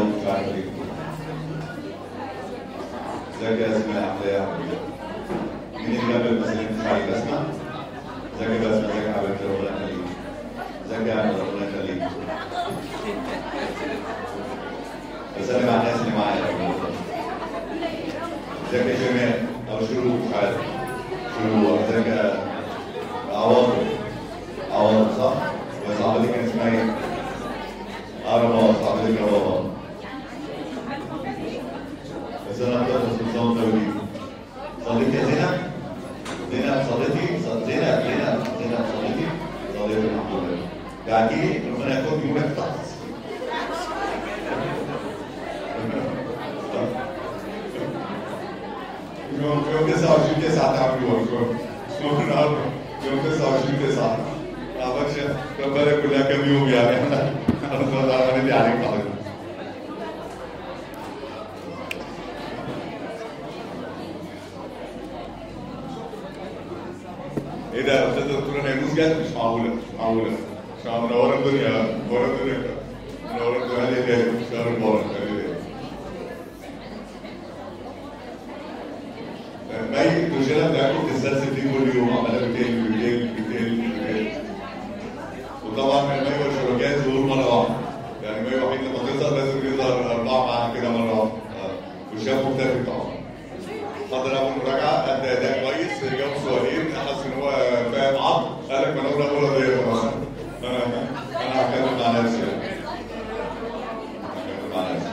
لايف مش عارف ايه ازيك يا اسماء عامله ايه يا حبيبي؟ مين اللي جاب المسؤولين مش عارف اسمع؟ ازيك يا بسمة ازيك يا حبيبتي ربنا يخليك ازيك يا احمد ربنا يخليك بسلم على الناس اللي معايا ازيك يا شيماء او شروق مش عارف شروق ازيك يا عواطف عواطف صح؟ وصاحبتي كان اسمها ايه؟ اه رباب صاحبتك رباب بس انا هتخلص من صوت طويل صليت يا زينب؟ زينب صليتي؟ صل- زينب زينب زينب صليتي؟ صليت الحمد لله قاعدين ربنا ياخدني يقول لك تحت يوم يوم 29 9 تعملوها شو شو النهارده يوم 29 9 ما اعرفش كم بالك كلها كم يوم يعني احنا انا بدي عليك حضرتك ايه ده يا استاذ دكتور نيروز جت مش معقوله مش معقوله مش معقوله منوره الدنيا منوره الدنيا منوره الدنيا هذه جايه شهر مبارك هذه جايه مي الدوشيله بتاعتكم بتسترسل فيه كل يوم عماله بتقل بتقل بتقل بتقل وطبعا مي والشركات ظهور مره واحده يعني مي وحيد لما تظهر لازم يظهر اربعه معاها كده مره واحده آه. والشاب مختلف طبعا حضر اول مراجعه ادى اداء كويس جاوب سؤالين حس ان هو فاهم عض قال لك ما انا اقول اقولها زي خلاص انا انا هتكلم مع نفسي يعني هتكلم مع نفسي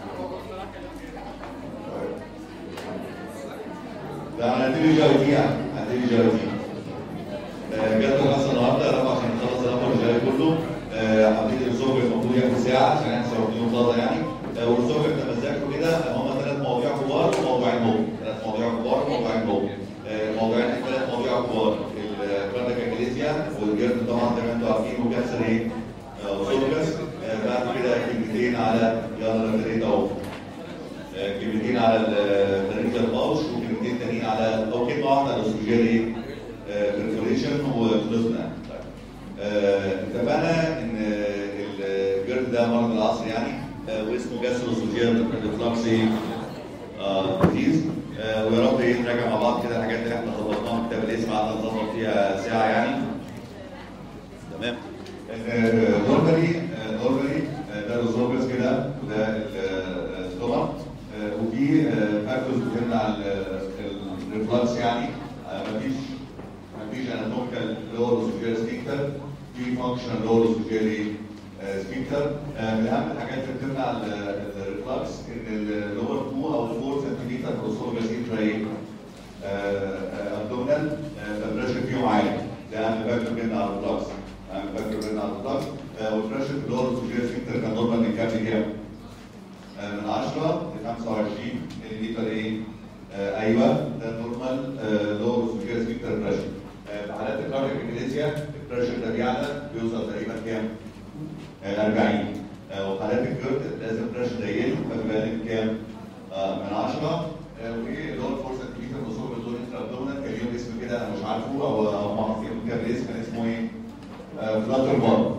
لا انا هديلي جاي يعني هديلي جاي جت الحصه النهارده رفع عشان نخلص الامر الجاي كله آه، حبيت الزوج المفروض ياخد ساعه عشان احنا واخدين فاضه يعني آه، والزوج احنا مزاجته كده هم ثلاث مواضيع كبار وموضوعين نوم ثلاث مواضيع كبار وموضوعين نوم آه، الموضوعين ثلاث مواضيع كبار الكاردياك انجليزيا والجرد طبعا زي ما انتم عارفين وكانسر ايه؟ آه، وسولوكس آه، بعد كده كلمتين على يلا انا ابتديت اهو آه، كلمتين على الفرنجال باوش وكلمتين تانيين على او كلمه واحده على السوجيري بريفوريشن وخلصنا آه، اتفقنا ان الجرد ده مرض العصر يعني آه، واسمه جاستروسوجيال ريفلكسي ديزيز ويا رب ايه نراجع مع بعض كده الحاجات اللي احنا ظبطناها في كتاب الاسم قعدنا نظبط فيها ساعه يعني تمام نورمالي نورمالي ده الزوجس كده وده الستومك وفي فاكتورز بتمنع الريفلكس يعني آه، مفيش مفيش اناتوميكال لور سوجيري سبيكتر في فانكشنال لور سوجيري سبيكتر من اهم الحاجات اللي بتمنع الريفلكس ان اللور 2 او 4 سنتيمتر بروسوجيس انتراي ابدومينال فالبريشر فيهم عالي ده اهم فاكتور بيمنع الريفلكس اهم فاكتور بيمنع الريفلكس والبريشر في اللور سوجيري سبيكتر كان نورمال من كام لكام؟ آه، من 10 ل 25 ملم ايه؟ آه، ايوه ده نورمال لور سوجيري سبيكتر بريشر في حالات الكاردياك انجليزيا البريشر ده بيعلى بيوصل تقريبا كام؟ آه، 40 آه، وحالات الجرد لازم البريشر ده يقل فبيبقى لك كام؟ آه، من 10 واللي هو الفور سنتيمتر وصول بالزون انترا ابدومينال كان ليهم اسم كده انا مش عارفه او او معروفين كده الاسم كان اسمه ايه؟ فلاتر بار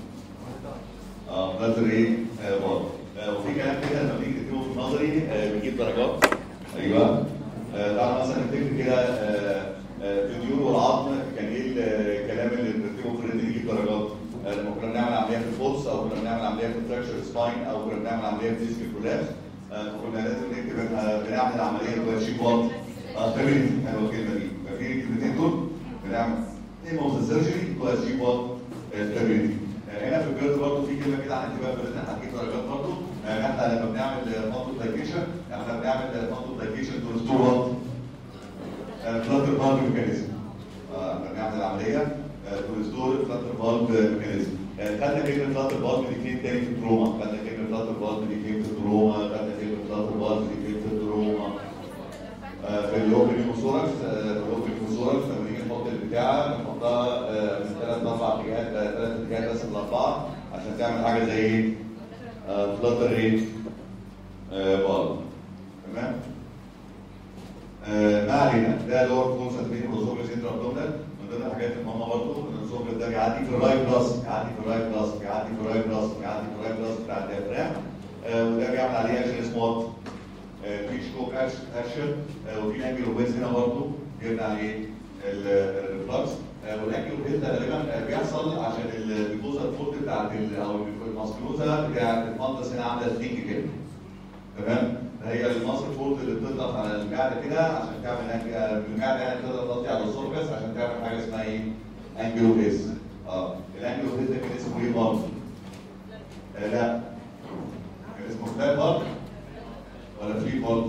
اه فلاتر ايه؟ آه، بار آه، وفي كلام كده لما بنيجي تكتبه في النظري آه، بيجيب درجات ايوه آه، تعالى مثلا نفتكر كده آه، آه، في الديون والعظم كان ايه الكلام اللي بنكتبه في الريتم يجيب درجات آه، لما كنا بنعمل عمليه في الفولس او كنا بنعمل عمليه في الفراكشر سباين او كنا بنعمل عمليه في ديسك كولابس كنا لازم نكتب احنا بنعمل عمليه اللي هو شيب وات تمرين حلوه الكلمه دي فاكرين الكلمتين دول بنعمل ايه موز سيرجري هو شيب وات تمرين هنا في الجرد برضه في كلمه كده هنكتبها في الريتم هتجيب درجات برضه آه، احنا لما بنعمل فانتو دايكيشن احنا بنعمل فانتو دايكيشن تو ريستور وات فلاتر فالف ميكانيزم احنا بنعمل عمليه تو ريستور فلاتر فالف ميكانيزم خدنا كلمه فلاتر فالف دي فين تاني في التروما خدنا كلمه فلاتر فالف دي فين في التروما خدنا كلمه فلاتر فالف دي فين في التروما آه، في الاوبن نيموثوركس في الاوبن نيموثوركس لما نيجي نحط البتاعه بنحطها آه، من ثلاث لاربع اتجاهات ثلاث اتجاهات بس الاربعه عشان تعمل حاجه زي ايه؟ فلاتر ايه؟ بال تمام؟ آه، ما علينا ده اللي هو الكونسنت بين الاسوفيس انتر ابدومينال من ضمن الحاجات المهمه برضه ان الاسوفيس ده بيعدي في الرايت بلاس بيعدي في الرايت بلاس بيعدي في الرايت بلاس بيعدي في الرايت بلاس بتاع الديافرام آه، وده بيعمل عليه اكشن اسمه وات في شوك اكشن وفي الانجل وبيز هنا برضه بيعمل عليه الريفلكس والانجل وبيز ده غالبا آه، بيحصل عشان الديفوزر فورت بتاعت ال- او الماسكلوزا بتاعت الفندس هنا عامله سلينج كده تمام هي المصر فورت اللي بتضغط على المعده كده عشان تعمل أنج- آه، المعده يعني تقدر تضغط على السوركس عشان تعمل حاجه اسمها ايه؟ انجلو فيس اه الانجلو فيس ده كان اسمه ايه برضه؟ آه لا كان اسمه فلات بارت ولا فري بارت؟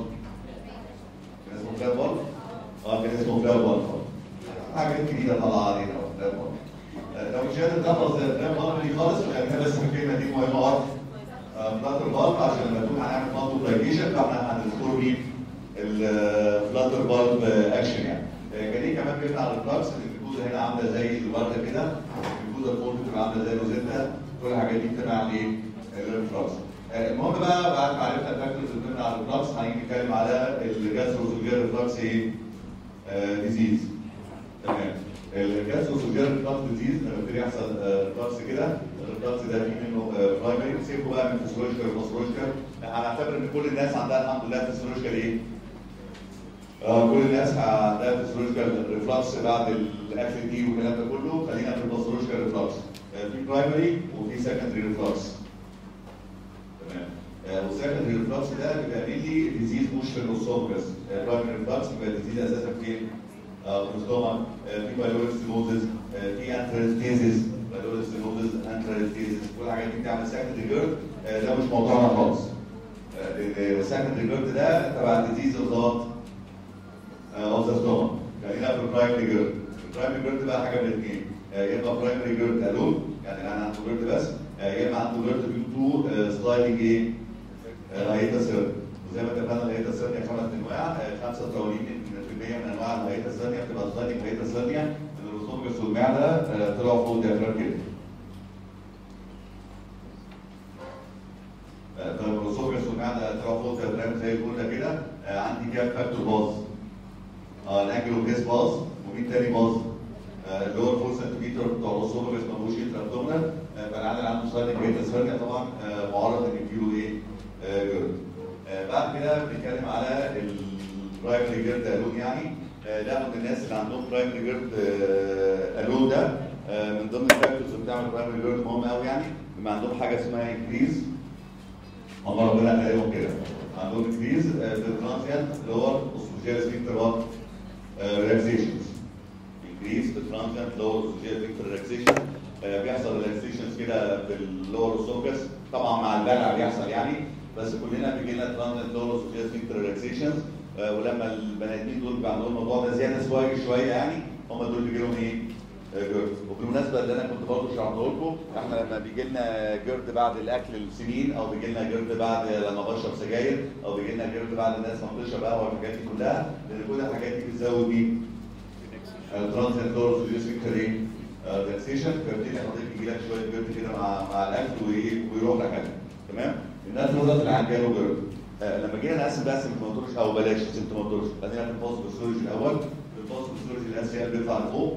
كان اسمه فلات بارت؟ اه كان اسمه فلات بارت حاجات جديده طالعه علينا فلات بارت آه، لو مش قادر تحفظ فلات بارت دي خالص خلينا بس الكلمه دي مهمه اكتر فلاتر بالب عشان لما نكون هنعمل مالتيبلايكيشن فاحنا هنذكر مين الفلاتر بالب اكشن يعني آه، كان ايه كمان كلمه على الفلكس الجلوكوزا هنا عامله زي الورده كده الجلوكوزا الفورت بتبقى عامله زي روزيتا كل الحاجات دي بتبقى على ايه؟ الفلكس آه، المهم بقى بعد ما عرفنا الفاكتورز اللي بتبنى على الفلكس هنيجي نتكلم على الجاستروزوجير ريفلكس ايه؟ ديزيز تمام الجاستروزوجير ريفلكس ديزيز لما يبتدي يحصل ريفلكس كده الريفلكس ده فيه منه برايمري سيبكوا بقى من فيسيولوجيكال وباثولوجيكال هنعتبر ان كل الناس عندها الحمد لله فيسيولوجيكال ايه؟ آه، كل الناس عندها فيسيولوجيكال ريفلكس بعد الاكل دي والكلام ده كله خلينا في الباثولوجيكال ريفلكس آه، في برايمري وفي سكندري ريفلكس تمام آه، والسكندري ريفلكس ده بيبقى مينلي ديزيز مش في الاسوفجس برايمري ريفلكس بيبقى ديزيز اساسا فين؟ آه، في الستومك آه، في بايلوريك ستينوزز آه، في انترستيزيس بايلوريك ستينوزز انترستيزيس كل الحاجات دي بتعمل سكندري جيرد ده مش موضوعنا خالص السكندري جيرد ده تبع ديزيز اوف اوف ذا ستومك خلينا في البرايمري جيرد البرايمري جيرد بقى حاجه من الاثنين يا اما برايمري جيرد الون يعني انا عنده جيرد بس آه، يا اما عنده جيرد ديو تو سلايدنج ايه هيئه السر وزي ما اتفقنا الهيئه السريه خمس انواع 85% من انواع الهيئه السريه بتبقى سلايدنج هيئه السريه ان الاسوفجس والمعده آه، طلعوا فوق الديافرام كده آه، طيب الاسوفجس والمعده طلعوا فوق الديافرام زي الجمله كده آه، عندي كام فاكتور باظ اه الانجلو كيس باظ ومين تاني باظ؟ آه، اللي هو الفول سنتيمتر بتوع الاسوفجس ما بقوش انتر ابدومينال فالعيان عنده سلايدنج هيئه السريه طبعا آه، معرض ان يجيله ايه؟ آه، جرد آه، بعد كده بنتكلم على البرايمري جيرد الون يعني آه، ده من الناس اللي عندهم برايمري جيرد الون ده آه، من ضمن الفاكتورز اللي بتعمل برايمري جيرد مهم قوي يعني بما عندهم حاجه اسمها انكريز هم ربنا خلقهم كده عندهم انكريز في الترانزيانت اللي هو اسوشيال سبيكتر ريلاكسيشنز انكريز في الترانزيانت اللي هو اسوشيال سبيكتر ريلاكسيشن بيحصل ريلاكسيشنز كده في اللور اسوفجس طبعا مع البلع بيحصل يعني بس كلنا بيجي لنا ترانزيت لور اسوشيال سبيكتر ريلاكسيشنز ولما البني ادمين دول بيبقى عندهم الموضوع ده زياده شويه شويه يعني هم دول بيجي لهم ايه؟ آه، جرد وبالمناسبه اللي انا كنت برضه شرحته لكم احنا لما بيجي لنا جرد بعد الاكل السنين او بيجي لنا جرد بعد لما بشرب سجاير او بيجي لنا جرد بعد الناس ما بتشرب قهوه والحاجات دي كلها لان كل الحاجات دي بتزود مين؟ ترانزيت لور سبيكتر ايه؟ ريلاكسيشن فبتبتدي حضرتك يجي لك شويه جرد كده مع مع الاكل وايه ويروح لك تمام؟ الناس نظرت العيان جاله جرد آه، لما جينا نقسم بقى سيمتوماتولوجي او بلاش سيمتوماتولوجي خلينا في البوست بسيولوجي الاول في البوست بسيولوجي الاس ال بيطلع لفوق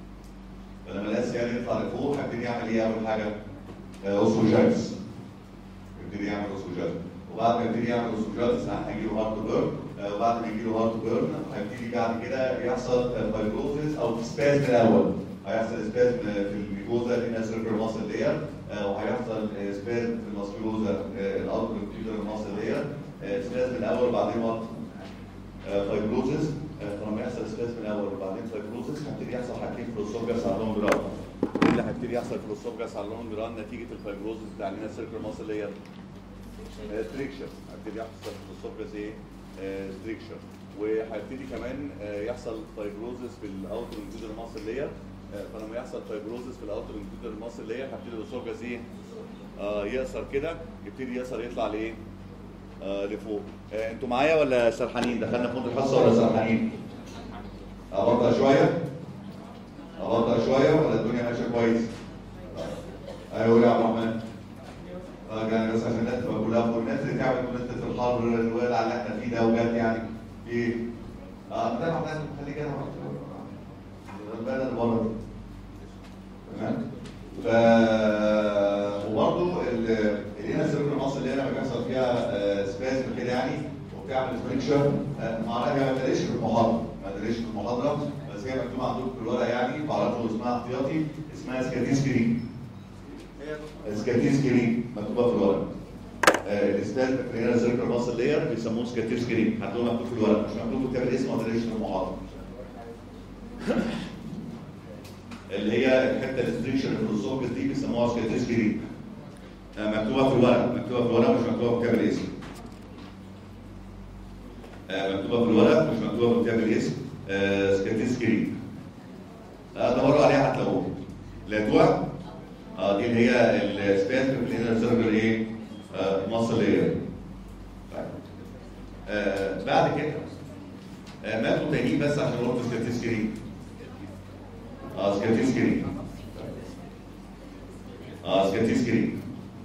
فلما الاس ال يطلع لفوق هيبتدي يعمل ايه اول حاجه؟ اوسوجايتس يبتدي يعمل اوسوجايتس وبعد ما يبتدي يعمل اوسوجايتس هيجي له هارت بيرن وبعد ما يجي له هارت بيرن هيبتدي بعد كده يحصل فايبروزس او سبازم الاول هيحصل سبازم في الميكوزا اللي هي سيركل ماسل ديت وهيحصل سبازم في الماسكيولوزا الاوتر كيوتر ماسل ديت سبازم الاول وبعدين وات فايبروزس فلما يحصل سبازم الاول وبعدين فايبروزس هيبتدي يحصل حاجتين في الاسوفجاس على اللون جرام ايه اللي هيبتدي يحصل في الاسوفجاس على اللون جرام نتيجه الفايبروزس بتاع لنا سيركل ماسل ديت ستريكشر هيبتدي يحصل في الاسوفجاس ايه ستريكشر وهيبتدي كمان آه، يحصل فايبروزس في الاوتر انجودر ماسل لير فلما يحصل فايبروزس في الاوتر انجودر ماسل لير هيبتدي الاسوفجاس ايه آه، يقصر كده يبتدي يقصر يطلع لايه آه لفوق آه انتوا معايا ولا سرحانين دخلنا في مده الحصه ولا سرحانين ابطأ شويه ابطأ شويه ولا الدنيا ماشيه كويس ايوه يا عبد الرحمن اه يعني بس عشان الناس تبقى كلها فوق الناس اللي تعبت والناس اللي في الحر الولع اللي احنا فيه ده وجد يعني ايه اه ده احنا خليك انا البلد اللي بره دي. تمام ف وبرضه الهنا سيركل مصر اللي هنا لما بيحصل فيها وتعمل سبريكشر معناها هي ما اتقالتش في المحاضره ما اتقالتش في المحاضره بس هي مكتوبه عندكم في الورقه يعني تعرفوا اسمها احتياطي اسمها سكاتين سكرين سكاتين سكرين مكتوبه في الورقه الاستاذ فاكرين سيركل ماسل لاير بيسموه سكاتين سكرين هتلاقوه مكتوب في الورقه مش مكتوب كتاب الاسم ما اتقالتش في المحاضره اللي هي الحته الاستريكشن اللي في السوكت دي بيسموها سكاتين سكرين مكتوبه في الورق مكتوبه في الورق مش مكتوبه في كتاب الاسم آه، مكتوبه في الورق مش مكتوبه في كتاب الاسم آه، سكاتين سكرين آه، دوروا عليها هتلاقوها لقيتوها اه دي اللي هي السباس في الانر سيركل ايه آه، مصل لاير طيب آه، بعد كده آه، ماتوا تانيين بس عشان قلت سكاتين سكرين اه سكاتين سكرين اه سكاتين سكرين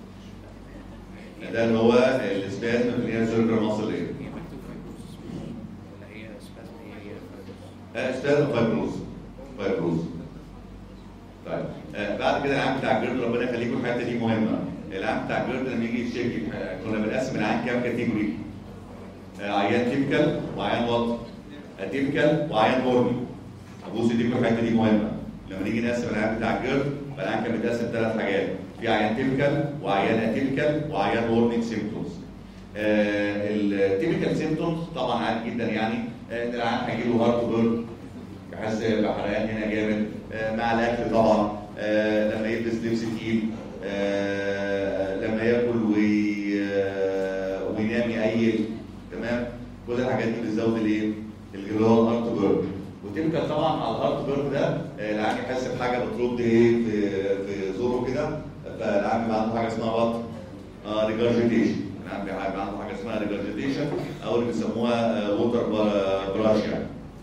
ده اللي هو الاسباس في الانر سيركل مصل لاير هي مكتوب فايبروز ولا هي سبازم هي هي فايبروز استاذ فايبروز فايبروز طيب آه بعد كده العام بتاع الجرد ربنا يخليكم الحته دي مهمه العام بتاع الجرد لما يجي يشتكي آه، كنا بنقسم العيان كام كاتيجوري آه عيان تيبيكال وعيان وات تيبيكال وعيان هورمي ابص دي الحته دي مهمه لما نيجي نقسم العيان بتاع الجرد فالعيان كان بيتقسم ثلاث حاجات في عيان تيبيكال وعيان اتيبيكال وعيان هورميك سيمبتومز التيبيكال سيمبتومز طبعا عادي جدا يعني آه، ان العيان هيجي له هارت بيرن يحس بحرقان هنا جامد آه، مع الاكل طبعا آه، لما يلبس لبس تقيل آه، لما ياكل وي... آه، وينام يقيل تمام كل الحاجات دي بتزود الايه؟ اللي هو الهارت بيرن وتبقى طبعا على الهارت بيرن ده آه، العيان يحس بحاجه بترد ايه في في زوره كده فالعيان بيبقى عنده حاجه اسمها وات ريجرجيتيشن العيان بيبقى عنده حاجه اسمها ريجرجيتيشن او اللي بيسموها ووتر براش يعني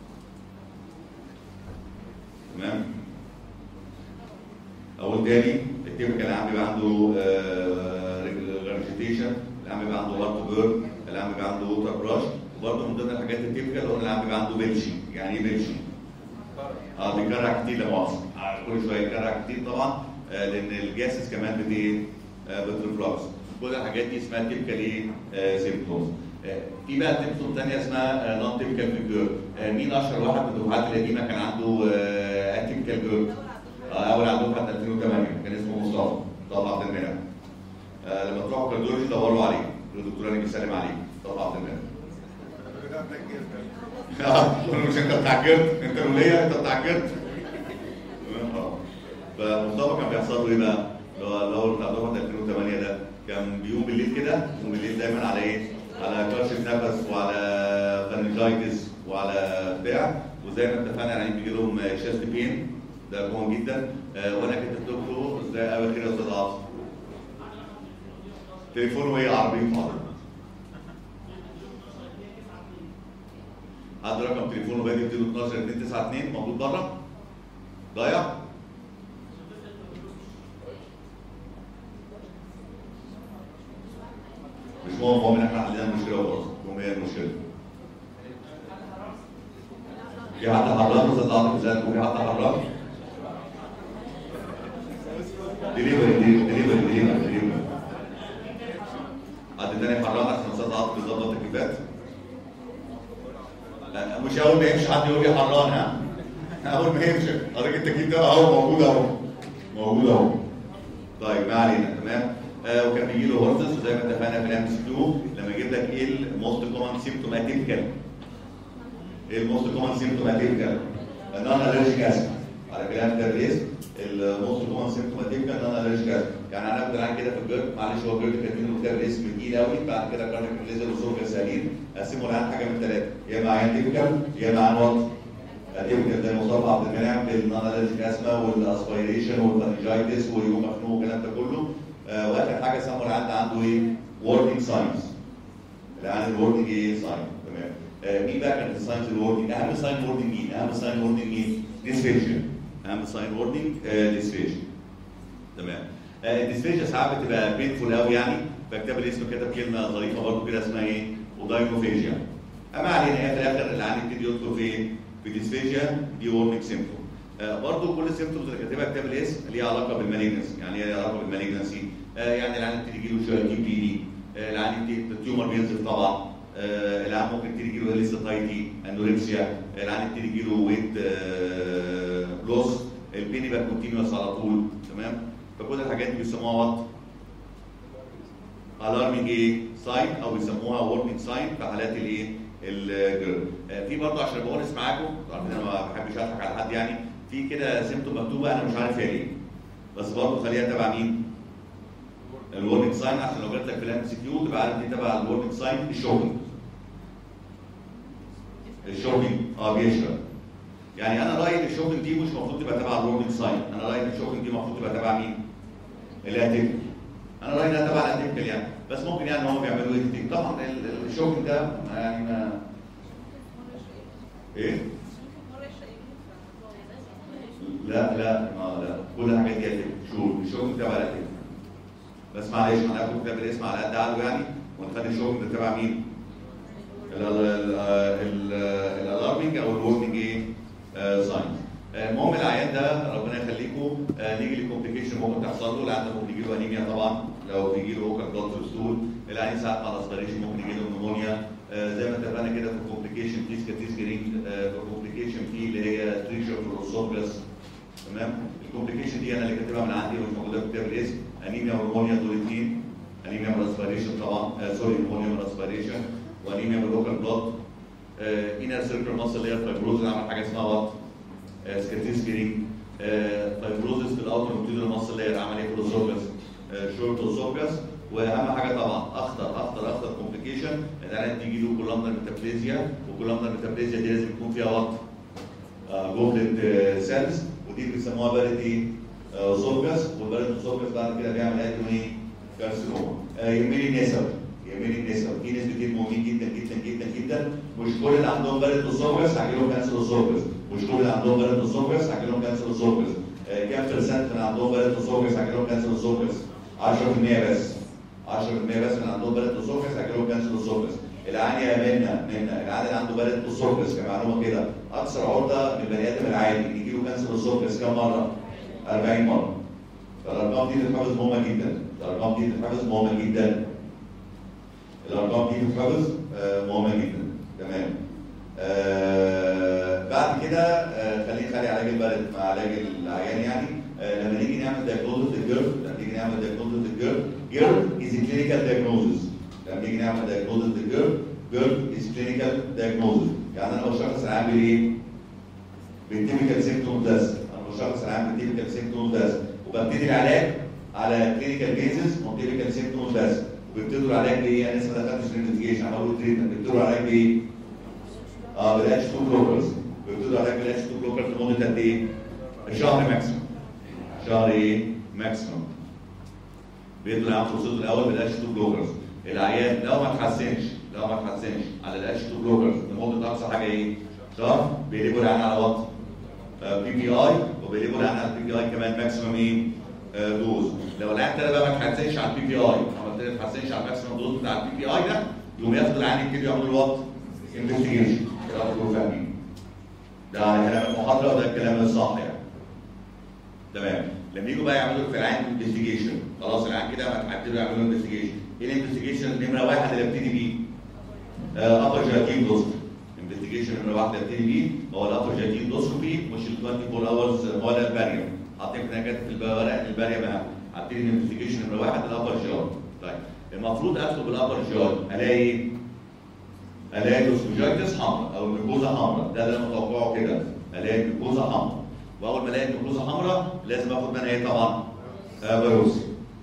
تمام اقول تاني التيبيكال العام بيبقى عنده ريجرجيتيشن العام بيبقى عنده هارت بيرن العام بيبقى عنده ووتر براش وبرضه من ضمن الحاجات التيبيكال قلنا العام بيبقى عنده بلشي يعني ايه بلشي؟ اه بيكرر كتير لا مؤاخذه آه، كل شويه يكرر كتير طبعا آه لان الجاسس كمان بت ايه؟ آه بترفلكس كل الحاجات دي اسمها تيبيكال ايه؟ آه سيمبتومز آه في بقى سيمبتوم ثانيه اسمها نون تيبيكال فيجر آه مين اشهر واحد من الدفعات القديمه كان عنده آه اتيبيكال جيرل آه اول عندهم دفعه 2008 كان اسمه مصطفى مصطفى عبد المنعم آه لما تروحوا كارديولوجي دوروا عليه الدكتور انا بيسلم عليه مصطفى عبد المنعم اه مش انت بتاع الجرد انت الوليه انت بتاع الجرد اه فمصطفى كان بيحصل له ايه بقى؟ اللي هو اللي هو بتاع دفعه 2008 ده كان بيقوم بالليل كده يقوم بالليل دايما على ايه؟ على كرشه نفس وعلى فانجايتس وعلى بتاع وزي ما اتفقنا يعني بيجي لهم شيست بين ده كومن جدا آه وانا كتبت له ازاي قوي خير يا استاذ عاصم تليفونه ايه عربي حاضر حد رقم تليفونه بادئ 212 292 موجود بره ضايع مش مهم المهم ان احنا عندنا مشكله وخلاص المهم هي المشكله في حد حرام استاذ عاطف ازاي في حد حرام دليفري دليفري دليفري دليفري حد تاني حرام عشان استاذ عاطف بيظبط التكليفات لا، مش اول ما يمشي حد يقول لي حران ها اول ما يمشي حضرتك التكييف ده اهو موجود اهو موجود اهو طيب ما علينا تمام آه وكان بيجي له هورتس وزي ما اتفقنا في الام سي 2 لما يجيب لك ايه الموست كومن سيمتوم اتيبيكال ايه الموست كومن سيمتوم اتيبيكال نون الرجيك اسيد على كلام ده الاسم الموست كومن سيمتوم اتيبيكال نون الرجيك اسيد يعني انا كنت قاعد كده في الجرد معلش هو الجرد كاتبين له كتاب الاسم تقيل قوي بعد كده كارنك ليزر وسوق سليم قسموا العيان حاجه من ثلاثه يا اما عيان تيبيكال يا اما عيان وات تيبيكال زي مصطفى عبد المنعم بالنون الرجيك اسما والاسبيريشن والفانجايتس ويقوم مخنوق والكلام ده كله آه، واخر حاجه سموا العيان ده عنده ايه؟ وورنينج ساينز العيان الوورنينج ايه ساين تمام آه، مين بقى كانت الساينز الوورنينج؟ اهم ساين وورنينج مين؟ اهم ساين وورنينج مين؟ ديسفيجن اهم ساين وورنينج ديسفيجن تمام الديسفيجن ساعات بتبقى بينفول قوي يعني فكتاب الاسم كتب كلمه ظريفه برضه كده اسمها ايه؟ ودايموفيجيا اما علينا هي في الاخر العيان يبتدي يدخل في في ديسفيجيا دي وورنينج سيمتوم آه برضه كل السيمتومز اللي كاتبها كتاب الاسم ليها علاقه بالمالجنسي يعني ايه ليها علاقه بالمالجنسي آه يعني العيان يبتدي يجي له شويه تي بي دي آه العيان يبتدي التيومر بينزل طبعا آه العيان ممكن يبتدي يجيله اليستايتي انوركسيا العيان يبتدي يجيله ويت آه لوس البين يبقى كونتينوس على طول تمام فكل الحاجات دي بيسموها وات الارمنج ايه ساين او بيسموها وورنينج ساين في حالات الايه الجرد آه، في برضه عشان بونس معاكم عارفين انا ما بحبش اضحك على حد يعني في كده سيمتوم مكتوبه انا مش عارف هي ايه بس برضه خليها تبع مين؟ الورنينج ساين عشان لو جات لك في الام سي كيو تبقى عارف دي تبع الورنينج ساين الشوكينج الشوكينج اه بيشرب يعني انا رايي ان الشوكينج دي مش المفروض تبقى تبع الورنينج ساين انا رايي ان الشوكينج دي المفروض تبقى تبع مين؟ الاتيكال انا رايي انها تبع الاتيكال يعني بس ممكن يعني هم بيعملوا ايه طبعا ال- ال- الشوكينج ده يعني ما ايه؟ لا لا ما لا كل الحاجات دي هتبقى شهور الشغل تبع الاتيكال بس معلش هناخد كتاب الاسم على قد عقله يعني ونخلي الشغل ده تبع مين؟ الالارمنج او الورنينج ايه؟ ساينز المهم العيان ده ربنا يخليكم آه، نيجي للكومبليكيشن ممكن تحصل له العيان ده ممكن يجي له انيميا طبعا لو بيجي له اوكر بلاد في الستول العيان ساعات مع الاسبريشن ممكن يجي له نمونيا آه، زي ما اتفقنا كده في الكومبليكيشن في سكاتيسكرينج في الكومبليكيشن في اللي هي ستريكشر في الاسوفجس تمام الكومبليكيشن دي انا اللي كاتبها من عندي ومش موجوده في كتاب الاسم انيميا ونمونيا دول الاثنين انيميا من اسبريشن طبعا آه سوري نمونيا من اسبريشن وانيميا من لوكال بلاد انر سيركل ماسل لاير فايبروز عمل حاجه اسمها وات سكاتيسكرينج فايبروزس في الاوتر نوتيدال ماسل لاير عمل ايه في الاسوفجس شورت اسوفجس واهم حاجه طبعا اخطر اخطر اخطر كومبليكيشن العيان تيجي له كولامنر ميتابليزيا وكولامنر ميتابليزيا دي لازم يكون فيها وات جوبلت سيلز ودي بيسموها بارد ايه؟ زوجس والبارد زوجس بعد كده بيعمل ادم ايه؟ كارسينوما آه، يهمني النسب يهمني النسب في ناس كتير مهمين جدا جدا جدا جدا مش كل اللي عندهم بارد زوجس هيجي لهم كانسر زوجس مش كل اللي عندهم بارد زوجس هيجي لهم كانسر زوجس آه، كام برسنت من عندهم بارد زوجس هيجي لهم كانسر زوجس 10% بس 10% بس من عندهم بارد زوجس هيجي لهم كانسر زوجس العالية منا منا العالي اللي عنده بارد زوجس كمعلومه كده اكثر عرضه من البني ادم العادي يجي له كانسر زوجس كم مره؟ 40 مره فالارقام دي تتحفظ مهمه جدا الارقام دي تتحفظ مهمه جدا الارقام دي تتحفظ آه، مهمه جدا تمام آه بعد كده آه خلينا نخلي علاج البرد مع علاج العيان يعني آه لما نيجي نعمل دايجنوزس للجيرد لما نيجي نعمل دايجنوزس للجيرد جيرد از كلينيكال دايجنوزس لما نيجي نعمل دايجنوزس للجيرد جيرد از كلينيكال دايجنوزس يعني انا بشخص العيان بالايه؟ بالتيبيكال سيمتوم بس انا بشخص العيان بالتيبيكال سيمتوم بس وببتدي العلاج على كلينيكال بيزس وتيبيكال سيمتوم بس وبيبتدوا العلاج بايه؟ انا لسه ما دخلتش في الانفستيجيشن عملوا تريتمنت بيبتدوا العلاج بايه؟ اه بالاتش 2 بلوكرز بيبتدوا العلاج بالاتش 2 بلوكرز لمده قد ايه؟ شهر ماكسيموم شهر ايه؟ ماكسيموم بيدوا العيان فرصته الاول بالاتش 2 بلوكرز العيان لو ما اتحسنش لو ما اتحسنش على الاتش 2 بلوكرز لمده اقصى حاجه ايه؟ شهر بيقلبوا العيان على وات؟ بي بي اي وبيقلبوا العيان على البي بي اي كمان ماكسيموم ايه؟ آه، دوز لو العيان ده بقى ما اتحسنش على البي بي اي او ما اتحسنش على الماكسيموم دوز بتاع البي بي اي ده يقوم ياخد العيان يبتدي يعمل الوات؟ انفستيجيشن يبقوا فاهمين ده كلام المحاضره وده الكلام الصح يعني تمام لما يجوا بقى يعملوا في العين انفستيجيشن خلاص العين كده ما تعدلوا يعملوا انفستيجيشن ايه الانفستيجيشن نمره واحد اللي ابتدي بيه ابر جاكين دوست انفستيجيشن نمره واحد اللي ابتدي بيه هو الابر جاكين دوسكوبي مش ال 24 اورز ولا الباريوم حاطين في حاجات في الورق الباريوم اهم حاطين الانفستيجيشن نمره واحد الابر جاي طيب المفروض ادخل بالابر جاي الاقي ايه؟ الاقي دوسكوجايتس حمراء او الميكوزا حمراء ده اللي انا متوقعه كده الاقي الميكوزا حمراء واول ما الاقي الميكوزا حمراء لازم اخد منها ايه طبعا؟ آه فيروسي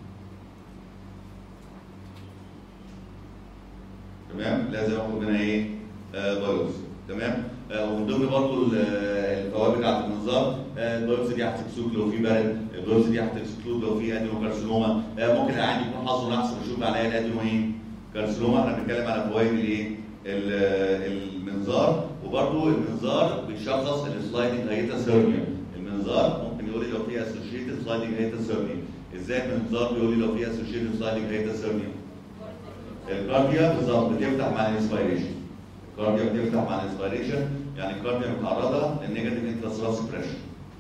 تمام لازم اخد منها ايه؟ آه فيروس تمام آه ومن ضمن برضه الفوائد بتاعت المنظار آه الفيروس دي هتكسوك لو في برد الفيروس دي هتكسوك لو في ادينوكارسينوما آه ممكن العيان يكون حظه نحس ويشوف عليا الادينو ايه؟ كارسينوما احنا بنتكلم على فوائد الايه؟ ال- المنظار وبرضه المنظار بيشخص السلايدنج هيتا سيرميا المنظار ممكن يقول لي لو في اسوشيتد سلايدنج هيتا سيرميا ازاي المنظار بيقول لي لو في اسوشيتد سلايدنج هيتا سيرميا الكارديا بالظبط بتفتح مع الانسبيريشن الكارديا بتفتح مع الانسبيريشن يعني الكارديا متعرضه للنيجاتيف انتراسلاس بريشر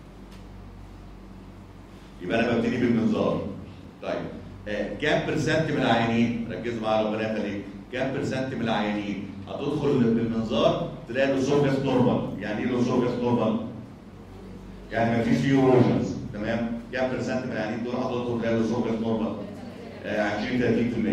يبقى انا ببتدي بالمنظار طيب آه، كام برسنت من العيانين ركزوا معايا ربنا يخليك كام برسنت من العيانين هتدخل بالمنظار تلاقي الاسوفجس نورمال يعني ايه الاسوفجس نورمال؟ يعني ما فيش فيه ايروجنز تمام كام برسنت من العيانين دول هتدخل تلاقي الاسوفجس نورمال آه 20 30%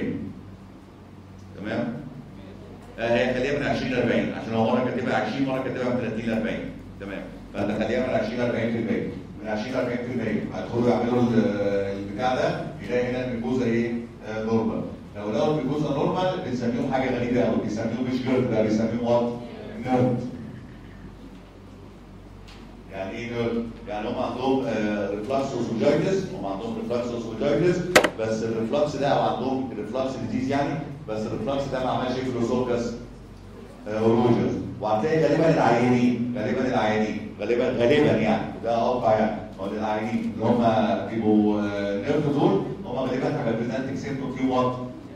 تمام آه هي خليها من 20 ل 40 عشان هو مره كاتبها 20 مره كاتبها من 30 ل 40 تمام فانت خليها من 20 ل 40% من 20 ل 40% هيدخلوا يعملوا ال- البتاع ده يلاقي هنا الميكوزا ايه؟ آه نورمال لو لقوا الميكوزا نورمال بنسميهم حاجه غريبه قوي بيسميهم مش جيرد ده بيسميهم وات؟ نيرد يعني ايه نيرد؟ يعني هم عندهم ريفلكس اوسوجايتس هم عندهم ريفلكس اوسوجايتس بس الريفلكس ده او عندهم ريفلكس ديزيز يعني بس الريفلكس ده ما عملش ايه في الاسوفجس اوروجنز وهتلاقي غالبا العيانين غالبا العيانين غالبا غالبا يعني ده اوقع يعني هو العيانين اللي هم بيبقوا نيرف دول هم غالبا هيبقى بريزنتنج سيمتوم في وات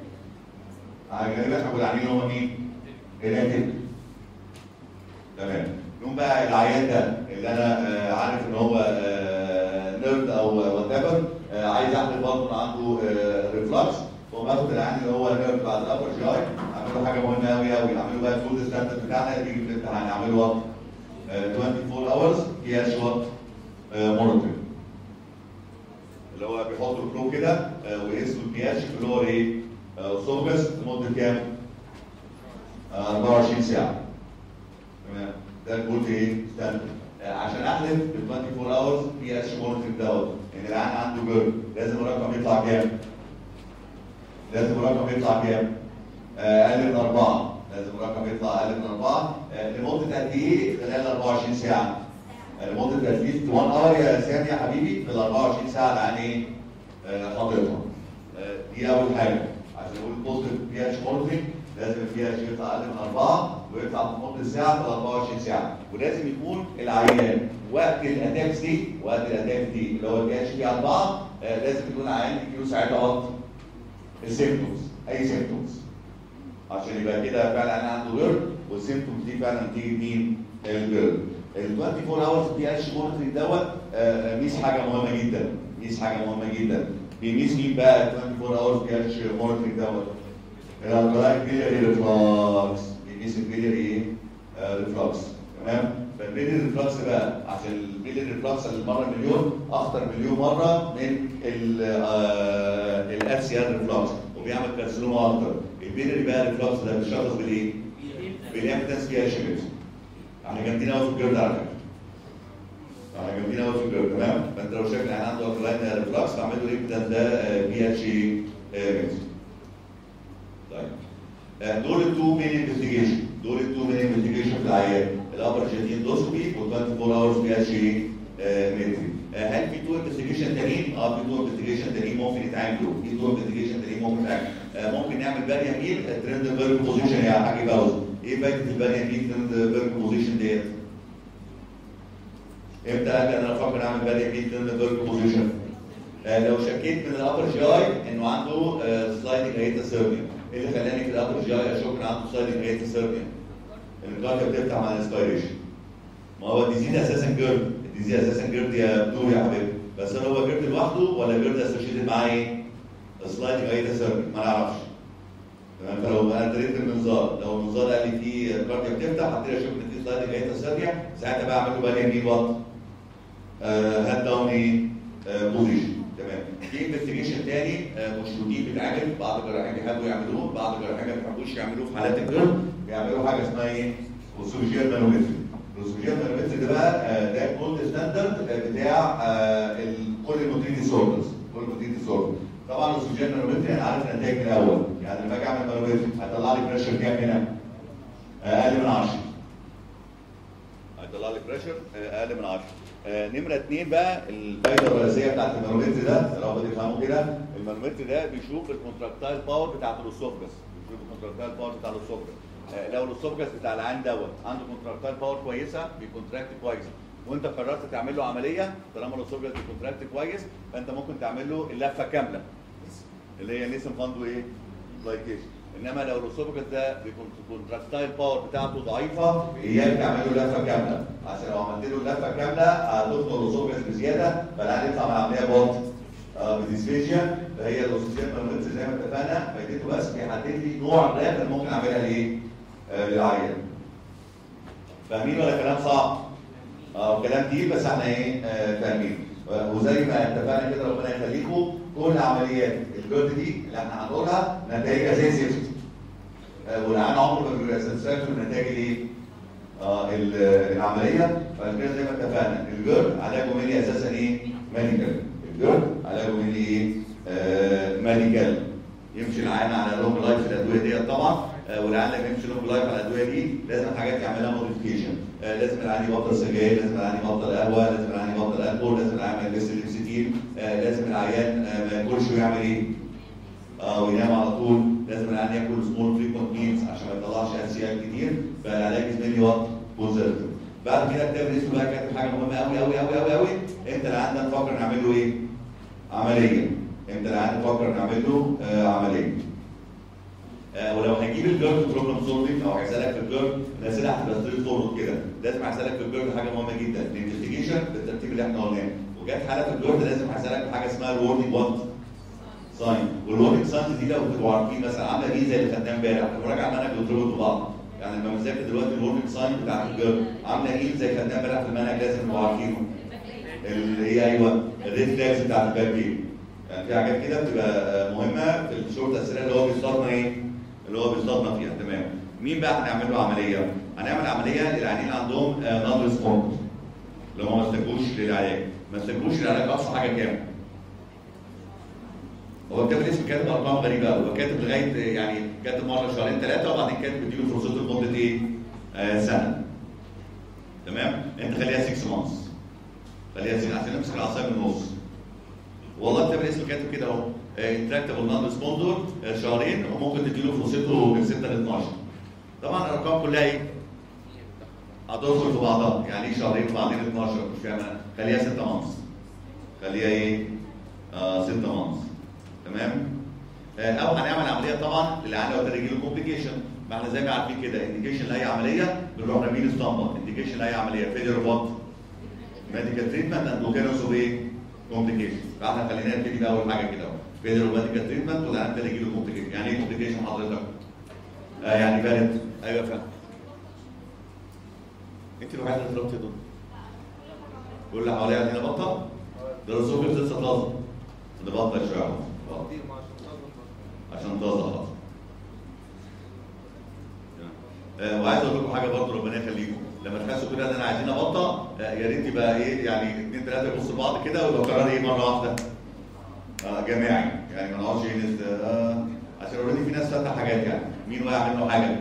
غالبا هيبقوا العيانين اللي هم مين؟ الاتيك تمام نقوم بقى العيان ده اللي انا آه، عارف ان هو نيرد او وات ايفر عايز اعمل برضه إن عنده ريفلكس فهو باخد العيان اللي هو نيرد بعد الابر جي اي اعمل له حاجه مهمه قوي قوي اعمل له بقى الفود ستاندرد بتاعنا اللي بيجي في الامتحان اعمل له وات 24 اورز هي وات مونيتور اللي هو بيحط الفلو كده آه، ويقيس له البي اتش اللي هو ايه؟ سوفجس لمده كام؟ آه، 24 ساعه تمام ده الجولد ايه؟ ستاندرد آه، عشان احلف ب 24 اورز بي اتش مونيتور دوت ان العيان عنده جرد لازم الرقم يطلع كام؟ لازم الرقم يطلع كام؟ آه، اقل من اربعه لازم الرقم يطلع اقل من اربعه آه، لمده قد ايه؟ خلال 24 ساعه آه، لمده اتليست 1 اور يا سامي يا حبيبي في ال 24 ساعه العيان ايه؟ آه، حاططها آه، دي اول حاجه عشان نقول بوزيتيف بي اتش مونيتورنج لازم البي اتش يطلع اقل من اربعه ويطلع في مده ساعه في ال 24 ساعه ولازم يكون العيان وقت الاتاكس دي وقت الاتاكس دي اللي هو البي اتش فيه اربعه آه، لازم يكون العيان يجيله ساعتها وقت السيمتومز اي سيمتومز عشان يبقى كده فعلا انا عنده جرد والسيمتومز دي فعلا تيجي مين؟ الجرد. ال 24 اورز بي اتش مونيتورنج دوت آه، ميس حاجه مهمه جدا ميس حاجه مهمه جدا بيميس مين بقى ال 24 اورز بي اتش مونيتورنج دوت؟ الالكلاين بيلياري ريفلكس بيميس البيلياري ايه؟ آه، ريفلكس تمام؟ فالبيلياري ريفلكس بقى عشان البيلياري ريفلكس المره مليون اخطر مليون مره من الاف سي ار ريفلكس وبيعمل كارسينوما اكتر البيلياري بقى ريفلكس ده بيشخص بالايه؟ بالامبتنس فيها شيبت احنا جامدين قوي في الجرد على فكره احنا جامدين قوي في الجرد تمام فانت لو شايف ان عنده الكلاين ريفلكس فاعمل له امبتنس ده بي اتش ميكس طيب آه، دول التو مين انفستيجيشن دول التو مين انفستيجيشن في العيان الابر جيتين دوسكوبي و 24 اورز بي اتش متري هل في تو انفستيجيشن تانيين؟ اه في تو انفستيجيشن تانيين ممكن يتعملوا في تو انفستيجيشن تانيين ممكن يتعملوا آه، ممكن نعمل باريا ميل ترند بيرج بوزيشن يا حاج فوزي ايه فايده الباريا ميل ترند بيرج بوزيشن ديت؟ امتى قال لي انا افكر اعمل باريا ميل ترند بيرج بوزيشن؟ آه، لو شكيت من الابر جي اي انه عنده سلايدنج هيتا سيربيا ايه اللي خلاني في الابر جي اي اشك ان عنده سلايدنج هيتا سيربيا؟ ان الكاركه بتفتح مع الانسبيريشن ما هو الديزيز اساسا جيرد الديزيز اساسا جيرد يا بدور يا حبيبي بس هل هو جيرد لوحده ولا جيرد اسوشيتد معاه ايه؟ سلايدنج هيتا سيربيا ما نعرفش تمام فلو انا ادريت المنظار لو المنظار قال لي في الكارديا بتفتح هبتدي اشوف ان في سلايدنج هيتا سيربيا ساعتها بقى اعمل له بقى يمين وات هات داون ايه بوزيشن تمام في انفستيجيشن تاني آه، مش روتين بيتعمل بعض الجراحين بيحبوا يعملوه بعض الجراحين ما بيحبوش يعملوه في حالات الجرم بيعملوا حاجه اسمها ايه؟ اوسوجيال مانومتري الاوسوجيال مانومتري ده بقى آه، ده الجولد ستاندرد آه، بتاع آه، ال- كل الموترين ديسوردرز كل الموترين ديسوردرز طبعا الاوسوجيال مانومتري انا عارف النتائج من الاول يعني لما اجي اعمل مانومتري هيطلع لي بريشر كام هنا؟ اقل من 10 هيطلع لي بريشر اقل من 10 آه، نمره اثنين بقى الفايده الرئيسيه بتاعت المانومتر ده لو بدي تفهموا كده المانومتر ده بيشوف الكونتراكتايل باور بتاعت الاسوفجس بيشوف الكونتراكتايل باور بتاع الاسوفجس آه، لو الاسوفجس بتاع العين دوت عنده كونتراكتايل باور كويسه بيكونتراكت كويس وانت قررت تعمل له عمليه طالما الاسوفجس بيكونتراكت كويس فانت ممكن تعمل له اللفه كامله اللي هي نيسن فاندو ايه؟ لايكيشن انما لو الاسوفجس ده بيكون الكونتراكتايل باور بتاعته ضعيفه اياك تعمل له لفه كامله عشان لو عملت له لفه كامله هتخنق الاسوفجس بزياده فالعيان يطلع من العمليه بط آه، بديسفيجيا فهي الاوسيسيال مالمنس زي ما اتفقنا فايدته بس بيحدد لي نوع الراب اللي ممكن اعملها لايه؟ آه للعيان. فاهمين ولا كلام صعب؟ اه كلام تقيل بس احنا ايه آه فاهمين وزي ما اتفقنا كده ربنا يخليكم كل عمليات الجلد دي اللي احنا هنقولها نتائجها زي الزفت آه والعيان عمره ما بيبقى ساتسفاكتوري من نتائج الايه؟ آه ال- العمليه فكده زي ما اتفقنا الجلد علاجه مالي اساسا ايه؟ ميديكال الجلد علاجه مالي ايه؟ آه ميديكال يمشي العيان على لونج لايف في الادويه ديت طبعا آه، والعيان لما يمشي لونج لايف على الادويه دي لازم حاجات يعملها موديفيكيشن لازم العيان يبطل سجاير لازم العيان يبطل قهوه لازم العيان يبطل الكحول لازم العيان ما يلبسش لبس تقيل آه، لازم العيان آه، ما ياكلش ويعمل ايه؟ اه وينام على طول لازم العيان ياكل سمول فريكونت ميلز عشان ما يطلعش اسيال كتير فالعلاج زميلي وات كونزرفتيف بعد كده كتاب الاسم بقى كاتب حاجه مهمه قوي قوي قوي قوي قوي امتى العيان ده نفكر نعمل له ايه؟ عمليه امتى العيان نفكر نعمل له آه عمليه آه، ولو هجيب الجيرد بروبلم سولفنج او هيسالك في الجيرد الاسئله هتبقى ستريت فورورد كده لازم هيسالك في الجيرد حاجه مهمه جدا الانفستيجيشن بالترتيب اللي احنا قلناه وجت حاله في الجيرد لازم هيسالك في حاجه اسمها الورنينج وات ساين والورنينج ساينز دي لو تبقوا عارفين مثلا عامله ايه زي اللي خدناه امبارح المراجعه المنهج بيضربوا ببعض يعني لما بنذاكر دلوقتي الورنينج ساين بتاعت الجيرد عامله ايه زي خدناه امبارح في المنهج لازم تبقوا عارفينه اللي هي ايوه الريد فلاجز بتاعت الباك بين يعني في حاجات كده بتبقى مهمه في الشورت اسئله اللي هو بيصطادنا ايه؟ اللي هو بيصطادنا فيها تمام مين بقى هنعمل له عمليه؟ هنعمل عمليه للعيانين اللي عندهم نون ريسبوند اللي هم ما استجوش للعلاج ما استجوش للعلاج اقصى حاجه كام؟ هو كاتب الاسم كاتب ارقام غريبه قوي هو كاتب لغايه يعني كاتب مره شهرين ثلاثه وبعدين كاتب اديله فرصته لمده ايه؟ آه سنه تمام؟ انت خليها 6 مانثs خليها 6 عشان نمسك العصايه من النص والله كتاب الاسم كاتب كده اهو انتراكتبل نون ريسبوندر شهرين وممكن تديله فرصته من 6 ل 12 طبعا الارقام كلها ايه؟ هتدخل في بعضها يعني ايه شهرين وبعدين 12 مش فاهم انا خليها 6 مانثs خليها ايه؟ آه 6 مانثs تمام؟ آه او هنعمل عمليه طبعا للعيان لو يجي له كومبليكيشن ما احنا زي ما عارفين كده انديكيشن لاي عمليه بنروح رامين اسطمبه انديكيشن لاي عمليه فيلير وات ميديكال تريتمنت اند اوكيرنس اوف ايه؟ كومبليكيشن فاحنا خلينا نبتدي باول حاجه كده اهو فيلير وميديكال تريتمنت ولا انت يجي له كومبليكيشن يعني ايه كومبليكيشن حضرتك؟ آه يعني بارد ايوه فاهم انت الوحيده اللي ضربتي دول واللي حواليها عندنا بطه ده الرسول لسه طازه نبطل شويه أهو. عشان طازه خلاص آه، وعايز اقول لكم حاجه برضه ربنا يخليكم لما تحسوا كده ان انا عايزين ابطأ آه، يا ريت يبقى ايه يعني اثنين ثلاثه يبصوا لبعض كده ويبقى قرار ايه مره واحده آه جماعي يعني ما نقعدش ايه نست- آه عشان اوريدي في ناس فاتحه حاجات يعني مين واقع منه حاجه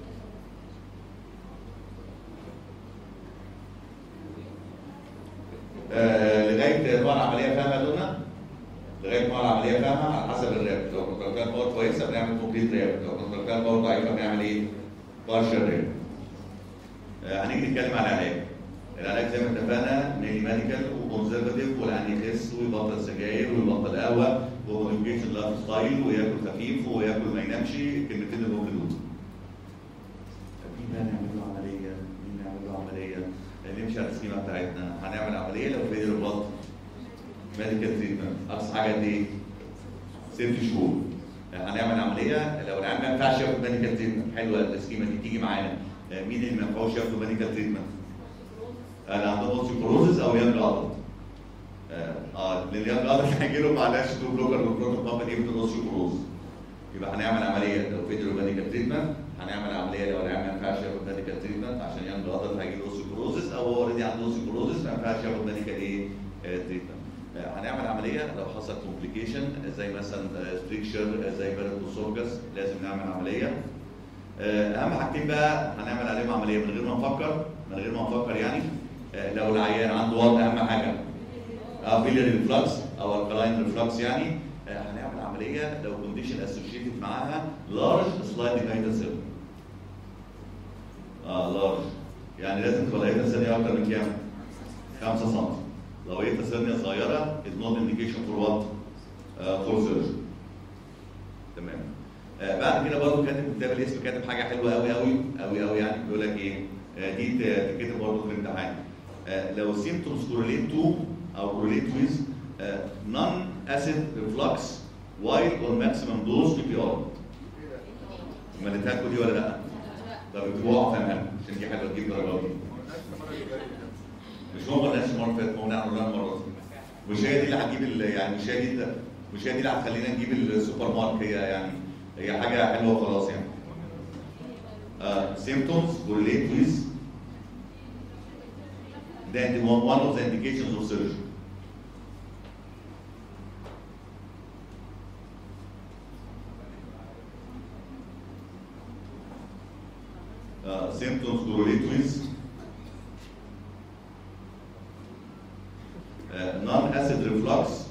آه لغايه نوع العمليه فاهمه يا دونا؟ لغايه نوع العمليه فاهمه على حسب الراب لو كنت باور كويسه بنعمل كومبليت راب لو كنت باور ضعيفه بنعمل ايه؟ بارشل راب آه، هنيجي نتكلم على العلاج العلاج زي ما اتفقنا ميلي ميديكال وكونزرفاتيف والعيان يخس ويبطل سجاير ويبطل قهوه وموديفيكيشن لايف ستايل وياكل خفيف وياكل ما ينامش الكلمتين اللي ممكن دول مين بقى نعمل له عمليه؟ مين نعمل له عمليه؟ نمشي على السكيما بتاعتنا هنعمل عمليه لو في رباط ميديكال تريتمنت اقصى حاجه قد ايه؟ ست شهور هنعمل عمليه لو العيان ما ينفعش ياخد ميديكال تريتمنت حلوه السكيما دي تيجي معانا آه، مين اللي ما ينفعوش ياخدوا ميديكال تريتمنت؟ اللي عندهم اوستيوبروزس او يانج ادلت اه اه لليانج ادلت هيجي له معلش تو بلوكر بروتون بامب دي بتقول اوستيوبروز يبقى هنعمل عمليه لو فيديو ميديكال تريتمنت هنعمل عمليه لو العيان ما ينفعش ياخد ميديكال تريتمنت عشان يانج ادلت هيجي له اوستيوبروزس او هو اوريدي عنده اوستيوبروزس ما ينفعش ياخد ميديكال ايه تريتمنت هنعمل عمليه لو حصل كومبليكيشن زي مثلا ستريكشر زي بيرتوسورجس لازم نعمل عمليه آه، اهم حاجتين بقى هنعمل عليهم عمليه من غير ما نفكر من غير ما نفكر يعني آه، لو العيان عنده وضع اهم حاجه فيلر ريفلكس او الكلاين ريفلكس يعني آه، هنعمل عمليه لو كونديشن اسوشيتد معاها لارج سلايد ديفايتد سيل اه لارج يعني لازم تبقى لقيتها ثانيه اكتر من كام؟ 5 سم لو لقيتها ثانيه صغيره از نوت انديكيشن فور وات؟ فور سيرجري تمام آه بعد كده برضه كاتب كتاب الاسم كاتب حاجه حلوه قوي قوي قوي قوي يعني بيقول لك ايه آه دي ت- تتكتب برضه في الامتحان آه لو symptoms correlate to او correlate with non acid reflux وايل اور ماكسيمم دوز بي بي ار ما اديتها لكم دي ولا لا؟ طب اكتبوها فاهمها عشان دي حاجه تجيب درجات دي مش هم نفس المره اللي فاتت ما هو نعمل لها المره دي مش هي دي اللي هتجيب ال- يعني مش هي دي مش هي دي اللي هتخلينا نجيب السوبر مارك هي يعني هي حاجه حلوه وخلاص يعني uh, symptoms correlate with then the one, one of the indications of surgery. Uh, symptoms correlate with uh, non-acid reflux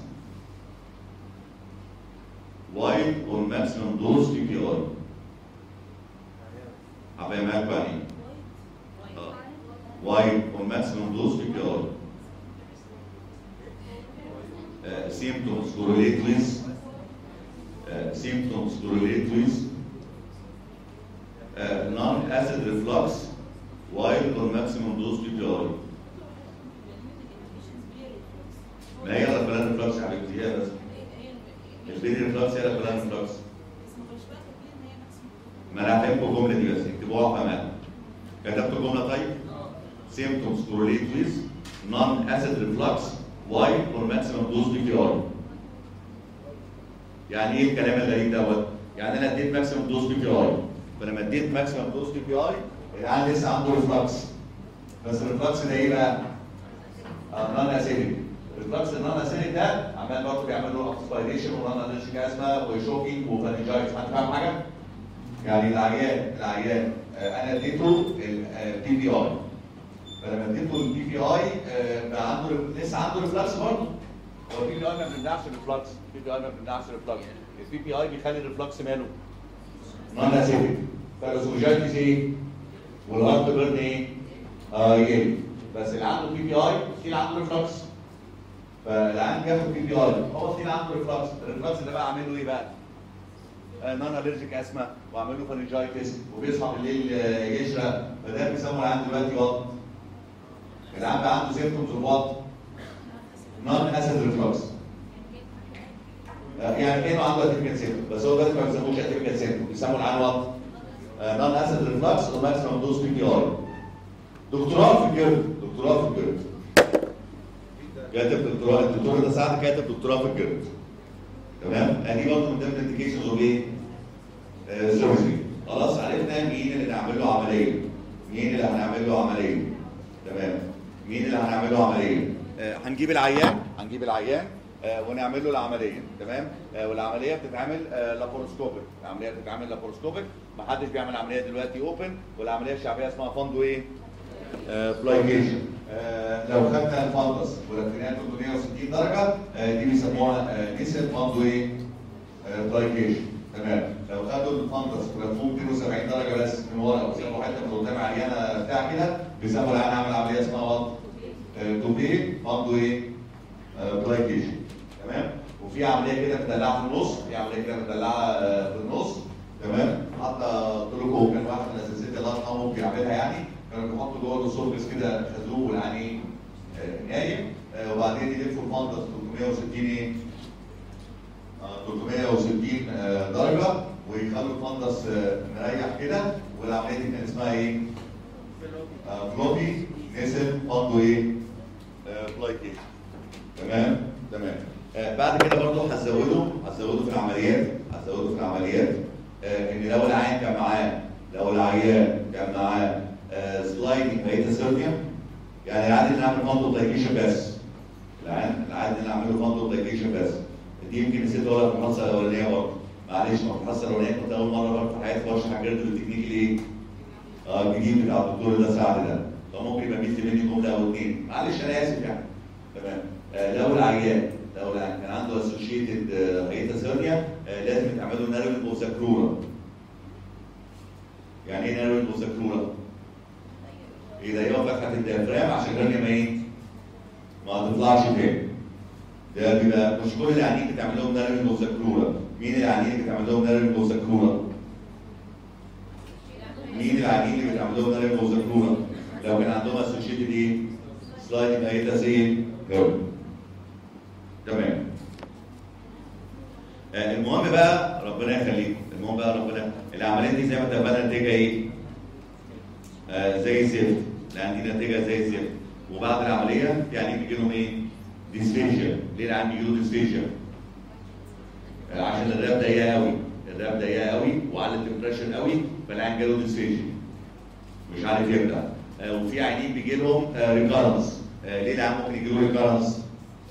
while on maximum dose PPR. هفهمها لكم يعني ايه. آه. while on maximum dose PPR. Uh, symptoms correlate with uh, symptoms correlate with uh, non-acid reflux while on maximum dose PPR. ما هي البلان ريفلكس يا حبيبتي هي بس البيري ريفلكس هي البلان ريفلكس ما انا هفهمكم الجمله دي بس اكتبوها كمان كتبت الجمله طيب symptoms correlate with non-acid reflux while on maximum dose PPR يعني ايه الكلام الغريب دوت؟ يعني انا اديت ماكسيمم دوز بي بي اي فلما اديت ماكسيمم دوز بي بي اي العيان لسه عنده ريفلكس بس الريفلكس ده ايه بقى؟ نون اسيدك الريفلكس النون اسيدك ده عمال برضه بيعمل له اكسبيريشن ونون الرجيك ازمه وشوكينج وفانيجايتس حد فاهم حاجه؟ يعني العيان العيان آه، انا اديته البي بي اي فلما اديته البي بي اي بقى عنده لسه عنده ريفلكس برضه هو البي بي اي ما بيمنعش الريفلكس البي بي اي ما بيمنعش الريفلكس البي بي اي بيخلي الريفلكس ماله نون اسيدك فالاسوجايتس ايه؟ والهارت بيرن ايه؟ اه يقل بس اللي عنده بي بي اي في عنده ريفلكس فالعيان بياخد بي بي اي هو في عنده ريفلكس الريفلكس ده بقى عامل له ايه بقى؟ نون الرجيك اسما وعامل له فانيجايتس وبيصحى بالليل آه، يشرب فده بيسموا العيان دلوقتي وات العيان بقى عنده سيمتومز اوف وات نون اسيد ريفلكس يعني كانه عنده اتيبيكال سيمتوم بس هو دلوقتي ما بيسموش اتيبيكال سيمتوم بيسموا العيان وات نون اسيد ريفلكس وماكسيمم دوز بي بي اي دكتوراه في الجلد دكتوراه في الجلد كاتب دكتوراه الدكتور ده سعد كاتب دكتوراه في الجلد تمام ادي برضه من ضمن الانديكيشنز اوف ايه؟ سيرجري خلاص عرفنا مين اللي نعمل له عمليه مين اللي هنعمل له عمليه تمام مين اللي هنعمل له عمليه آه هنجيب العيان هنجيب العيان آه ونعمل له العمليه تمام آه والعمليه بتتعمل آه لاباروسكوبيك العمليه بتتعمل لاباروسكوبيك ما حدش بيعمل عمليه دلوقتي اوبن والعمليه الشعبيه اسمها فندو ايه بلايكيشن لو خدنا الفندس ولفيناها 360 درجه آه، دي بيسموها نسل فندو ايه بلايكيشن تمام لو خدوا الفندس ولفوه 270 درجه بس من ورا وسابوا حته من قدام عيانه بتاع كده بيسموا العيان عامل عمليه اسمها وات توبي فندو ايه بلايكيشن تمام وفي عمليه كده مدلعه في النص في عمليه كده مدلعه آه، في النص تمام حتى قلت لكم كان واحد من الاساتذه الله يرحمه بيعملها يعني كانوا بيحطوا جوه الاسوفجس كده خازوق يعني آه، نايم آه، وبعدين يلفوا الفندس 360 ايه؟ آه، 360 آه، درجه ويخلوا الفندس آه، مريح كده والعمليه دي كان اسمها ايه؟ آه، فلوبي نزل فندو ايه؟ آه، بلايكيشن تمام تمام آه بعد كده برضه هتزوده هتزوده في العمليات هتزوده في العمليات آه ان لو العيان كان معاه لو العيان كان معاه آه سلايدنج بقيه سيرفيا يعني العادي ان نعمل فندق دايكيشن بس العيان العادي ان نعمل له فندق دايكيشن بس دي يمكن نسيت اقولها في الحصه الاولانيه برضه معلش ما في الحصه الاولانيه كنت اول مره برضه في حياتي بشرح الجرد التكنيك الايه؟ اه الجديد بتاع الدكتور ده سعد ده فممكن يبقى ميزت مني جمله او اثنين معلش انا اسف يعني تمام آه لو العيان لو العيان كان عنده اسوشيتد هيتا سيرنيا آه لازم يتعمل له نيرفين اوساكرورا يعني ايه نيرفين اوساكرورا؟ يضيقوا فتحه الديافرام عشان الهرنيا ما ايه؟ ما تطلعش تاني ده بيبقى مش كل العيانين بتعمل لهم نيرفين اوساكرورا مين العيانين اللي بتعمل لهم نيرفين اوساكرورا؟ مين العيانين اللي بتعمل لهم نيرفين اوساكرورا؟ لو كان عندهم اسوشيتد ايه؟ سلايدنج هيتا سيل نيرفين تمام آه، المهم ربنا يخليكم المهم بقى ربنا العمليات دي زي ما اتفقنا نتيجه ايه؟ آه زي الزفت لان دي نتيجه زي الزفت وبعد العمليه يعني بيجي لهم ايه؟ ديسفيجيا ليه العيان بيجي له ديسفيجيا؟ آه عشان الرئه ضيقه قوي الرئه ضيقه قوي وعلى التمبريشر قوي فالعيان جاله ديسفيجيا مش عارف يبدا آه وفي عيانين بيجي لهم آه ريكارنس آه ليه العيان ممكن يجي له ريكارنس؟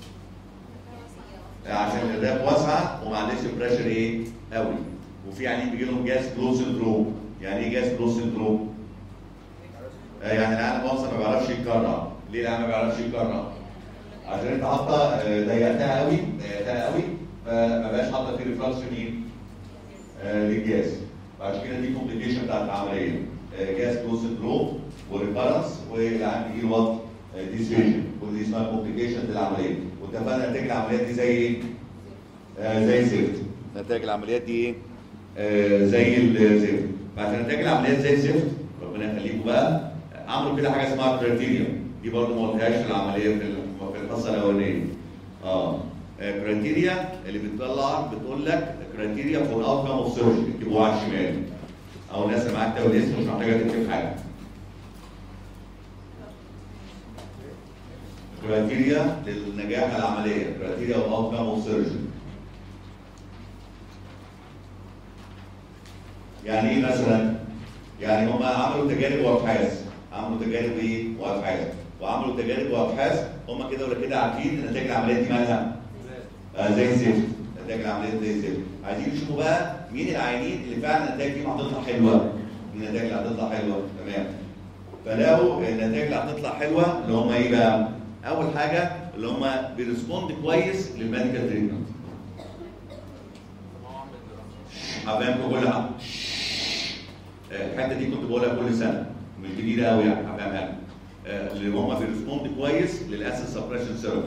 عشان الراب واسعه وما عندهاش بريشر ايه قوي وفي عيانين بيجي لهم جاز فلو سندروم يعني ايه جاز فلو سندروم؟ آه يعني العيان مؤاخذه ما بيعرفش يتكرر ليه العيان ما بيعرفش يتكرر؟ عشان انت حاطه آه، ضيقتها قوي ضيقتها قوي فما بقاش حاطه فيه ريفلكس مين؟ آه، للجاز فعشان كده دي كومبليكيشن بتاعت العمليه آه، جاز فلو سندروم وريكارنس والعيان بيجي له وقت ديسفيجن ودي اسمها كومبليكيشن للعمليه واتفقنا نتائج العمليات دي زي ايه؟ آه زي الزفت نتائج العمليات دي ايه؟ آه زي الزفت فعشان نتائج العمليات زي الزفت ربنا يخليكم بقى عملوا كده حاجه اسمها كرايتيريا دي برضه ما قلتهاش في العمليه في ال- في القصه الاولانيه اه كرايتيريا اللي بتطلع بتقول لك كرايتيريا فور اوت كام اوف سيرجري اكتبوها على الشمال او الناس اللي معاك تاخد اسم مش محتاجه تكتب حاجه كرايتيريا للنجاح العمليه كرايتيريا اوف اوت كام اوف سيرجري يعني ايه مثلا؟ يعني هم عملوا تجارب وابحاث عملوا تجارب ايه؟ وابحاث وعملوا تجارب وابحاث هم كده ولا كده عارفين ان نتائج العمليات دي مالها؟ آه زي الزفت نتائج العمليات زي الزفت عايزين يشوفوا بقى مين العيانين اللي فعلا النتائج دي هتطلع حلوه مين النتائج اللي هتطلع حلوه تمام فلقوا النتائج اللي هتطلع حلوه اللي هم ايه بقى؟ اول حاجه اللي هم بيرسبوند كويس للميديكال تريتمنت هفهمكم كل حاجه آه، الحته دي كنت بقولها كل سنه مش جديده قوي يعني هفهمها لك. آه، اللي هم بيرسبوند كويس للاسيد سبريشن ثيرابي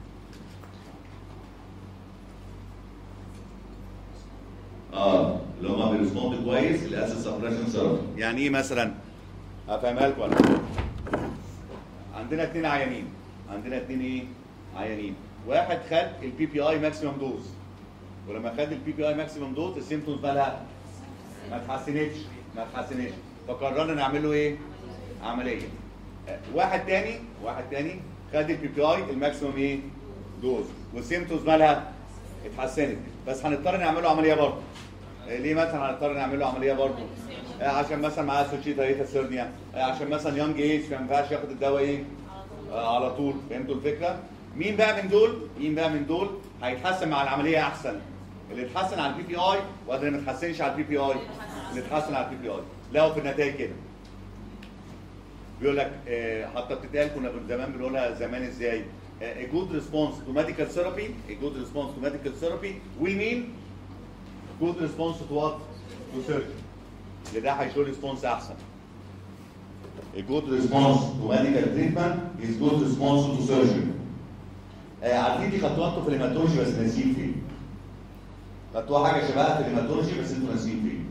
اه اللي هم بيرسبوند كويس للاسيد سبريشن ثيرابي يعني ايه مثلا هفهمها لكم انا عندنا اثنين عيانين عندنا اثنين ايه عيانين واحد خد البي بي اي ماكسيمم دوز ولما خد البي بي اي ماكسيمم دوز السيمتومز مالها ما اتحسنتش ما اتحسنتش فقررنا نعمل له ايه عمليه آه، واحد تاني واحد تاني خد البي بي اي الماكسيمم ايه دوز والسيمتومز مالها اتحسنت بس هنضطر نعمل له عمليه برضه آه، ليه مثلا هنضطر نعمل له عمليه برضه آه، عشان مثلا معاه سوشيتا ريتا سيرنيا آه، عشان مثلا يونج ايج ما ينفعش ياخد الدواء ايه آه، على طول فهمتوا الفكره مين بقى من دول مين بقى من دول هيتحسن مع العمليه احسن اللي اتحسن على البي بي اي ولا اللي ما اتحسنش على البي بي اي اللي اتحسن على البي بي اي لقوا في النتائج كده بيقول لك آه، حتى بتتقال كنا من زمان بنقولها زمان ازاي a good response to medical therapy a good response to medical therapy will mean good response to what to surgery اللي ده هيشو ريسبونس احسن A good response to medical treatment is good response to surgery. آه عارفين دي خدتوها انتوا في الهيماتولوجي بس ناسيين فين. خدتوها حاجه شبهها في الهيماتولوجي بس انتوا ناسيين فين.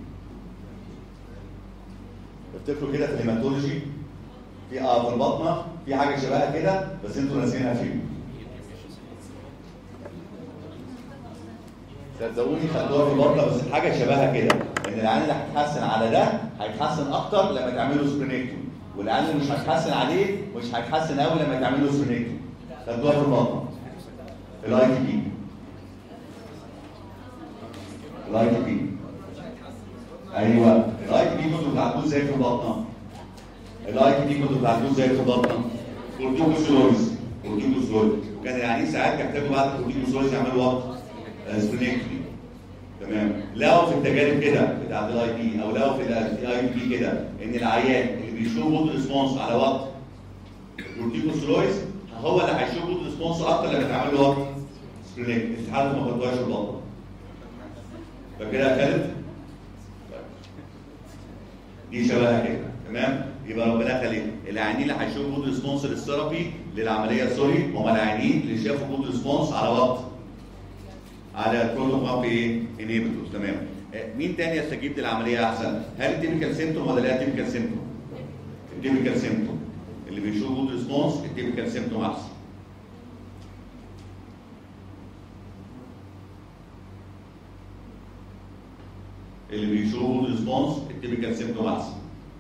افتكروا كده في الهيماتولوجي في اه في البطنه في حاجه شبهها كده بس انتوا ناسيينها فين. صدقوني خدوها في البطنه بس حاجه شبهها كده ان العيان اللي هيتحسن على ده هيتحسن اكتر لما تعمله سبرينكتومي والعيان اللي مش هيتحسن عليه مش هيتحسن قوي لما تعمله سبرينكتومي خدوها في البطنه الاي تي بي الاي تي بي ايوه الاي تي بي كنتوا بتعدوه ازاي في البطنه الاي تي بي كنتوا بتعدوه ازاي في البطنه كورتيكوسلويز كورتيكوسلويز وكان العيانين ساعات يحتاجوا بعد الكورتيكوسلويز يعملوا وقت سبرينكتومي تمام لقوا في التجارب كده بتاعت الاي بي او لقوا في الاي بي كده ان العيان اللي بيشوف جود ريسبونس على وقت الكورتيكوسترويدز هو اللي هيشوف جود ريسبونس اكتر لما تعمل له وقت سبرينكت استحاله ما خدتوهاش في البطن فكده يا خالد دي شبهها كده تمام يبقى ربنا يخليك العيانين اللي هيشوفوا جود ريسبونس للثيرابي للعمليه سوري هم العيانين اللي شافوا جود ريسبونس على وقت على البروتوكول ايه انيبيتورز تمام آه، مين تاني يستجيب للعمليه احسن هل التيبيكال سيمتوم ولا لا التيبيكال سيمتوم التيبيكال سيمتوم اللي بيشوف جود ريسبونس التيبيكال سيمتوم احسن اللي بيشو ريسبونس التيبيكال سيمتوم احسن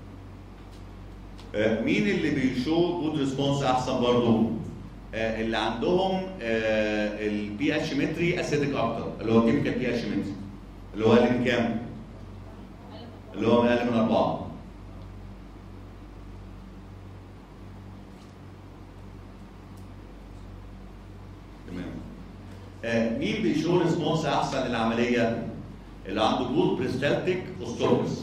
آه، مين اللي بيشو جود ريسبونس احسن برضو آه، اللي عندهم البي اتش متري اسيدك اكتر اللي هو تيبيكال بي اتش متري اللي هو اقل من كام؟ اللي هو من اقل من اربعه تمام آه، مين بيشو ريسبونس احسن للعمليه؟ اللي عنده جود بريستالتيك اوستروبس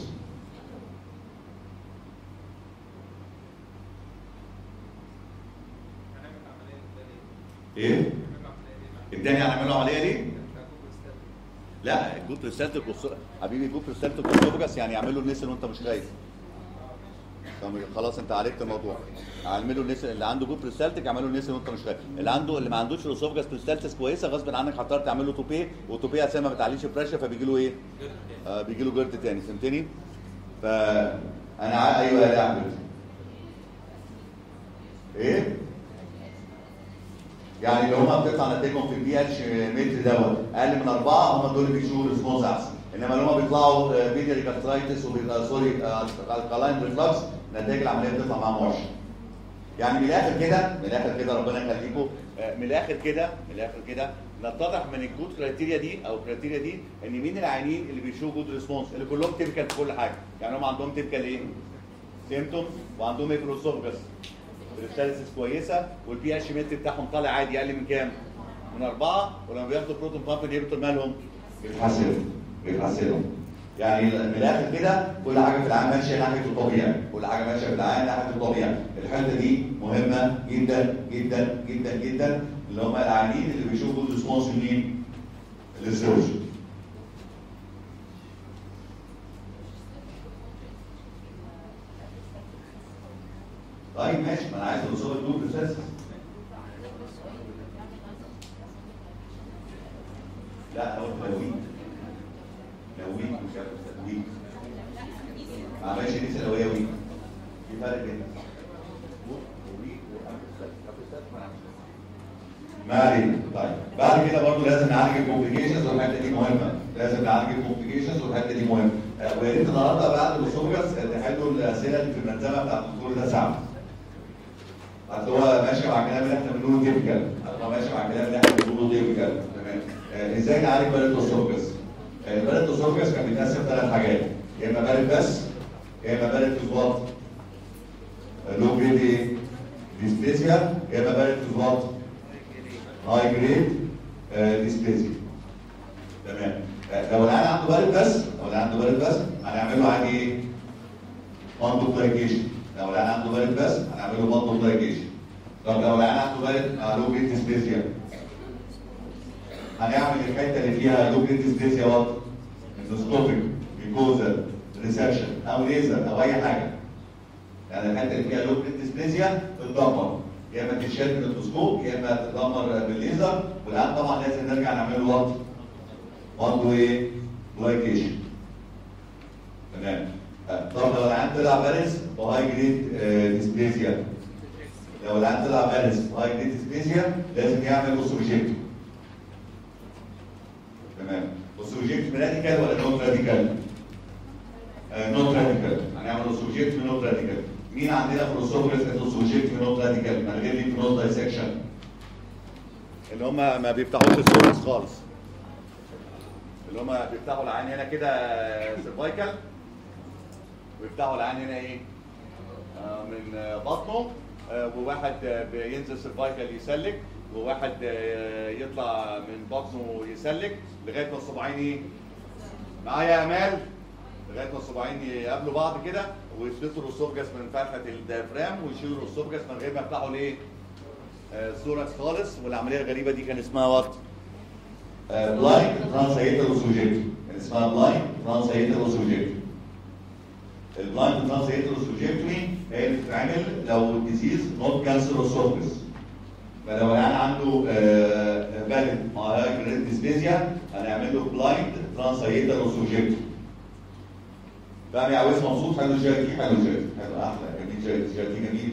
ايه؟ التاني هنعمل له عمليه ليه؟ لا الجود بريستالتيك حبيبي الجود بريستالتيك اوستروبس يعني يعمل له النسل وانت مش خايف طب خلاص انت عالجت الموضوع اعمله النسل اللي عنده جود بريستالتيك اعمله النسل وانت مش خايف اللي عنده اللي ما عندوش الاسوفجاس بريستالتيس كويسه غصب عنك هتضطر تعمل له توبيه والتوبيه اساسا ما بتعليش بريشر فبيجي له ايه؟ آه بيجي له جرد تاني فهمتني؟ فانا ع... ايوه يا احمد ايه؟ يعني اللي هم بتطلع نتائجهم في البي اتش متر دوت اقل من اربعه هم دول اللي بيشوفوا ريسبونس احسن انما اللي هم بيطلعوا بيدري كاسترايتس سوري الكالاين ريفلكس نتائج العمليه بتطلع معاهم وحشه. يعني من الاخر كده من الاخر كده ربنا يخليكم آه، من الاخر كده من الاخر كده نتضح من الجود كرايتيريا دي او الكرايتيريا دي ان مين العيانين اللي بيشوفوا جود ريسبونس اللي كلهم تيبيكال في كل حاجه يعني هم عندهم تيبيكال ايه؟ سيمتومز وعندهم ايبروسوفجس الريستالسيس كويسه والبي اتش متر بتاعهم طالع عادي اقل من كام؟ من اربعه ولما بياخدوا بروتون بامب انهبيتور مالهم؟ بيتحسنوا بيتحسنوا يعني من الاخر كده كل حاجه في العالم ماشيه ناحيه الطبيعي كل حاجه ماشيه في العالم ناحيه الطبيعي الحته دي مهمه جدا جدا جدا جدا اللي هم العيانين اللي بيشوفوا ريسبونس منين؟ للسيرجن طيب ماشي ما انا عايز اوصل الدور اساسا لا هو لو لو ويك مش عارف ويك ما عملش لسه لو هي ويك في فرق بين ويك ما علينا طيب بعد كده برضه لازم نعالج الكومبليكيشنز والحته دي مهمه لازم نعالج الكومبليكيشنز والحته دي مهمه آه، ويا ريت النهارده بعد الاسوفجس تحلوا الاسئله اللي في الملزمه بتاعت الدكتور ده سعد اصل هو ماشي مع الكلام اللي احنا بنقوله تيبيكال هو ماشي مع الكلام اللي احنا بنقوله تيبيكال تمام آه، ازاي نعالج بلد الاسوفجس البلد الاسوفجس كان بيتقسم ثلاث حاجات يا اما بلد بس يا اما بلد فيزوات لو جريد ايه ديسبيسيا يا اما بلد فيزوات هاي جريد ديسبيسيا تمام آه، لو العيان عنده بلد بس لو العيان عنده بلد بس هنعمل له عادي ايه؟ ماندوبلايكيشن لو العيان عنده بلد بس هنعمل له ماندوبلايكيشن طب لو العيان عنده بلد لو جريد ديسبيسيا هنعمل الحته اللي فيها لو جريد ديسبيسيا وات اندوسكوبيك ميكوزا ريسكشن او ليزر او اي حاجه يعني الحته اللي فيها لو جريد ديسبيسيا تتدمر يا اما تتشال من الاندوسكوب يا اما تتدمر بالليزر والان طبعا لازم نرجع نعمل له وات وات ايه بلايكيشن تمام طب لو العيان طلع بارز وهاي جريد ديسبيسيا لو العيان طلع بارز وهاي جريد ديسبيسيا لازم يعمل اوسوجيكتو تمام اوسوجيكتو راديكال ولا نوت راديكال؟ نوت راديكال هنعمل اوسوجيكتو نوت راديكال مين عندنا في الاوسوفجس اوسوجيكتو نوت راديكال من غير ليمف دايسكشن اللي هم ما بيفتحوش السورس خالص اللي هم بيفتحوا العين هنا كده سيرفايكال ويفتحوا العين هنا ايه؟ آه، من آه، بطنه آه، وواحد آه، بينزل سيرفايكال يسلك وواحد آه، يطلع من بطنه يسلك لغايه ما الصباعين ايه؟ معايا يا امال لغايه ما الصباعين يقابلوا بعض كده ويفلتوا الاسوفجس من فتحه الديافرام ويشيلوا الاسوفجس من غير ما يفتحوا الايه؟ آه، الثوركس خالص والعمليه الغريبه دي كان اسمها وات؟ بلايند ترانسايتال اوسوجيكتو كان اسمها بلايند ترانسايتال اوسوجيكتو البلايند ترانسايتال اوسوجيكتومي هي اللي بتتعمل لو الديزيز نوت كانسر اوسوفجس فلو العيان عنده فاليد مع هاي ديسبيزيا هنعمل له بلايند ترانسايتال اوسوجيكتو فاهم يا عويس مبسوط حلو الجاكي حلو الجاكي حلو احلى جميل جاكي جاكي جميل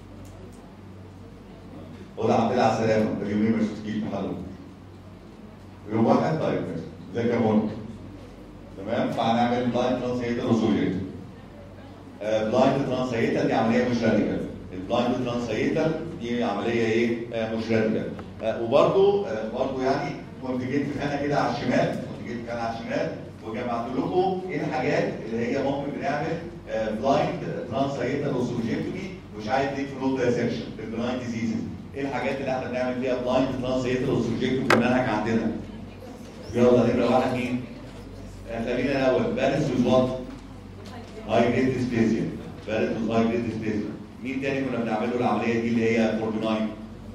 قول عبد الله على السلامه اليومين مش تجيب محله يوم واحد طيب ماشي ازيك يا منى تمام فهنعمل بلايند ترانسليتر وسوجيت بلايند ترانسليتر دي عمليه مش راديكال البلايند ترانسليتر دي عمليه ايه آه، مش راديكال وبرده برضه يعني كنت جيت في خانه كده على الشمال كنت جيت في خانه على الشمال وجمعت لكم ايه الحاجات اللي هي ممكن بنعمل بلايند ترانسليتر وسوجيتومي مش عايز دي في نوت سيكشن في البلايند ديزيزز ايه الحاجات اللي احنا بنعمل فيها بلايند ترانسليتر وسوجيتومي في المنهج عندنا يلا نمره واحد مين؟ آه، خلينا الاول بارس وات هاي جريد ديسبيزيا بارس هاي جريد ديسبيزيا مين تاني كنا بنعمل له العمليه دي اللي هي 49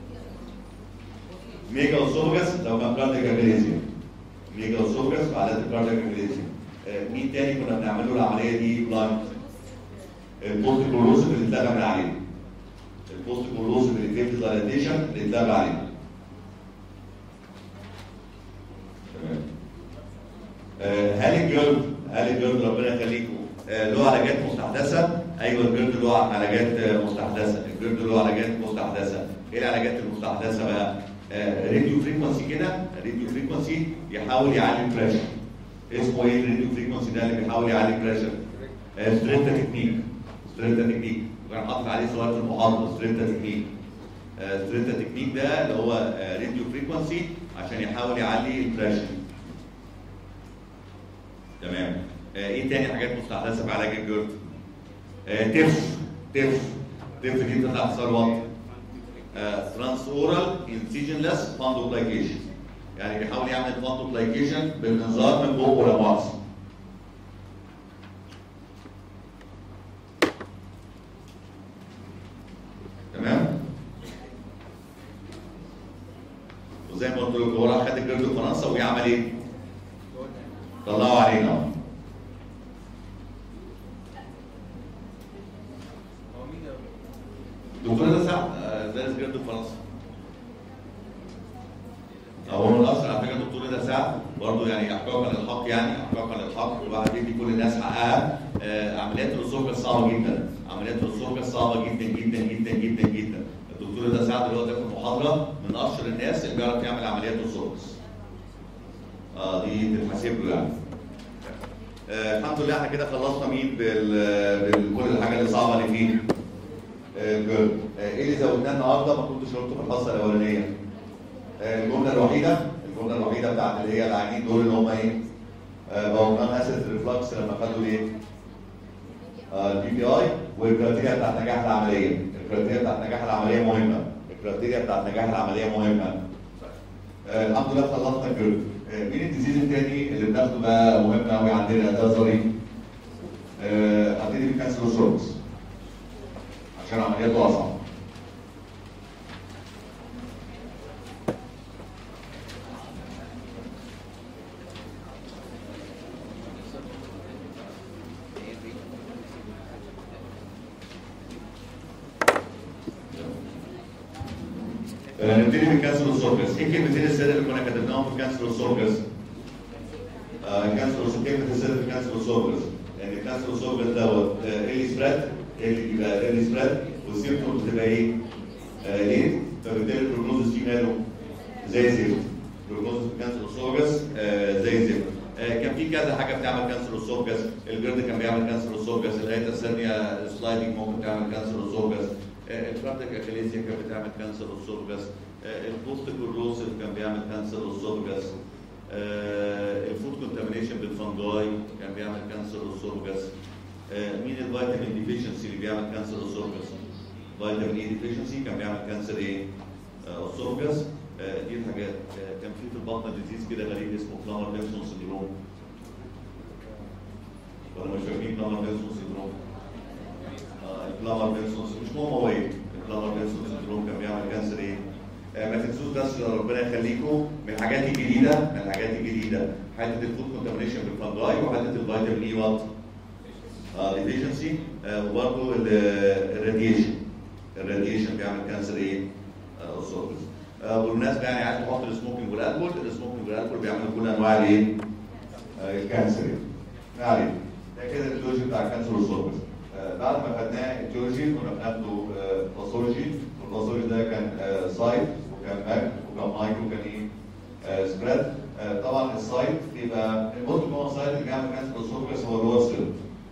ميجا اوسوفجس لو كان كاردياك ابيليزيا ميجا اوسوفجس وعلامه الكاردياك ابيليزيا آه، مين تاني كنا بنعمل له العمليه دي بلايند البوست كلوزيف اللي اتلغى من عليه البوست كلوزيف اللي فيه دايلاتيشن اللي اتلغى عليه تمام آه، هل الجلد هل الجلد ربنا يخليكم آه، له علاجات مستحدثه؟ ايوه الجلد له علاجات آه، مستحدثه، الجلد له علاجات مستحدثه، ايه العلاجات المستحدثه بقى؟ راديو فريكونسي كده راديو فريكونسي يحاول يعلي البريشر اسمه ايه الراديو فريكونسي ده اللي بيحاول يعلي البريشر؟ ستريتا تكنيك ستريتا تكنيك وكان حاطط عليه سؤال في المحاضره ستريتا تكنيك ستريتا تكنيك ده اللي هو راديو فريكونسي عشان يحاول يعلي البريشر تمام آه، ايه تاني حاجات مستحدثه في علاج الجرد؟ آه، تف تف تف دي بتطلع في ثروات ترانس اورال انسيجنلس فاندوبلايكيشن يعني بيحاول يعمل فاندوبلايكيشن بالمنظار من بقه ولا مؤاخذه تمام وزي ما قلت لكم هو راح خد الجرد في فرنسا ويعمل ايه؟ طلعوا علينا هو مين ده؟ الدكتور ده سعد آه، دارس جرد في فرنسا هو من الاصل على فكره الدكتور ده سعد برضه يعني احقاقا للحق يعني احقاقا للحق الواحد يدي كل الناس حقها آه، عمليات الرسوبه صعبه جدا عمليات الرسوبه صعبه جدا جدا جدا جدا جدا الدكتور ده سعد اللي هو ده في المحاضره من اشهر الناس اللي بيعرف يعمل عمليات الرسوبه اه دي تتحسب له يعني آه الحمد لله احنا كده خلصنا مين بال بكل الحاجه اللي صعبه اللي فيه آه الجرد. آه ايه اللي زودناه النهارده ما كنتش قلته في الحصه الاولانيه آه الجمله الوحيده الجمله الوحيده بتاعت اللي هي العيانين دول اللي هم ايه؟ آه بونان اسيد ريفلكس لما خدوا ايه؟ البي بي اي والكريتيريا بتاعت نجاح العمليه الكريتيريا بتاعت نجاح العمليه مهمه الكريتيريا بتاعت نجاح العمليه مهمه آه الحمد لله خلصنا الجرد آه مين الديزيز التاني اللي بناخده بقى مهم قوي عندنا ده ظريف آه، هبتدي بالكانسر والسوركس عشان عملياته اصعب آه، نبتدي بالكانسر والسوركس ايه كلمتين الساده اللي كنا كتبناهم في الكانسر والسوركس؟ آه، الكانسر والسوركس كلمه الساده في الكانسر والسوركس لان الكانسر والسوركس دوت ايلي سبريد اللي بيبقى ايلي سبريد والسيمتومز بتبقى ايه؟ آه، ليه؟ فبالتالي البروجنوزس فيه ماله؟ زي الزفت البروجنوزس في الكانسر والسوركس آه، زي الزفت آه، كان في كذا حاجه بتعمل كانسر والسوركس الجرد كان بيعمل كانسر والسوركس الهيئه الثانيه سلايدنج ممكن تعمل كانسر والسوركس الكاردياك اكليزيا كانت بتعمل كانسر والسوركس البوست كوروسيف كان بيعمل كانسر والسوركس الفود كونتامينيشن بالفنجاي كان بيعمل كانسر والسوركس مين الفيتامين ديفيشنسي اللي بيعمل كانسر والسوركس فيتامين اي ديفيشنسي كان بيعمل كانسر ايه؟ والسوركس دي الحاجات آه، كان في في البطن ديزيز كده غريب اسمه كلامر بيرسون سندروم ولا مش فاكرين كلامر بيرسون سندروم؟ الكلامر بيرسون مش مهم هو ايه؟ الكلامر بيرسون سندروم كان بيعمل كانسر ايه؟ آه، ما تنسوش بس ربنا يخليكم من الحاجات الجديده من الحاجات الجديده حته الفود كونتامينيشن بالفنجاي وحته الفيتامين اي وات ديفيشنسي وبرضه الراديشن الراديشن بيعمل كانسر ايه؟ السوركس بالمناسبه يعني عايز تحط السموكينج والالكول السموكينج والالكول بيعملوا كل انواع الايه؟ آه، الكانسر ما علينا ده كده الجيولوجي بتاع الكانسر والسوركس آه، بعد ما خدناه الجيولوجي كنا بناخده باثولوجي والباثولوجي ده كان سايت وكان باك وكان مايك وكان ايه؟ سبريد آه، طبعا السايت يبقى الموست كومن سايت اللي بيعمل كانسر اسوفجس هو اللور سيرد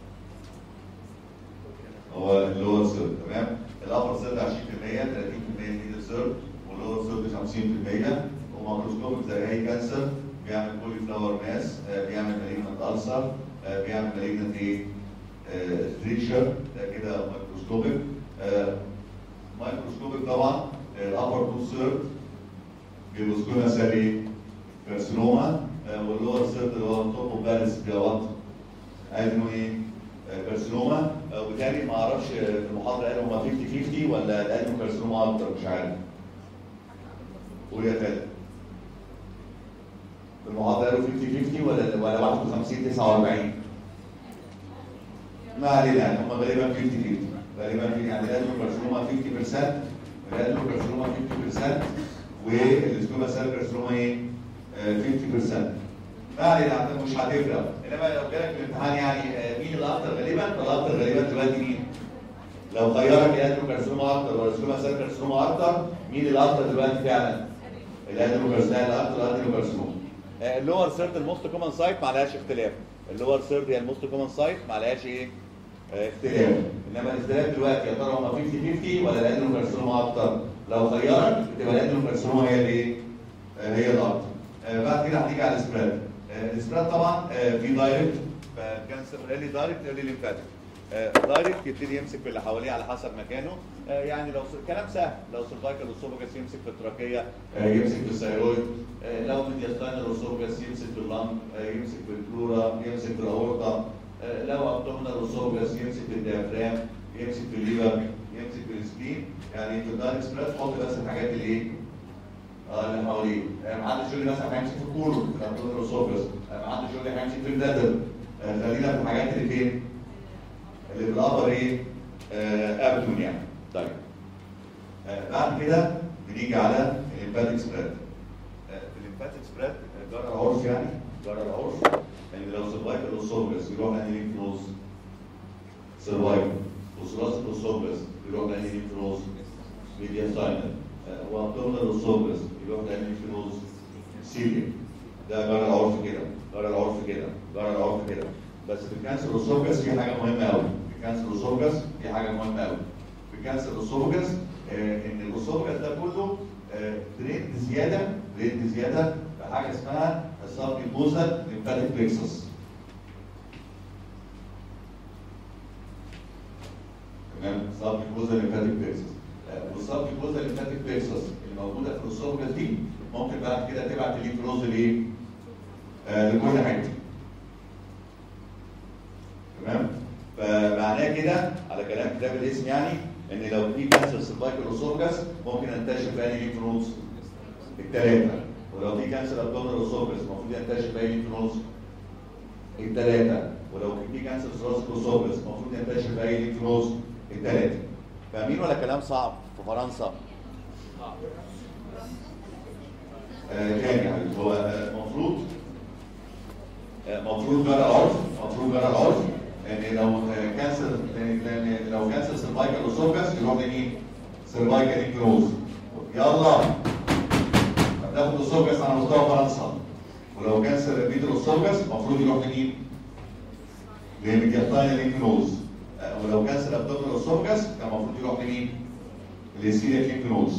هو اللور سيرد تمام الابر سيرد 20% 30% ميدل سيرد واللور سيرد 50% وماكروسكوبيك زي اي كانسر بيعمل بولي فلاور ماس بيعمل مالجنت السر بيعمل مالجنت ايه ستريكشر ده كده مايكروسكوبيك مايكروسكوبيك طبعا الابر تو سيرد بيبقوا سالي كارسينوما واللور سيرد اللي هو توب اوف باريس دوت ادنو ايه كارسينوما وبالتالي ما اعرفش في المحاضره قالوا هم 50 50 ولا الادنو كارسينوما اكتر مش عارف قول يا خالد في المحاضره قالوا 50 50 ولا ولا 51 49 ما علينا يعني هم غالبا 50 50 غالبا في- يعني الادنو كارسينوما 50% الادنو كارسينوما 50% والسكوما سيل كارسينوما ايه؟ آه، 50% ما علينا عندنا مش هتفرق انما لو جالك في الامتحان يعني آه، مين الاكثر غالبا فالاكثر غالبا دلوقتي مين؟ لو خيرك الادنو كارسينوما اكتر ولا السكوما سيل كارسينوما اكتر مين الاكثر دلوقتي فعلا؟ الادنو كارسينوما الاكثر الادنو كارسينوما اللور سيرد الموست كومن سايت ما عليهاش اختلاف اللور سيرد هي الموست كومن سايت ما عليهاش ايه؟ آه، اختلاف انما الاختلاف دلوقتي يا ترى هم 50 50 ولا الادنو كارسينوما اكتر؟ لو خيرك بتبقى الادنو كارسينوما هي الايه؟ آه، هي الاكتر آه، بعد كده هنيجي على السبريد آه، السبريد طبعا آه، في دايركت كانسر ايرلي دايركت ايرلي ليمفاتيك دايركت يبتدي يمسك في اللي حواليه على حسب مكانه آه، يعني لو س- كلام سهل لو سيرفايكال اسوفاجس يمسك في التراكيه آه، يمسك في الثيرويد آه، لو ميدياستاينال اسوفاجس يمسك في اللنج آه، يمسك في البلورا يمسك في الاورطه آه، لو ابدومينال اسوفاجس يمسك في الديافرام يمسك في الليفر يمسك في السبين يعني في الدايركت سبريد حط بس الحاجات اللي ايه اه اللي حواليه آه، ما حدش يقول لي مثلا هيمسك في الكولون في الابدومينال اسوفاجس آه، ما حدش يقول لي هيمسك في البلادر آه، خلينا في الحاجات اللي فين اللي في الابر ايه آه، ابدون يعني طيب آه، بعد كده بنيجي على الليمفاتيك سبريد في الليمفاتيك سبريد جرى العرف يعني جرى العرف ان لو سيرفايكال اسوفجس يروح لانهي ليمف نودز سيرفايكال وثلاثي الاسوفجس يروح لانهي ليمف نودز ميدياستاينال وابدومينال اسوفجس يروح لانهي ليمف نودز سيليا ده جرى العرف كده جرى العرف كده جرى العرف كده بس في الكانسر الاسوفجس في حاجه مهمه قوي في الكانسر الاسوفجس في حاجه مهمه قوي في كانسر الاسوفجس آه ان الاسوفجس ده كله آه دريد زياده دريد زياده بحاجه اسمها السبكيبوزال ليمفاتيك بليكسس تمام سبكيبوزال ليمفاتيك بليكسس والسبكيبوزال ليمفاتيك بليكسس اللي موجوده في الاسوفجس دي ممكن بعد كده تبعت الليمف نودز لايه؟ آه لكل حته تمام فمعناه كده على كلام كتاب الاسم يعني ان لو في كانسر سيرفايكال اسوفجس ممكن ينتشر في انهي ليمف نودز؟ الثلاثه ولو في كانسر ابدومينال اسوفجس المفروض ينتشر في اي ليمف نودز؟ الثلاثه ولو في كانسر ثوراسيك اسوفجس المفروض ينتشر في اي ليمف نودز؟ الثلاثه فاهمين ولا كلام صعب في فرنسا؟ آه تاني يا حبيبي هو المفروض المفروض جرى العرف المفروض جرى العرف ان لو آه، كانسر لان لأن لو كانسر سيرفايكال اسوفجس يروح لمين؟ سيرفايكال انكلوز يلا هتاخد اسوفجس على مستوى فرنسا ولو كانسر بيتر اسوفجس المفروض يروح لمين؟ لميدياتاينال انكلوز ولو كانسر ابدومينال اسوفجس كان المفروض يروح لمين؟ لسيريك انكلوز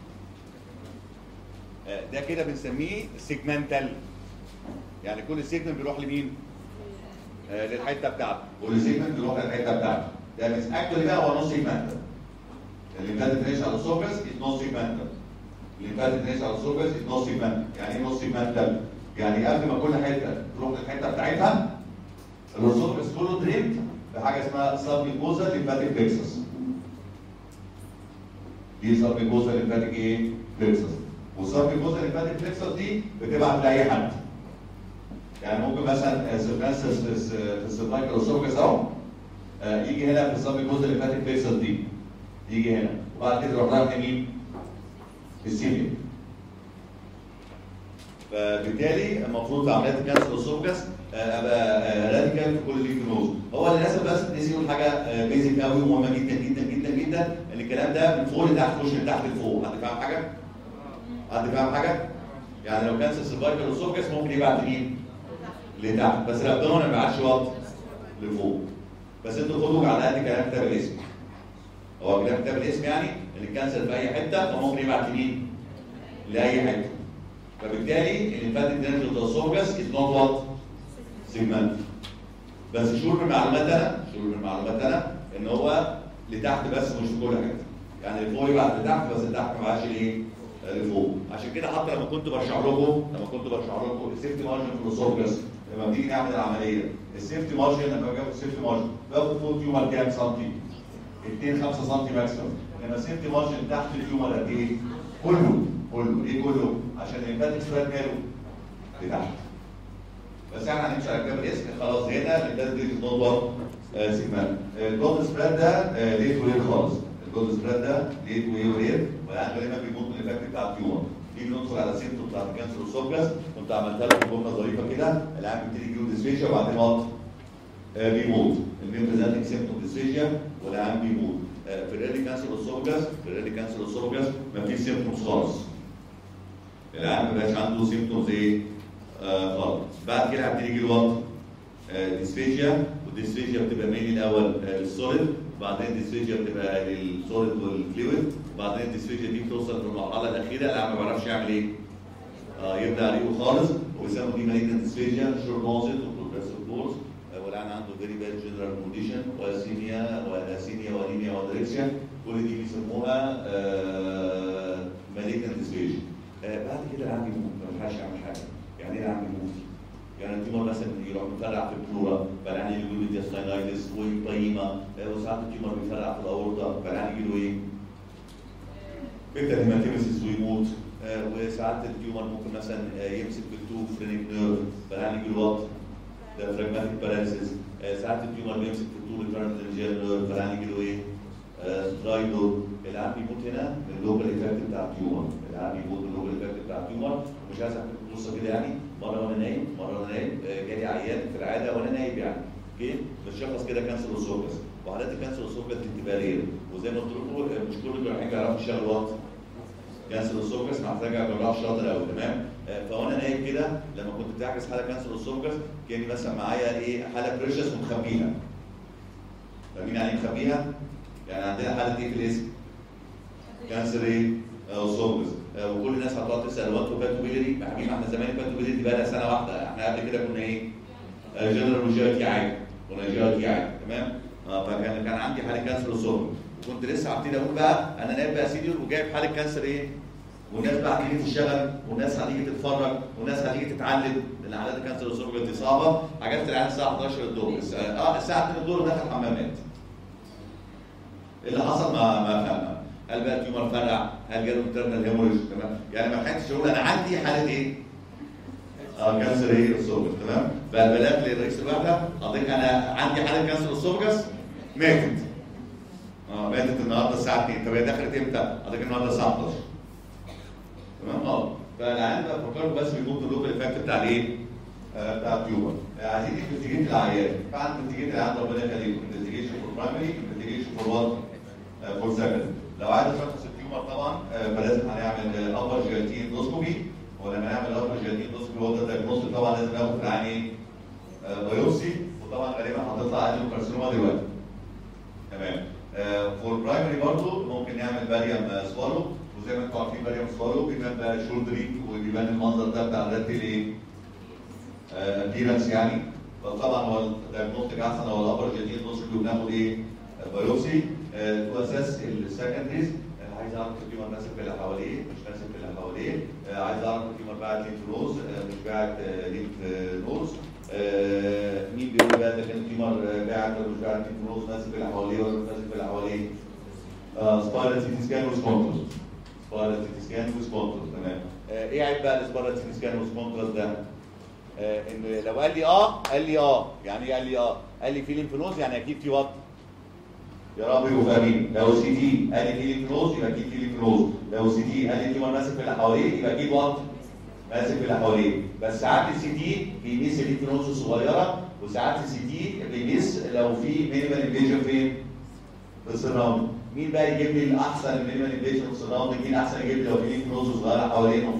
ده كده بنسميه سيجمنتال يعني كل سيجمنت بيروح لمين؟ آه للحته بتاعته كل سيجمنت بيروح للحته بتاعته ده مش اكتولي بقى هو نص سيجمنتال اللي فاتت ريش على السوفس از نص سيجمنتال اللي فاتت ريش على السوفس از نص سيجمنتال يعني ايه نص سيجمنتال؟ يعني قبل ما كل حته تروح للحته بتاعتها الاسوفس كله دريبت بحاجه اسمها سبميكوزا ليمفاتيك بلكسس دي سبميكوزا ليمفاتيك ايه؟ بلكسس والسبميكوزا ليمفاتيك بلكسس دي بتبعت لاي حد يعني ممكن مثلا سيرفانسس في السيرفايكال اسوفجس اهو آه، يجي هنا في السب الجزء اللي فاتت بيكسس دي يجي هنا وبعد كده يروح رايح لمين؟ السيليا فبالتالي المفروض في عمليات الكانسر الاسوفجس آه، ابقى راديكال في كل الليمفنوز هو للاسف بس نسي يقول حاجه بيزك قوي ومهمه جدا جدا جدا جدا ان الكلام ده من فوق لتحت مش من تحت لفوق حد فاهم حاجه؟ حد فاهم حاجه؟ يعني لو كانسر سيرفايكال اسوفجس ممكن يبعت لمين؟ لتحت بس الابدومن ما بيبعتش وات لفوق بس انتوا خدوا على قد كلام كتاب الاسم هو كلام كتاب الاسم يعني ان الكانسر في اي حته فممكن يبعت لمين؟ لاي حته فبالتالي الليمفاتيك درينج اوف ذا اسوفجس از نوت وات سيجمنت بس شهور من معلوماتنا شهور من معلوماتنا ان هو لتحت بس مش في كل حته يعني اللي فوق يبعت لتحت بس لتحت ما بقاش ليه لفوق عشان كده حتى لما كنت برشح لكم لما كنت برشح لكم السيفتي مارجن في الاسوفجس لما بنيجي نعمل العمليه السيفتي مارجن لما باجي اخد السيفتي مارجن باخد فوق تيومر كام سنتي؟ 2 5 سم ماكسيموم انما السيفتي مارجن تحت التيومر قد ايه؟ كله كله ليه كله؟ عشان الليمفاتيك سبريد ماله لتحت بس احنا هنمشي على كتاب الاسم خلاص هنا الليمفاتيك دي نوت سيجمنت الجولد سبريد ده آه، ليه وليه خالص الجولد سبريد ده ليه وليه وليه والان غالبا بيموت من الايفكت بتاع التيومر نيجي ندخل على سيمتوم بتاعت كانسر الاسوفجس كنت عملتها لكم جمله ظريفه كده العيان بيبتدي يجيله ديسفيجيا وبعدين وات آه، بيموت المين بريزنتنج سيمتوم ديسفيجيا والعيان بيموت آه، في الريدي كانسر الاسوفجس في الريدي كانسر الاسوفجس مفيش سيمتومز خالص العيان ما بقاش عنده سيمتومز ايه آه خالص بعد كده هبتدي يجي له وات آه، ديسفيجيا والديسفيجيا بتبقى مين الاول آه، للسوليد وبعدين الديسفيجيا بتبقى للسوليد والفلويد وبعدين الديسفيجيا دي بتوصل في المرحله الاخيره العيان ما بيعرفش يعمل ايه آه يبدا عليه خالص ويسموا دي مالجنت ديسفيجيا شور نوزل وبروجريسيف كورس والعيان عنده فيري باد جنرال كونديشن واسيميا واسيميا وانيميا وادريكسيا كل دي بيسموها مالجنت ديسفيجيا بعد كده العيان بيموت ما بيلحقش يعمل حاجه يعني ايه العيان بيموت؟ يعني التيومر مثلا يروح مفرع في البلورا بعدين يجي له ديستاينايتس وقيمه آه، وساعات التيومر بيفرع في الاورطه بعدين يجي له ايه؟ بيتا هيماتيمسيس ويموت آه، وساعات التيومر ممكن مثلا آه، يمسك في التو فرينيك نيرف بعدين يجي له وات؟ ده فراجماتيك باراليسيس ساعات التيومر بيمسك في التو ريترنال نيرف بعدين يجي له ايه؟ سترايدو العيان بيموت هنا من اللوكال ايفكت بتاع التيومر العيان بيموت من اللوكال ايفكت بتاع التيومر مش عايز احكي لكم قصه كده يعني مره وانا نايم مره وانا نايم آه، جالي عيان في العاده وانا نايم يعني اوكي بتشخص كده كانسر اسوفجس وحالات الكانسر اسوفجس دي بتبقى رير وزي ما قلت لكم آه، مش كل الجراحين بيعرفوا يشتغلوا وقت كانسر اسوفجس محتاجه جراح شاطر قوي تمام آه، فوانا نايم كده لما كنت بتعكس حاله كانسر اسوفجس كاني مثلا معايا ايه حاله بريشس ومخبيها فاهمين يعني ايه مخبيها؟ يعني عندنا حاله ايه في الاسم؟ كانسر ايه؟ اسوفجس وكل الناس هتقعد تسال هو انتوا باتوا بيلري؟ يا حبيبي احنا زمان باتوا بيلري دي بقى لها سنه واحده احنا قبل كده كنا ايه؟ جنرال وجي تي عادي كنا جي تي عادي تمام؟ اه فكان كان عندي حاله كانسر اسوفجس وكنت لسه هبتدي اقول بقى انا نايم بقى سينيور وجايب حاله كانسر ايه؟ والناس بقى هتيجي تشتغل والناس هتيجي تتفرج والناس هتيجي تتعلم لان حالات الكانسر الاسوفجس دي صعبه حاجات العيال الساعه 11 الظهر الساعة- اه الساعه 2 الظهر دخل حمامات اللي حصل ما ما فهمنا هل بقى التيومر فرع هل جاله انترنال هيموريج تمام يعني ما لحقتش اقول انا عندي حاله ايه اه كانسر ايه الاسوفجس تمام فالبلاغ لرئيس الوحده قضيت انا عندي حاله كانسر الاسوفجس ماتت اه ماتت النهارده الساعه 2 طب هي دخلت امتى؟ قضيت النهارده الساعه 11 تمام اه فالعيان بقى فكروا بس بيموت اللوكال افكت بتاع الايه؟ آه، بتاع التيومر آه، عايزين انفستيجيت العيان بعد انفستيجيت العيان ربنا يخليكم انفستيجيشن فور برايمري انفستيجيشن فور وات فور سكند لو عايز اشخص التيومر طبعا آه، فلازم هنعمل ابر جيلاتين دوسكوبي ولما نعمل ابر جيلاتين دوسكوبي هو ده الدايجنوستيك طبعا لازم ناخد في العين ايه؟ آه، بايوبسي وطبعا غالبا هتطلع ادينو كارسينوما دلوقتي تمام فور برايمري برضه ممكن نعمل باريوم سوالو وزي ما انتم عارفين باريوم سوالو بيبان بقى شولدرينج وبيبان المنظر ده بتاع الريتيل ايه؟ ابيرنس يعني فطبعا هو الدايجنوستيك احسن هو الابر جديد نص بناخد ايه؟ بايوبسي تو اساس السكندريز عايز اعرف التيومر ماسك في اللي حواليه مش ماسك في اللي حواليه آه، عايز اعرف التيومر باعت لينف نوز آه، مش باعت آه، لينف نوز آه، مين بيقول بقى ده كان التيومر آه، باعت ولا مش باعت لينف نوز ماسك في اللي حواليه ولا مش ماسك في اللي حواليه سبايرال سيتي سكان وسبونترز سبايرال سيتي سكان وسبونترز تمام آه، ايه عيب بقى السبايرال سيتي سكان وسبونترز ده؟ آه، ان لو قال لي اه قال لي اه يعني ايه قال لي اه قال لي في لينف نوز يعني اكيد في وات يا رب يبقوا فاهمين لو سي تي قال لي في لينف نوز يبقى اكيد في لينف نوز لو سي تي قال لي التيومر ماسك في اللي حواليه يبقى اكيد وات ماسك في اللي حواليه بس ساعات السي تي بيميس اللينف نوز الصغيره وساعات السي تي بيميس لو في مينيمال انفيجن فين؟ في السراوند مين بقى يجيب لي الاحسن مينيمال انفيجن في السراوند مين احسن يجيب لي لو في لينف نوز صغيره حوالينهم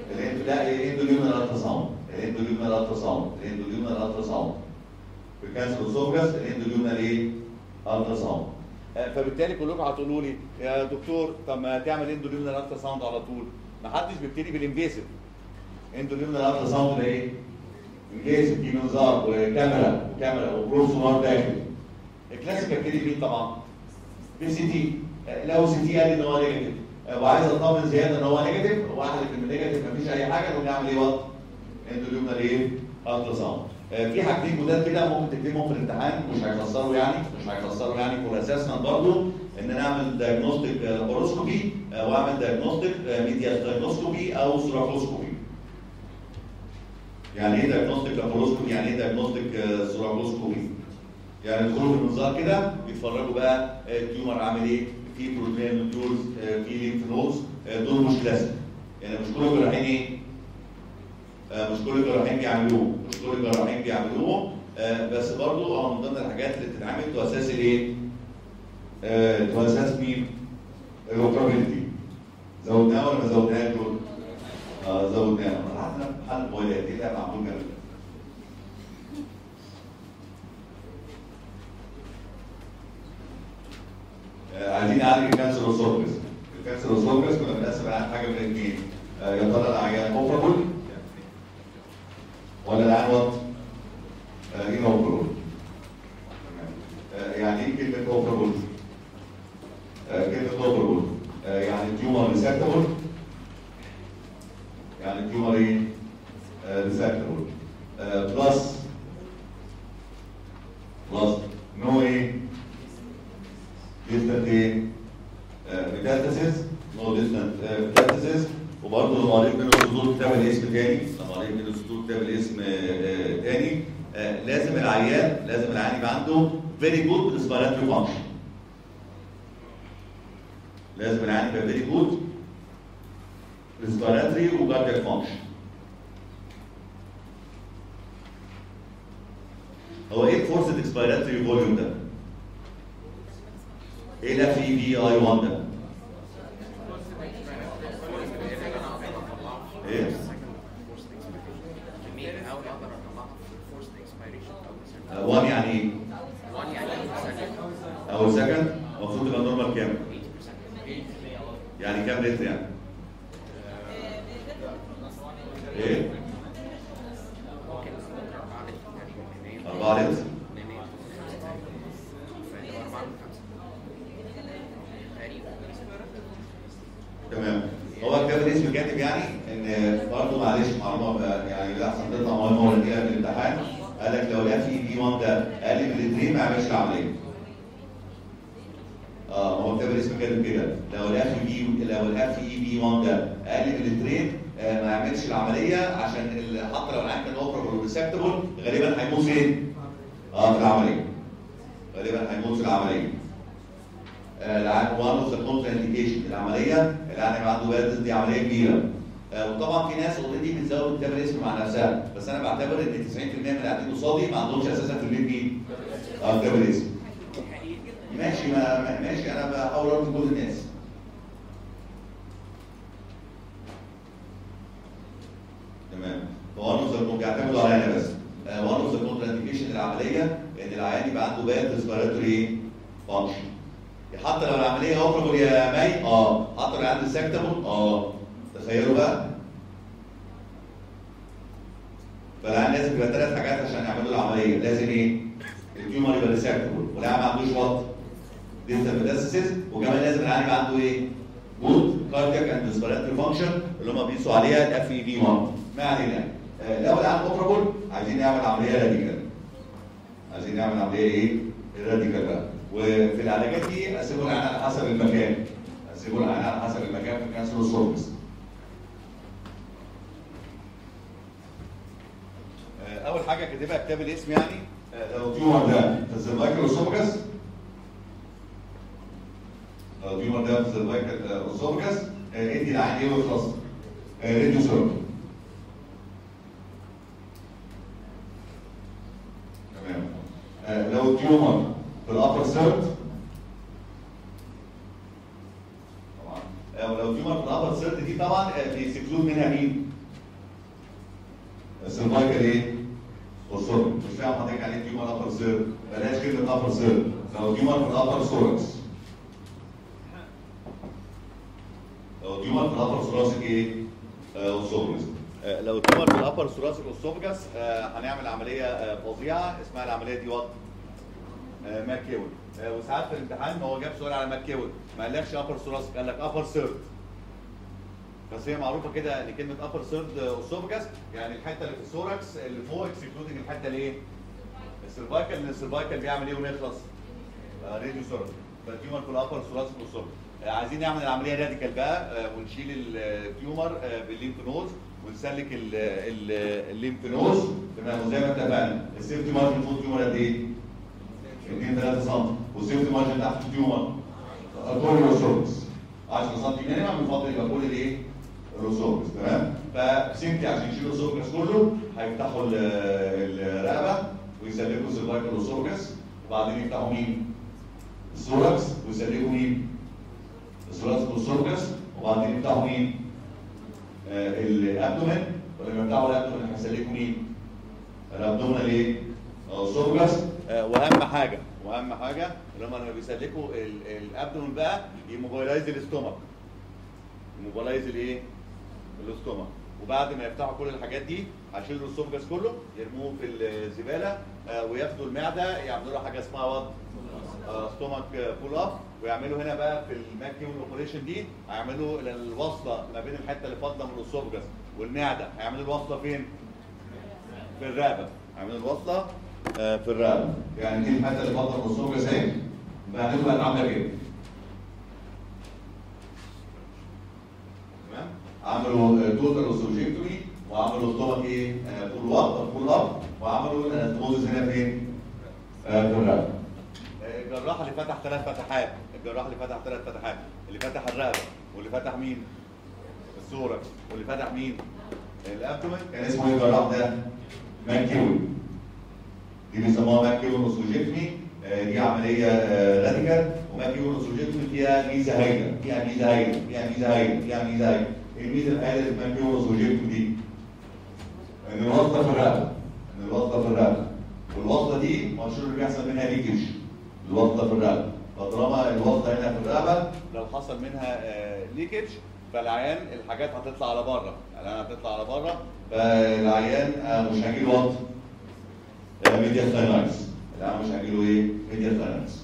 الاندو لا الاندوليومنال التراساوند الاندوليومنال التراساوند الاندوليومنال التراساوند في كانسر الاسوفجس الاندوليومنال ايه؟ التراساوند آه، فبالتالي كلكم هتقولوا لي يا دكتور طب ما تعمل اندوليومنال التراساوند على طول ما حدش بيبتدي بالانفيسيف اندوليومنال التراساوند ده ايه؟ انفيسيف في منظار وكاميرا وكاميرا وبروف سونار داخل الكلاسيك ابتدي بيه طبعا بي سي تي آه، لو سي تي قال ان هو نيجاتيف آه، وعايز اطمن زياده ان هو نيجاتيف واحلف ان النيجاتيف مفيش اي حاجه نقوم نعمل ايه وقت؟ اندوليومنال ايه؟ التراساوند آه، في حاجتين جداد كده ممكن تكتبهم في الامتحان مش هيخسروا يعني مش هيخسروا يعني فور اساسمنت برضه ان انا اعمل دايجنوستيك لاباروسكوبي واعمل دايجنوستيك ميديا دايجنوسكوبي او سوراكوسكوبي يعني ايه دايجنوستيك لاباروسكوبي يعني ايه دايجنوستيك سوراكوسكوبي يعني يدخلوا في المنظار كده يتفرجوا بقى آه، التيومر عامل ايه في بروتين نودولز في ليمف نودز دول مش كلاسيك يعني مش كل الجراحين ايه آه، مش كل الجراحين بيعملوه مش كل الجراحين بيعملوه آه، بس برضو اه من ضمن الحاجات اللي بتتعمل تؤسس الايه؟ آه، تؤسس مين؟ الاوبرابيلتي زودناها ولا ما زودناهاش دول؟ اه زودناها انا عندنا حل موبايلات ايه ده معمول جنب آه، عايزين نعالج الكانسر والسوركس الكانسر والسوركس كنا بنقسم على حاجه من الاثنين آه، يا ترى العيان اوبرابل ولا العيان وات؟ ايه اوبرابل يعني ايه كلمه اوبرابل؟ كلمه اوبرابل يعني التيومر ريسكتبل يعني التيومر ايه؟ ريسكتبل بلس بلس نو ايه؟ distant ايه؟ ميتاستاسيس نو ديستانت ميتاستاسيس وبرضه لما قريت منه الصدور كتاب الاسم تاني لما قريت منه الصدور كتاب الاسم آه، تاني آه، لازم العيان لازم العيان يبقى عنده فيري جود ريسبيراتوري فانكشن لازم العيان يبقى فيري جود ريسبيراتوري وكاردياك فانكشن هو ايه الفورسد اكسبيراتوري فوليوم ده؟ ايه الاف اي في اي 1 ده؟ ايه؟ كمية الهواء اللي اقدر اطلعها في الفورس اكسبيريشن او آه، 1 يعني ايه؟ 1 يعني second اول سكند المفروض يبقى نورمال كام؟ 80% يعني كام لتر يعني؟ ايه؟ ممكن ممكن 4 لتر تقريبا 4 لتر فاللي هو 4 من 5 تقريبا تمام هو كتاب الاسم كاتب يعني ان برضه معلش معلومه بقى يعني لا احسن تطلع معلومه ولا كده في الامتحان قال لك لو الاف اي بي 1 ده اقل من الاثنين ما يعملش العمليه. اه هو كتاب الاسم كاتب كده لو الاف اي بي لو الاف اي بي 1 ده اقل من الاثنين آه ما يعملش العمليه عشان ال- حتى لو العين كان اوبرابل وريسكتبل غالبا هيموت فين؟ اه في العمليه. غالبا هيموت في العمليه. العين وان اوف ذا كونتر انديكيشن العمليه العين يبقى عنده بارد دي عمليه كبيره آه، وطبعا في ناس اوريدي بتزود كتاب الاسم مع نفسها بس انا بعتبر ان 90% من اللي قاعدين قصادي ما عندهمش اساسا في البيت مين؟ اه كتاب الاسم ماشي ما ما- ماشي انا بحاول ارضي كل الناس تمام وان اوف ذا بيعتمدوا عليا بس وان اوف ذا كونتر انديكيشن العمليه ان العيان يبقى عنده باد ريسبيراتوري فانكشن حتى لو العمليه اوبرابل يا مي اه حتى لو عنده سكتبل اه تخيلوا بقى فالعيان لازم يبقى ثلاث حاجات عشان يعملوا العمليه لازم ايه؟ التيومر يبقى ريسكتبل والعيان ما عندوش وات ديستال ميتاسيس وكمان لازم العيان يبقى عنده ايه؟ جود كاردياك اند ريسبيراتوري فانكشن اللي هم بيقيسوا عليها الاف اي في 1 ما علينا آه، لو العيان اوبرابل عايزين نعمل عمليه راديكال عايزين نعمل عمليه ايه؟ راديكال بقى وفي العلاجات دي قسموا العيان على حسب المكان قسموا العيان على حسب المكان في الكانسر والسوركس اول حاجه كاتبها كتاب الاسم يعني آه، لو التيومر ده في السيرفايكال اسوفجس لو التيومر ده في السيرفايكال اسوفجس ادي العين ايه ويخلص راديو سيرفر تمام آه، لو التيومر في الابر سيرت طبعا آه، لو التيومر في الابر سيرت دي طبعا آه، بيسكلود منها مين؟ السيرفايكال ايه؟ اوسوركس مش فاهم حضرتك يعني ايه تيومر ابر سير بلاش كلمه ابر سير لو تيومر في الابر ثوركس لو تيومر في الابر ثوراسيك ايه؟ اوسوركس لو تيومر في الابر ثوراسيك اوسوفجاس هنعمل عمليه آه، فظيعه اسمها العمليه دي وات آه، ماكيول آه، وساعات في الامتحان هو جاب سؤال على ماكيول ما قالكش ابر ثوراسيك قال لك ابر ثيرد بس هي معروفه كده ان كلمه ابر ثيرد اوسوفجاس يعني الحته اللي في الثوركس اللي فوق اكسكلودنج الحته اللي ايه؟ السيرفايكال لان السيرفايكال بيعمل ايه ونخلص؟ راديو ثوركس فالتيومر في الابر ثوراسيك اوسوفجاس عايزين نعمل العمليه راديكال بقى آه، ونشيل التيومر آه، بالليمف نود ونسلك ال- ال- الليمف نود تمام وزي ما اتفقنا السيفتي مارجن فوق التيومر قد ايه؟ 2 3 سم والسيفتي مارجن تحت التيومر كل الروسوبس 10 سم مينيمم يفضل يبقى كل الايه؟ الروسوبس تمام؟ فسيفتي عشان يشيل الروسوبس كله هيفتحوا ال- الرقبه ويسلكوا سيرفايكال روسوبس وبعدين يفتحوا مين؟ الثوركس ويسلكوا مين؟ الثوركس والسوركس وبعدين يفتحوا مين؟ آه، الابدومين ولما يفتحوا الابدومين هيسلكوا مين؟ الابدومينال ايه؟ السوركس واهم حاجه واهم حاجه اللي هم لما بيسلكوا ال- الابدومين بقى يموبيلايز الاستومك يموبيلايز الايه؟ الاستومك وبعد ما يفتحوا كل الحاجات دي هيشيلوا الاسوفجاس كله يرموه في الزباله آه، وياخدوا المعده يعملوا لها حاجه اسمها وات ستومك بول اب ويعملوا هنا بقى في الماكيول اوبريشن دي هيعملوا الوصله ما بين الحته اللي فاضله من الاسوفجاس والمعده هيعملوا الوصله فين؟ في الرقبه هيعملوا الوصله آه، في الرقبه يعني دي الحته اللي فاضله من الاسوفجاس اهي بعدين بقى عامله كده تمام عملوا توتال اوسوجيكتومي وعملوا ستومك ايه فول اب فول اب وعملوا انستموزس هنا فين؟ آه، في الرقبه الجراح اللي فتح ثلاث فتحات الجراح اللي فتح ثلاث فتحات اللي فتح الرقبه واللي فتح مين؟ الثوركس واللي فتح مين؟ الابدومين كان اسمه ايه الجراح ده؟ ماكيول دي بيسموها ماكيول اوسوجيكتومي آه، دي عمليه آه، راديكال وماكيول اوسوجيكتومي فيها ميزه هايله فيها ميزه هايله فيها ميزه هايله فيها ميزه هايله الميزه الهايله في ماكيول اوسوجيكتومي دي ان الوصله في الرقبه ان الوصله في الرقبه والوصله دي مشهور اللي بيحصل منها ليكج الوصله في الرقبه فطالما الوصله هنا في الرقبه لو حصل منها ليكج فالعيان الحاجات هتطلع على بره العيان هتطلع على بره فالعيان آه، مش هيجيله وط ميديا ثاينايتس العيان مش هيجيله ايه ميديا ثاينايتس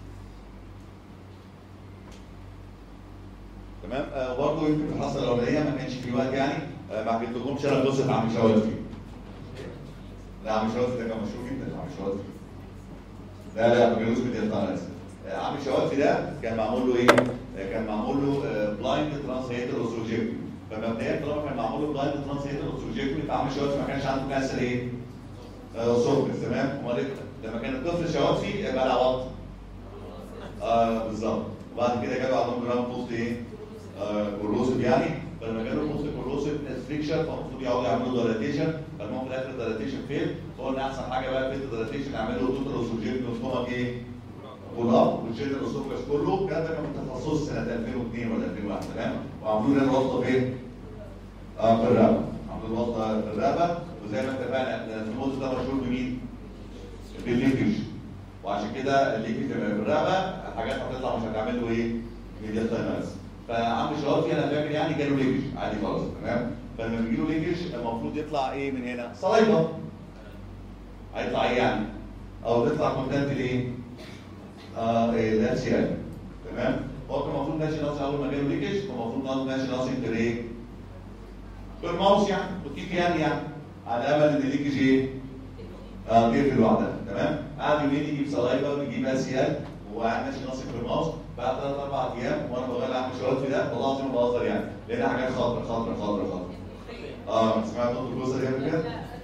تمام آه برضه يمكن في الحصه الاولانيه ما كانش في وقت يعني آه ما حكيتلكمش انا قصه عم شواتفي لا عم شواتفي ده كان مشهور جدا عم شواتفي لا لا بجلوس بالإنترنت عم شواتفي ده كان معمول له ايه؟ آه، كان معمول له بلايند ترانسليتر اوسوجيكتومي فمبدئيا طالما كان معمول له بلايند ترانسليتر اوسوجيكتومي فعم شواتفي ما كانش عنده كانسر ايه؟ سوركس تمام؟ امال إيه؟ لما كان الطفل شواتفي بقى له وط اه بالظبط وبعد كده جاله عندهم جرام بوست ايه؟ آه كوروسيف يعني فلما جاله بوست كوروسيف ستريكشر فالمفروض يقعدوا يعملوا دايلاتيشن فالمهم في الاخر الدايلاتيشن فين فقلنا احسن حاجه بقى في الدايلاتيشن نعمله توتال اوسوجين ستومك ايه؟ بول اب ونشيل الاسوفجاس كله الكلام ده كان من تخصص سنه 2002 ولا 2001 تمام وعملوا لنا الوصله فين؟ اه في الرقبه عملوا الوصله في الرقبه وزي ما اتفقنا ان الفلوس ده مشهور بمين؟ بالليكج وعشان كده الليكج لما في الرقبه الحاجات هتطلع مش هتعمل له ايه؟ ميديا ثاينايتس فعم شرافي انا فاكر يعني جاله ليكج عادي خالص تمام فلما بيجي له ليكج المفروض يطلع ايه من هنا؟ صلايبه هيطلع ايه يعني؟ او تطلع كونتنت الايه؟ اه الاتش سي ال تمام؟ هو كان المفروض ماشي ناصي اول ما جاله ليكج كان المفروض ماشي ناصي في ايه؟ في الماوس يعني وكيف يعني يعني على امل ان الليكج ايه؟ اه تقفل لوحدها تمام؟ قعد يومين يجيب صلايبه ويجيب اس سي ال وقاعد ماشي ناصي في الماوس بعد ثلاث اربع ايام وانا بغير عم شوالفي ده والله العظيم ما بهزر يعني لقينا حاجات خضرا خضرا خضرا خضرا اه سمعت صوت الجوزه دي قبل كده؟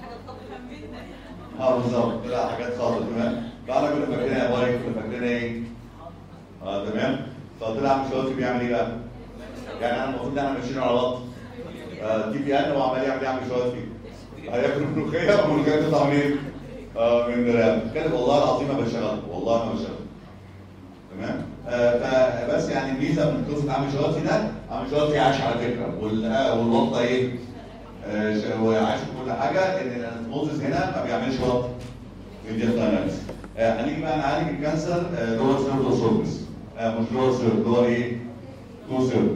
اه بالظبط طلع حاجات خضرا تمام فاحنا كنا فاكرينها يا بايك كنا فاكرينها ايه؟ اه تمام فطلع عم شوالفي بيعمل ايه بقى؟ يعني انا المفروض ان احنا ماشيين على بط آه تي بي ان وعمال يعمل ايه عم شوالفي؟ هياكل ملوخيه والملوخيه تطلع منين؟ اه من الراب كانت والله العظيم ما بشتغل والله ما بشتغل تمام آه فبس يعني الميزه من قصه عم شوالفي ده عم شوالفي عاش على فكره وال- آه، والوطه ايه؟ آه، ش- وعايش في كل حاجه ان الانستموزس هنا ما بيعملش وقت ميديال داينامكس هنيجي بقى نعالج الكانسر لور سيرد وسوربس مش لور سيرد لور ايه؟ تو سيرد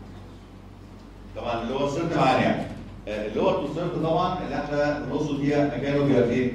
طبعا اللور سيرد معانا يعني آه، اللور تو سيرد طبعا اللي احنا بنقصد بيها مكانه بيبقى فين؟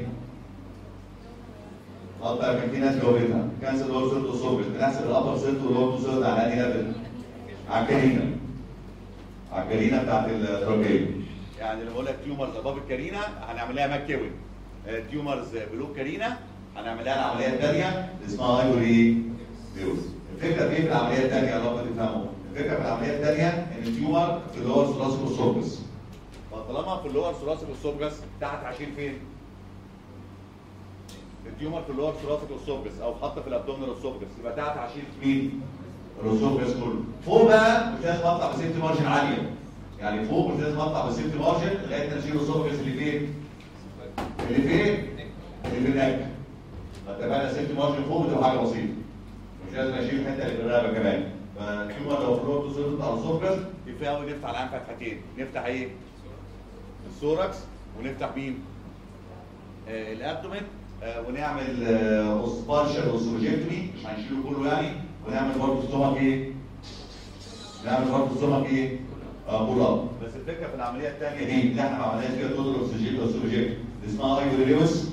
اكتر كان في ناس جاوبتها كانسر لور سيرد وسوربس بنحسب الابر سيرد واللور تو سيرد على انهي ليفل؟ على الكارينا على الكارينا بتاعت التراكيه يعني اللي بقول لك تيومرز اباب الكارينا هنعمل لها ماكيوين تيومرز بلو كارينا هنعمل لها العمليه الثانيه اللي اسمها ايفوري فيروس الفكره في ايه في العمليه الثانيه يا رب تفهموا الفكره في العمليه الثانيه ان التيومر في اللور ثوراسيك والسوربس فطالما في اللور ثوراسيك والسوربس تحت عايشين فين؟ التيومر في اللور ثوراسيك والسوربس او حتى في الابدومينال والسوربس يبقى تحت عايشين في مين؟ الاسوفجس كله فوق بقى مش لازم اطلع بسيفتي مارجن عاليه يعني فوق مش لازم اطلع بسيفتي مارجن لغايه ما اشيل الاسوفجس اللي فين؟ اللي فين؟ اللي في النك اتفقنا سيفتي مارجن فوق بتبقى حاجه بسيطه مش لازم اشيل الحته اللي في الرقبه كمان فالتيومر لو فلور تو بتاع الاسوفجس كفايه قوي نفتح العين فتحتين نفتح ايه؟ الثوركس ونفتح مين؟ آه الابدومين آه ونعمل آه بارشل اوسوجيكتومي مش هنشيله كله يعني ونعمل برضه ستومك ايه؟ نعمل برضه ستومك ايه؟ آه مراد بس الفكره في العمليه الثانيه دي اللي احنا ما عملناش فيها توتال اوسوجيك اوسوجيك اللي اسمها ايفوري ليوس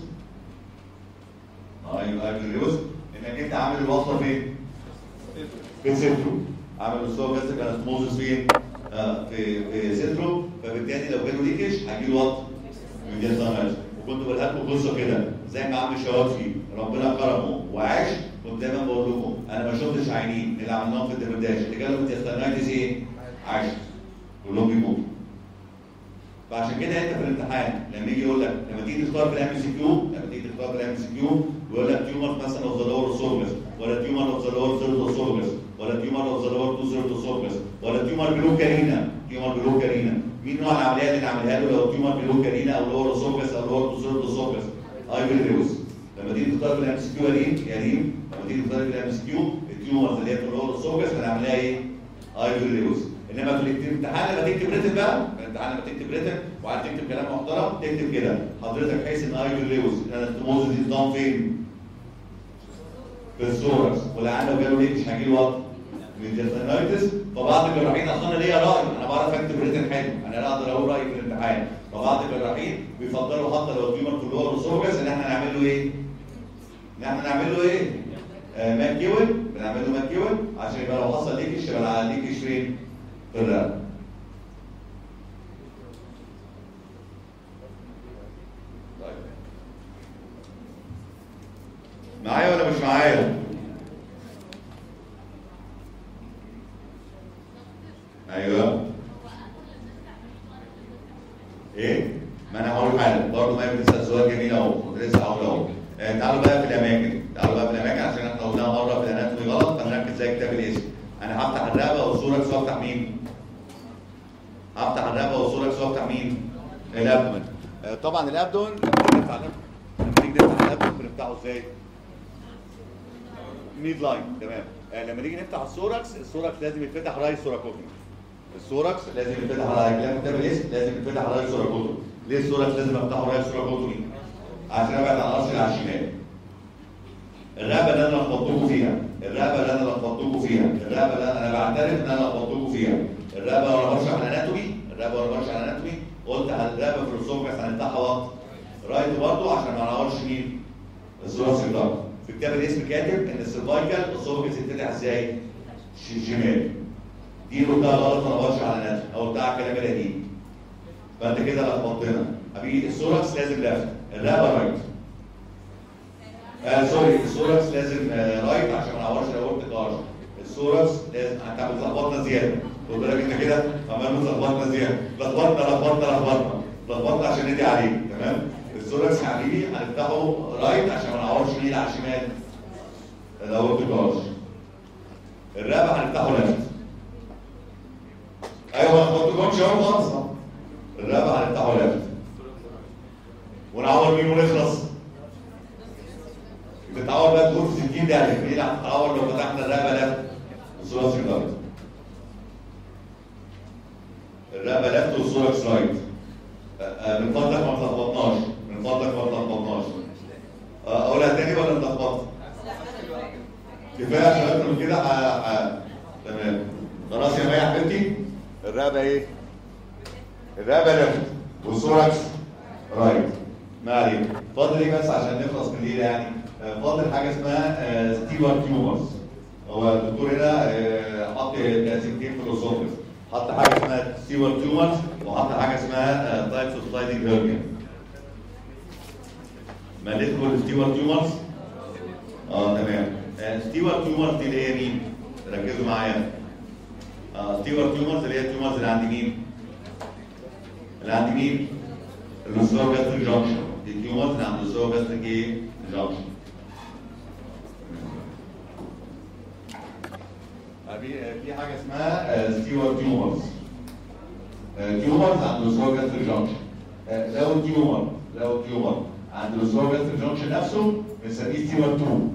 ايوه ايفوري ليوس انك انت عامل الوصله فين؟ في سيترو عامل الصور بس كانت موزس فين؟ آه في في سيترو فبالتالي لو جاله ليكش هيجي له وقت من جهه الناس وكنت بقولها لكم قصه كده زي ما عم الشوافي ربنا كرمه وعاش كنت دايما بقول لكم انا ما شفتش عينين اللي عملناهم في الدمرداش اللي جالهم تستنايتس ايه؟ عاش كلهم بيموتوا فعشان كده انت في الامتحان لما يجي يقول لك لما تيجي تختار في الام سي كيو لما تيجي تختار في الام سي كيو ويقول لك تيومر مثلا اوف ذا لور سورجس ولا تيومر اوف ذا لور ثيرد سورجس ولا تيومر اوف ذا لور تو ثيرد سورجس ولا تيومر بلو كارينا تيومر بلو كارينا مين نوع العمليات اللي نعملها له لو تيومر بلو كارينا او لور سورجس او لور تو ثيرد سورجس ايفل ريوس لما تيجي تختار في الام سي كيو يا ريم يا ريم لما تيجي تختار في الام سي كيو التيومرز اللي هي في اللور سورجس هنعملها ايه؟ ايفل ريوس انما في الامتحان لما تكتب ريتن بقى في الامتحان لما تكتب ريتن وعايز تكتب كلام محترم تكتب كده حضرتك حيث ان ايفل ريوس الانستموز دي نظام فين؟ في السوركس والعيان لو جاله ليه مش هيجي له وقت من جلسانيتس فبعض الجراحين اصلا ليا راي انا بعرف اكتب ريتن حلو انا لا اقدر اقول رايي في الامتحان فبعض الجراحين بيفضلوا حتى لو التيومر في اللور والسوركس ان احنا نعمل له ايه؟ ان احنا نعمل له ايه؟ آه ماكيون بنعمل له ماكيون عشان يبقى لو حصل ليكش يبقى ليكش فين؟ في الرقبه طيب. معايا ولا مش معايا؟ ايوه ايه؟ ما انا هقول حاجه برضه ما بتسال سؤال جميل اهو كنت لسه هقول اهو آه، تعالوا بقى في الاماكن تعالوا بقى في الاماكن عشان احنا قلناها مره في الاناتومي غلط فنركز زي كتاب الاسم انا هفتح الرقبه والصوره وافتح مين؟ هفتح الرقبه والصوره وافتح مين؟ الابدومن آه، طبعا الابدومن لما نيجي نفتح لما نيجي نفتح الابدومن بنفتحه ازاي؟ ميد لاين تمام آه، لما نيجي نفتح السوركس السوركس لازم يتفتح راي سوراكوتومي السوركس لازم يتفتح على كلام كتاب الاسم لازم يتفتح على راي سوراكوتومي ليه السوركس لازم افتحه راي سوراكوتومي؟ عشان ابعد عن القصر على الشمال الرقبه اللي انا لخبطتكم فيها الرقبه اللي انا لخبطتكم فيها الرقبه اللي انا انا بعترف ان انا لخبطتكم فيها الرقبه وانا بشرح الاناتومي الرقبه وانا بشرح الاناتومي قلت على الرقبه في الاسوفجس هنفتحها وقت رايت برضه عشان ما نعورش مين؟ الثوراسيك دارت في كتاب الاسم كاتب ان السيرفايكال الاسوفجس يتفتح ازاي؟ ش- شمال دي قلتها غلط وانا بشرح على الاناتومي او قلتها على الكلام القديم فانت كده لخبطتنا حبيبي الثوركس لازم لافت الرقبه رايت آه سوري السوركس لازم آه رايت عشان ما نعورش الاورت كارج السوركس لازم انت بتلخبطنا زياده خد بالك انت كده عمال بتلخبطنا زياده لخبطنا لخبطنا لخبطنا لخبطنا عشان ندي عليك تمام السوركس يا حبيبي هنفتحه رايت عشان ما نعورش مين على الشمال الاورت كارج الرقبه هنفتحه ليفت ايوه ما لخبطتكمش اهو خالص الرقبه هنفتحه ليفت ونعور مين ونخلص بتتعور بقى تقول في 60 ده مين اللي هتتعور لو فتحنا الرقبه لفت الثوراسيك دارت الرقبه لفت والثوركس رايت آه، من فضلك ما تلخبطناش من فضلك ما تلخبطناش آه، اقولها تاني ولا نلخبط؟ كفايه عشان اكتر من كده ح- ح- تمام خلاص يا مي يا حبيبتي الرقبه ايه؟ الرقبه ليفت والثوركس رايت ما علينا فاضل ايه بس عشان نخلص من الليله يعني آه، فاضل حاجه اسمها ستيوارت تيومرز هو الدكتور هنا آه، حط تقسيمتين في الاسوفيس حط حاجه اسمها ستيوارت تيومرز وحط حاجه اسمها تايبس اوف سلايدنج هيرنيا ما ندخل ستيوارت تيومرز اه تمام آه، ستيوارت تيومرز دي اللي هي مين؟ ركزوا معايا آه، ستيوارت تيومرز اللي هي التيومرز اللي عند مين؟ اللي عند مين؟ الاسرار جاستريك جانكشن دي التيومرز اللي عند الاسرار جاستريك ايه؟ جانكشن في في حاجه اسمها ستيوارت تيومرز تيومرز عند الاسرار جاستريك جانكشن لو التيومر لو التيومر عند الاسرار جاستريك جانكشن نفسه بنسميه ستيوارت 2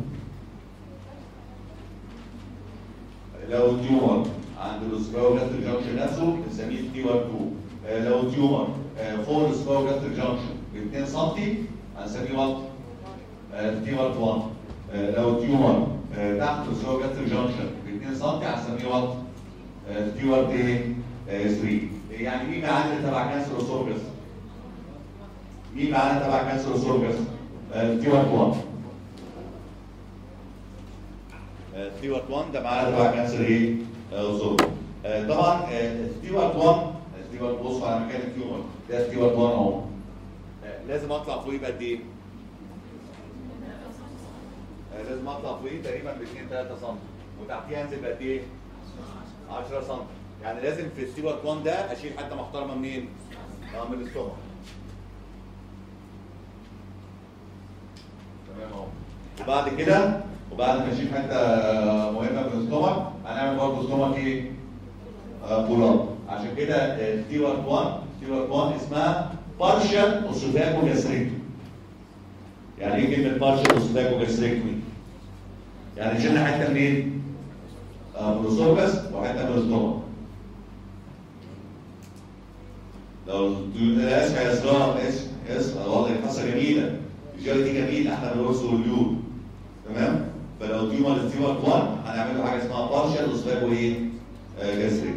لو التيومر عند الاسباوجاستر جانكشن نفسه بنسميه ستيوارت 2 آه، لو التيومر آه، فوق الاسباوجاستر جانكشن ب 2 سم هنسميه وات ستيوارت 1 آه، لو التيومر آه، تحت الاسباوجاستر جانكشن ب 2 سم هنسميه وات ستيوارت ايه 3 يعني مين معانا اللي تبع كانسر اسوفجس مين معانا تبع كانسر اسوفجس ستيوارت 1 ستيوارت 1 ده معانا تبع كانسر ايه؟ زور طبعا آه، ستيوارت 1 ستيوارت بص على مكان التيومر ده ستيوارت 1 اهو آه، لازم اطلع فوقيه بقد ايه؟ آه، لازم اطلع فوقيه تقريبا ب 2 3 سم وتحتيه انزل بقد ايه؟ 10 سم يعني لازم في ستيوارت 1 ده اشيل حته محترمه منين؟ اه من الاستومك تمام اهو وبعد كده وبعد ما نشيل حته مهمه من الاستومك هنعمل برضه استومك ايه؟ آه، بولار عشان كده ستيوارت 1 ستيوارت 1 اسمها بارشال اوسوفاجو جاستريكتومي يعني ايه كلمه بارشال اوسوفاجو جاستريكتومي؟ يعني شلنا حته منين؟ آه، من الاسوفجس وحته من الاستومك لو لا اسمع يا اسراء اسم اسم والله قصه جميله الجاي دي جميله احنا بنرقص واليود تمام فلو تيومر ستيوارت 1 هنعمل له حاجه اسمها بارشال اوسفاجو ايه؟ آه، جاستريك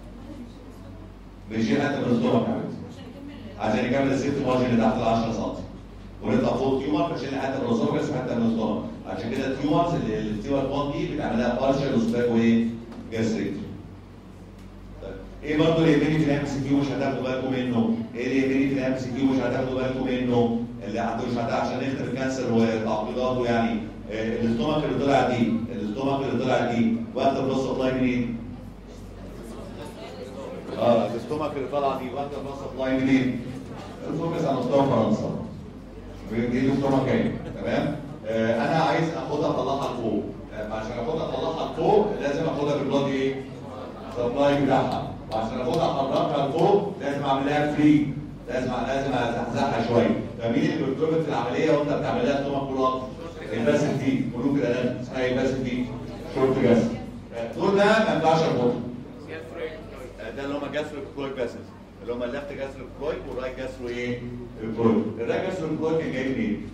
بنشيل حته من الاستومك يا حبيبتي عشان يكمل السيفت مارجن اللي تحت ال 10 سم ونطلع فوق التيومر فشيل حته من الاسوفجس وحته من الاستومك عشان كده التيومرز اللي اللي ستيوارت 1 دي بنعمل لها بارشال اوسفاجو ايه؟ جاستريك طيب ايه برضه اللي يهمني في الام سي كيو مش هتاخدوا بالكم منه؟ ايه اللي يهمني في الام سي كيو مش هتاخدوا بالكم منه؟ اللي عنده مش هتاخد عشان نختم الكانسر وتعقيداته يعني آه، الاستومك اللي طلع دي الاستومك اللي طلع دي واخده بلس سبلاي منين؟ اه الاستومك اللي طالعه دي واخده بلس سبلاي منين؟ الفوكس على مستوى فرنسا دي الاستومك اهي تمام؟ آه انا عايز اخدها اطلعها لفوق آه عشان اخدها اطلعها لفوق لازم اخدها بالبلاد ايه؟ سبلاي بتاعها وعشان اخدها احركها لفوق لازم اعمل لها فري لازم لازم ازحزحها شويه فمين اللي بيرتبط في العمليه وانت بتعمل لها ستومك بولات؟ الباسل دي ملوك الانام اسمها ايه الباسل دي؟ شورت جاس دول بقى ما ينفعش اربطهم ده اللي هم جاستريك كلويك باسلز اللي هم الليفت جاستريك كلويك والرايت جاسترو ايه؟ كلويك الرايت جاسترو كلويك كان جاي منين؟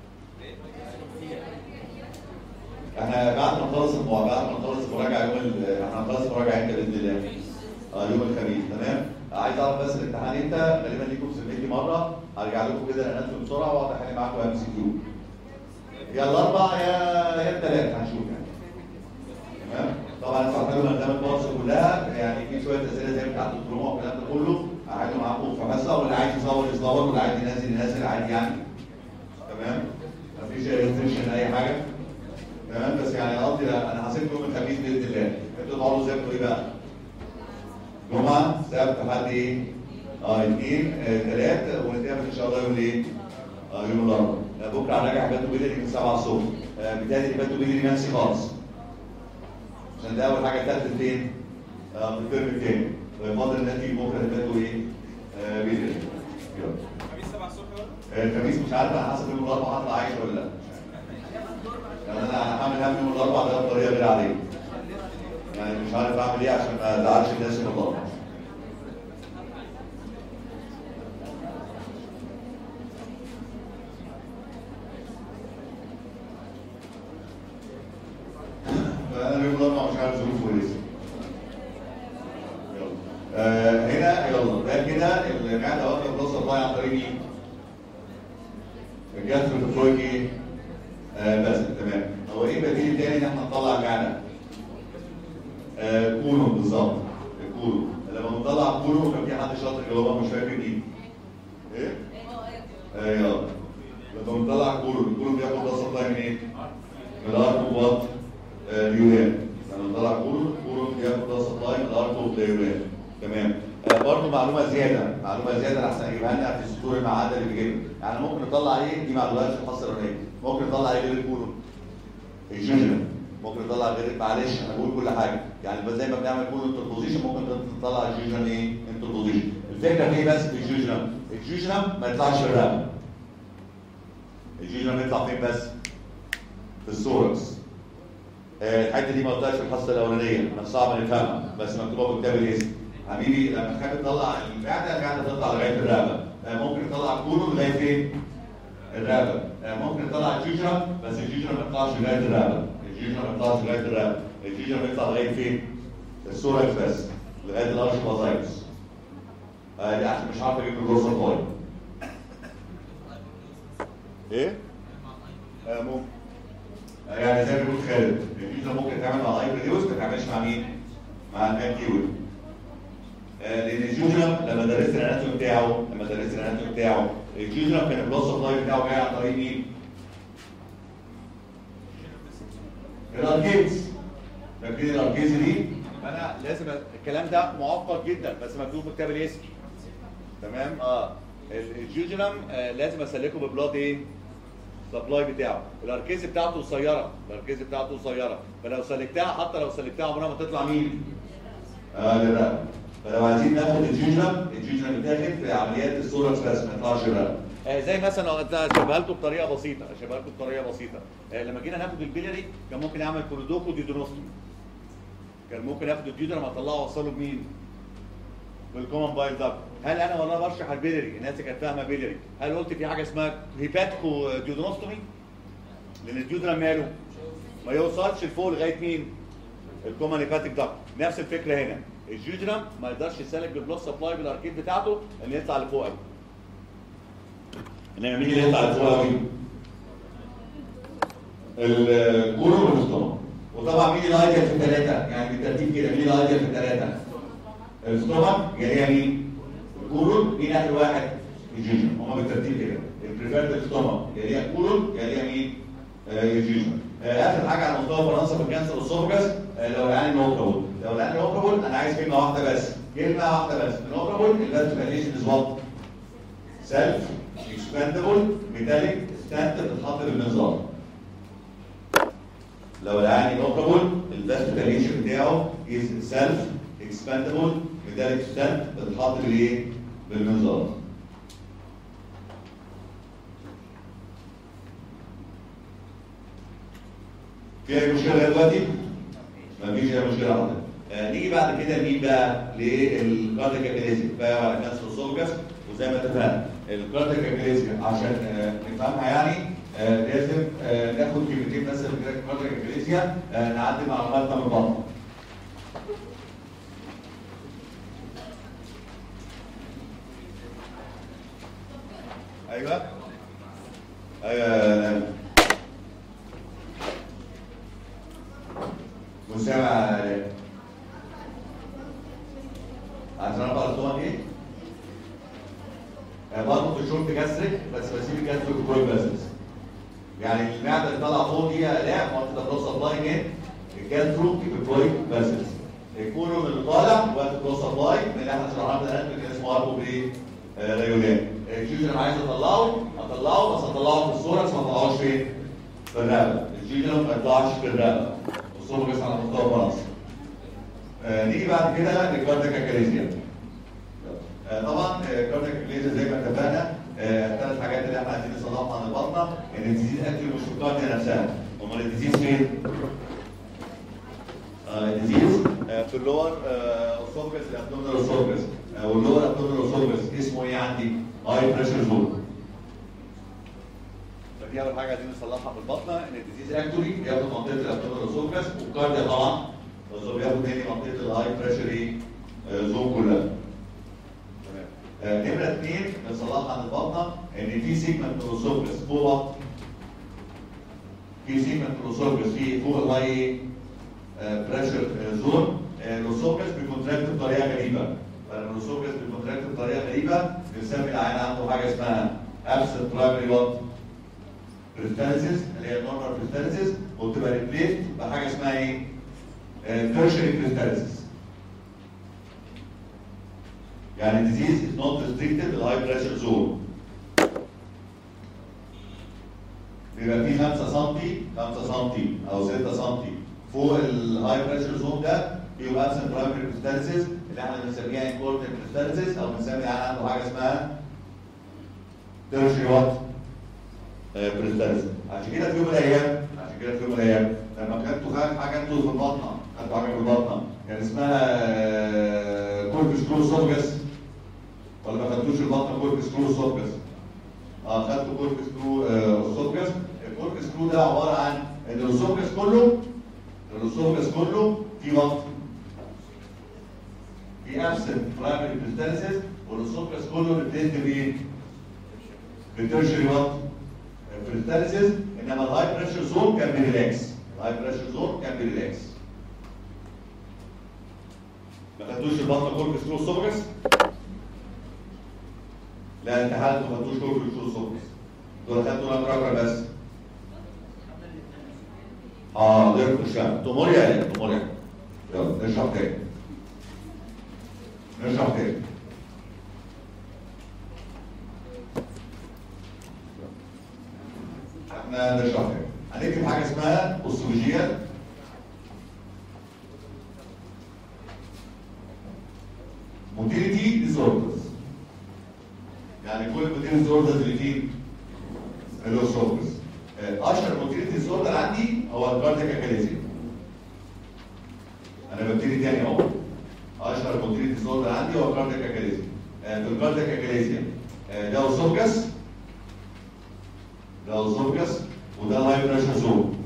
احنا بعد ما نخلص المراجعه بعد ما نخلص المراجعه يوم ال- احنا هنخلص المراجعه امتى باذن الله؟ اه يوم الخميس تمام؟ عايز اعرف بس الامتحان امتى غالبا ليكم سميتي مره هرجع لكم كده الاناتومي بسرعه واقعد احل معاكم ام سي كيو يا الاربع يا يا الثلاث هنشوف يعني تمام؟ طبعا انتوا هتحلوا مقدمه الكورس كلها يعني في شويه اسئله زي بتاعت الدبلومه والكلام ده كله هحله معاكم في حصه واللي عايز يصور يصور واللي عايز ينزل ينزل عادي يعني تمام؟ مفيش ريستريكشن اي حاجه تمام بس يعني قصدي لا، انا هسيبكم يوم الخميس باذن الله انتوا تقعدوا زي ايه بقى؟ جمعه سبت حد ايه؟ اه اثنين آه، ثلاث ونتقابل ان شاء الله يوم الايه؟ اه يوم الاربعاء آه، بكره هنراجع باتو بيلري من 7 الصبح آه، بالتالي باتو بيلري منسي خالص عشان ده اول حاجه اتاخدت فين؟ اه في الترم الثاني ويفضل ان في بكره باتو ايه؟ آه، بيلري يلا خميس 7 الصبح ولا؟ آه، الخميس مش عارف على حسب يوم الاربعاء هطلع عايش ولا لا يعني انا هعمل هم يوم الاربعاء ده بطريقه غير عاديه يعني مش عارف اعمل ايه عشان ما ازعلش الناس يوم الاربعاء عشان ظروف كويسه يلا آه هنا يلا ده كده المعده واخده بلس سبلاي عن طريق مين؟ الجاستروفلويك ايه؟ آه بس تمام هو ايه البديل التاني ان احنا نطلع المعده؟ آه كولون بالظبط الكولون لما بنطلع كولون كان في حد شاطر اللي هو مش فاكر مين؟ ايه؟ ايوه لما بنطلع كولون الكولون بياخد بلس سبلاي من ايه؟ من الارض وات اليونان لما نطلع كولون كولون بياخد بلس سبلاي من الارض واليونان تمام آه برضه معلومه زياده معلومه زياده احسن اجيبها لنا في سطور المعادله اللي بيجيبها يعني ممكن نطلع ايه دي معلومات في الحصه الاولانيه ممكن نطلع ايه غير الكولون الجوجنا ممكن نطلع غير معلش انا بقول كل حاجه يعني زي ما بنعمل كولون انتربوزيشن ممكن نطلع الجوجنا ايه انتربوزيشن الفكره في بس في الجوجنا الجوجنا ما يطلعش الرقبه الجوجنا بيطلع فين بس في السوركس آه، الحته دي ما قلتهاش في الحصه الاولانيه من صعب نفهمها بس مكتوبه في كتاب الاسم حبيبي لما تحب تطلع المعده المعده تطلع لغايه الرقبه آه، ممكن تطلع كولون لغايه فين؟ الرقبه آه، ممكن تطلع الجوجرا بس الجوجرا ما يطلعش لغايه الرقبه الجوجرا ما يطلعش لغايه الرقبه الجوجرا بيطلع لغايه فين؟ السوركس بس لغايه الارش بازايتس آه دي عشان مش عارف اجيب الجروسر طيب ايه؟ آه ممكن يعني زي ما بيقول خالد الفيزا ممكن تعمل مع الاي بريديوس ما تعملش مع مين؟ مع الانتيول آه لان الجوجرام لما درست الاناتومي بتاعه لما درست الاناتومي بتاعه الجوجرام كان البلس سبلاي بتاعه جاي عن طريق مين؟ الاركيز فاكرين الاركيز دي؟ انا لازم الكلام ده معقد جدا بس مكتوب في كتاب الاسم تمام؟ اه الجوجرام آه لازم اسلكه ببلاد ايه؟ السبلاي بتاعه الاركيز بتاعته قصيره الاركيز بتاعته قصيره فلو سلكتها حتى لو سلكتها عمرها ما تطلع مين؟ اه لا لا فلو عايزين ناخد الجيجرام الجيجرام بتاخد في عمليات السوركس بس ما يطلعش الرقبه آه زي مثلا لو انت شبهها لكم بطريقه بسيطه شبهها لكم بطريقه بسيطه آه لما جينا ناخد البيلري كان ممكن يعمل كولودوكو ديدونوستومي كان ممكن ياخد الجيجرام اطلعه واوصله بمين؟ بالكومن بايل داكت هل انا والله برشح البيلري الناس اللي كانت فاهمه بيلري هل قلت في حاجه اسمها هيباتيكو ديودونوستومي لان الديودرام ماله ما يوصلش لفوق لغايه مين الكومن هيباتيك داكت نفس الفكره هنا الجيودرام ما يقدرش يسلك بالبلس سبلاي بالاركيد بتاعته ان يطلع لفوق قوي انما مين اللي يطلع لفوق قوي الكورو والاستومك وطبعا مين الايديال في الثلاثه يعني بالترتيب كده مين الايديال في الثلاثه الاستومك يليها مين الكولون مين اخر واحد الجيجن هما بالترتيب كده البريفيرد الاستومك يليها الكولون يليها مين آه الجيجن آه اخر حاجه على مستوى فرنسا في الكانسر الاسوفجس آه لو العين نوبرابل لو العين نوبرابل انا عايز كلمه واحده بس كلمه واحده بس نوبرابل الفاسكوليشن از وات سيلف اكسباندبل ميتاليك ستاند بتتحط بالمنظار لو العين نوبرابل الفاسكوليشن بتاعه از سيلف اكسباندبل ميتاليك ستاند بتتحط بالايه؟ بالمنظار في اي مشكله لغايه دلوقتي؟ مفيش اي مشكله عندنا. آه نيجي بعد كده لمين بقى؟ للكارديك ابيليزيا بقى على كانسر السورجس وزي ما اتفقنا الكارديك ابيليزيا عشان آه نفهمها يعني آه لازم آه ناخد كلمتين بس في الكارديك ابيليزيا آه نعدي معلوماتنا من البطن. ايوه ايوه مسامع عشان اربع الصور ايه؟ برضه في شورت جاستريك بس بسيب الجاستريك كوي باسس يعني المعده اللي طالعه فوق دي لا ما انت بلس سبلاي ايه؟ الجاسترو كوي باسس الكولون اللي طالع واخد بلس سبلاي من اللي احنا شرحناه ده كان اسمه اربو بايه؟ ريولان الجيجن انا عايز اطلعه اطلعه بس اطلعه في الصوره بس ما اطلعوش فين؟ في الرقبه الجيجن ما يطلعش في الرقبه الصوره بس على مستوى فرنسا آه نيجي بعد كده للكاردياك اكاليزيا آه طبعا الكاردياك اكاليزيا زي ما اتفقنا الثلاث آه حاجات اللي احنا عايزين نصلحها عن البطنه ان الديزيز اكتر مش في الكارديا نفسها امال الديزيز فين؟ الديزيز في اللور اسوفجس الابدومينال اسوفجس واللور ابدومينال اسوفجس اسمه ايه عندي؟ هاي بريشر زون فدي اول حاجه عايزين نصلحها في البطنه ان الديزيز اكتوري بياخد منطقه الابدومينال اسوفجس والكارديا طبعا بياخد مني منطقه الهاي بريشر ايه زون كلها تمام آه، نمره اثنين بنصلحها عند البطنه ان في سيجمنت من الاسوفجس فوق بطن في سيجمنت من الاسوفجس في فوق الهاي بريشر زون الاسوفجس بيكونتراكت بطريقه غريبه فلما الاسوفجس بيكونتراكت بطريقه غريبه بنسمي العيان عنده حاجه اسمها ابسنت برايمري وات بريستاليسيس اللي هي نورمال بريستاليسيس وبتبقى ريبليست بحاجه اسمها ايه؟ تيرشري بريستاليسيس يعني disease is not restricted to the high pressure zone بيبقى فيه 5 سم 5 سم او 6 سم فوق الهاي بريشر زون ده بيبقى ابسنت برايمري بريستاليسيس اللي احنا بنسميها انكورتنت بريستاليسيس او بنسمي عنده حاجه اسمها تيرشري وات بريستاليسيس عشان كده في يوم من الايام عشان كده في يوم من الايام لما كنتوا خدت حاجه انتوا في البطنه خدتوا حاجه في البطنه كان اسمها كوربس كلوسوفجس ولا ما خدتوش البطنه كوربس كلوسوفجس اه خدتوا كوربس كلوسوفجس الكوربس كلو ده عباره عن ان الاسوفجس كله الاسوفجس كله في بطن في ابسنت برايمري بريستاليسيس والاسوفجس كله ريبليسد بايه؟ بترشري وات بريستاليسيس انما الهاي بريشر زون كان بيريلاكس الهاي بريشر زون كان بيريلاكس ما خدتوش البطنه كوربس كلوسوفجس لا انت حالك ما خدتوش كوربس كلوسوفجس دول خدتوا نتراكر بس اه غير الشام توموريا يا توموريا يلا نشرح تاني نشرح تاني احنا نشرح تاني هنكتب حاجه اسمها اوستولوجيا موتيليتي ديسوردرز يعني كل موتيليتي ديسوردرز اللي فيه الاوستوبس اشهر موتيليتي ديسوردر عندي هو الكاردياك اكاليزيا انا ببتدي تاني اهو اشهر موتيليتي ديسوردر عندي هو الكاردياك اكاليزيا في الكاردياك اكاليزيا ده اوستوبس ده اوستوبس وده الهاي بريشر زون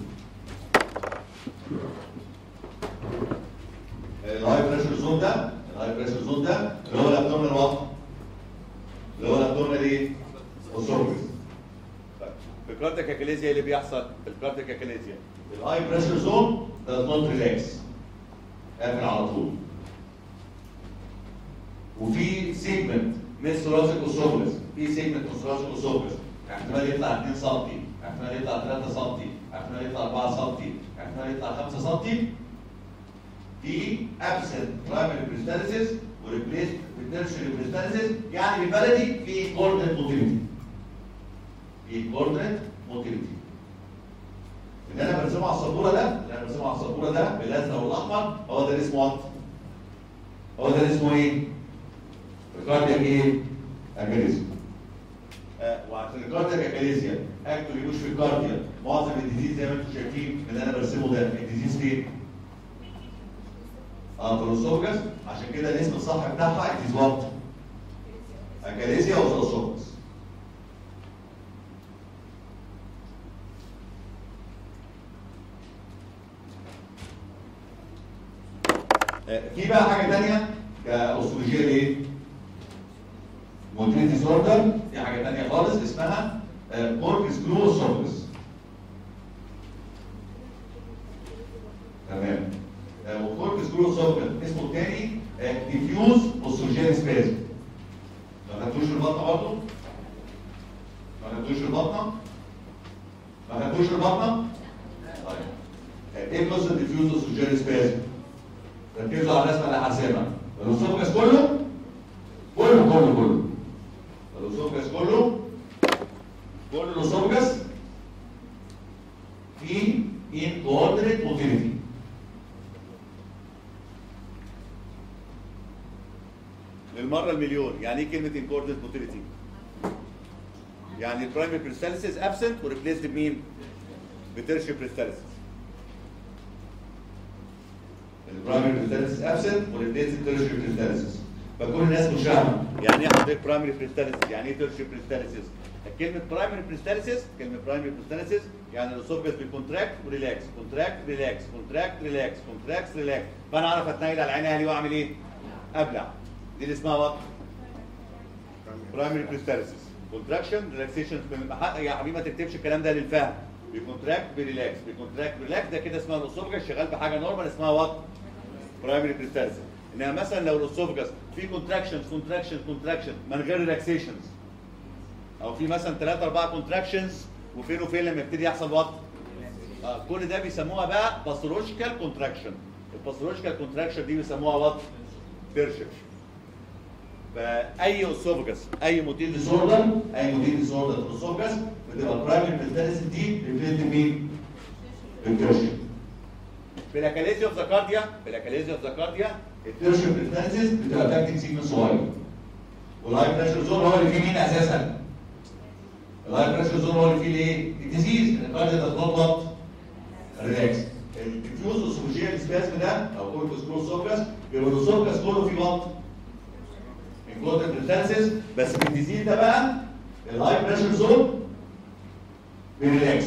الهاي بريشر زون ده الهاي بريشر زون ده اللي هو الابدومينال وات اللي هو الابدومينال ايه؟ اوستوبس في الكاردياك اكاليزيا ايه اللي بيحصل في الكاردياك اكاليزيا الهاي بريشر زون does not relax قافل على طول وفي سيجمنت من ثوراسيك اوسوفلس في سيجمنت من ثوراسيك اوسوفلس احتمال يطلع 2 سم احتمال يطلع 3 سم احتمال يطلع 4 سم احتمال يطلع 5 سم في absent primary peristalsis وريبليس بالترشري peristalsis يعني بالبلدي في coordinate motility في coordinate motility اللي انا برسمه على السبوره ده اللي انا برسمه على السبوره ده بالازرق والاحمر هو ده اللي اسمه وات هو ده اللي اسمه ايه؟ الكاردياك ايه؟ اكاليزيا آه وعشان الكاردياك اكاليزيا اكتولي مش في الكارديا معظم الديزيز زي ما انتم شايفين من اللي انا برسمه ده الديزيز فين؟ اه في الاسوفجس عشان كده الاسم الصح بتاعها اتيز وات؟ اكاليزيا او الاسوفجس في بقى حاجه ثانيه كاسترولوجيه ايه؟ موتيل ديسوردر دي حاجه ثانيه خالص اسمها كوركس كلو اسوفجس تمام وكوركس كلو اسوفجس اسمه الثاني ديفيوز اوستروجين سبازم ما خدتوش البطنه برضه؟ ما خدتوش البطنه؟ ما خدتوش البطنه؟ طيب ايه قصه ديفيوز اوستروجين سبازم؟ ركزوا على الرسمه اللي هرسمها الاسوفجس كله كله كله كله الاسوفجس كله كل الاسوفجس في ان كوردينيت موتيليتي للمره المليون يعني ايه كلمه ان كوردينيت موتيليتي يعني البرايمري بريستاليسيس ابسنت وريبليسد بمين بترشي بريستاليسيس البرايمري بريستاليسيس ابسنت والريبليسد ترشي بريستاليسيس فكل الناس مش فاهمه يعني ايه حضرتك برايمري بريستاليسيس يعني ايه ترشي بريستاليسيس كلمه برايمري بريستاليسيس كلمه برايمري بريستاليسيس يعني الاسوفجس بيكونتراكت وريلاكس كونتراكت ريلاكس كونتراكت ريلاكس كونتراكت ريلاكس فانا اعرف اتنيل على عين اهلي واعمل ايه؟ ابلع دي اللي اسمها وات؟ برايمري بريستاليسيس كونتراكشن ريلاكسيشن يا حبيبي ما تكتبش الكلام ده للفهم بيكونتراكت بريلاكس بيكونتراكت بريلاكس ده كده اسمها الاسوفجس شغال بحاجه نورمال اسمها وات؟ برايمري بريستاليسيس انما مثلا لو الاسوفجس في كونتراكشنز كونتراكشن كونتراكشن من غير ريلاكسيشنز او في مثلا 3 4 كونتراكشنز وفين وفين لما يبتدي يحصل وات آه كل ده بيسموها بقى باثولوجيكال كونتراكشن الباثولوجيكال كونتراكشن دي بيسموها وات بيرشر فاي اسوفجس اي موتيل ديسوردر اي موتيل ديسوردر في الاسوفجس بتبقى برايمري بريستاليسيس دي ريفليت مين؟ بالبيرشر بلاكاليزيا اوف ذا كارديا بلاكاليزيا اوف ذا كارديا التيرشر بريستاليسيس بتبقى باكتنج سيجمنت صغير والهاي بريشر زون هو اللي فيه مين اساسا؟ الهاي بريشر زون هو اللي فيه الايه؟ الديزيز الكارديا داز نوت وات ريلاكس الديفيوز اسوفيجيال سباسم ده او كورتيكوس كروسوفجس بيبقى الاسوفجس كله فيه وات انكلودد بريستاليسيس بس في الديزيز ده بقى الهاي بريشر زون بيريلاكس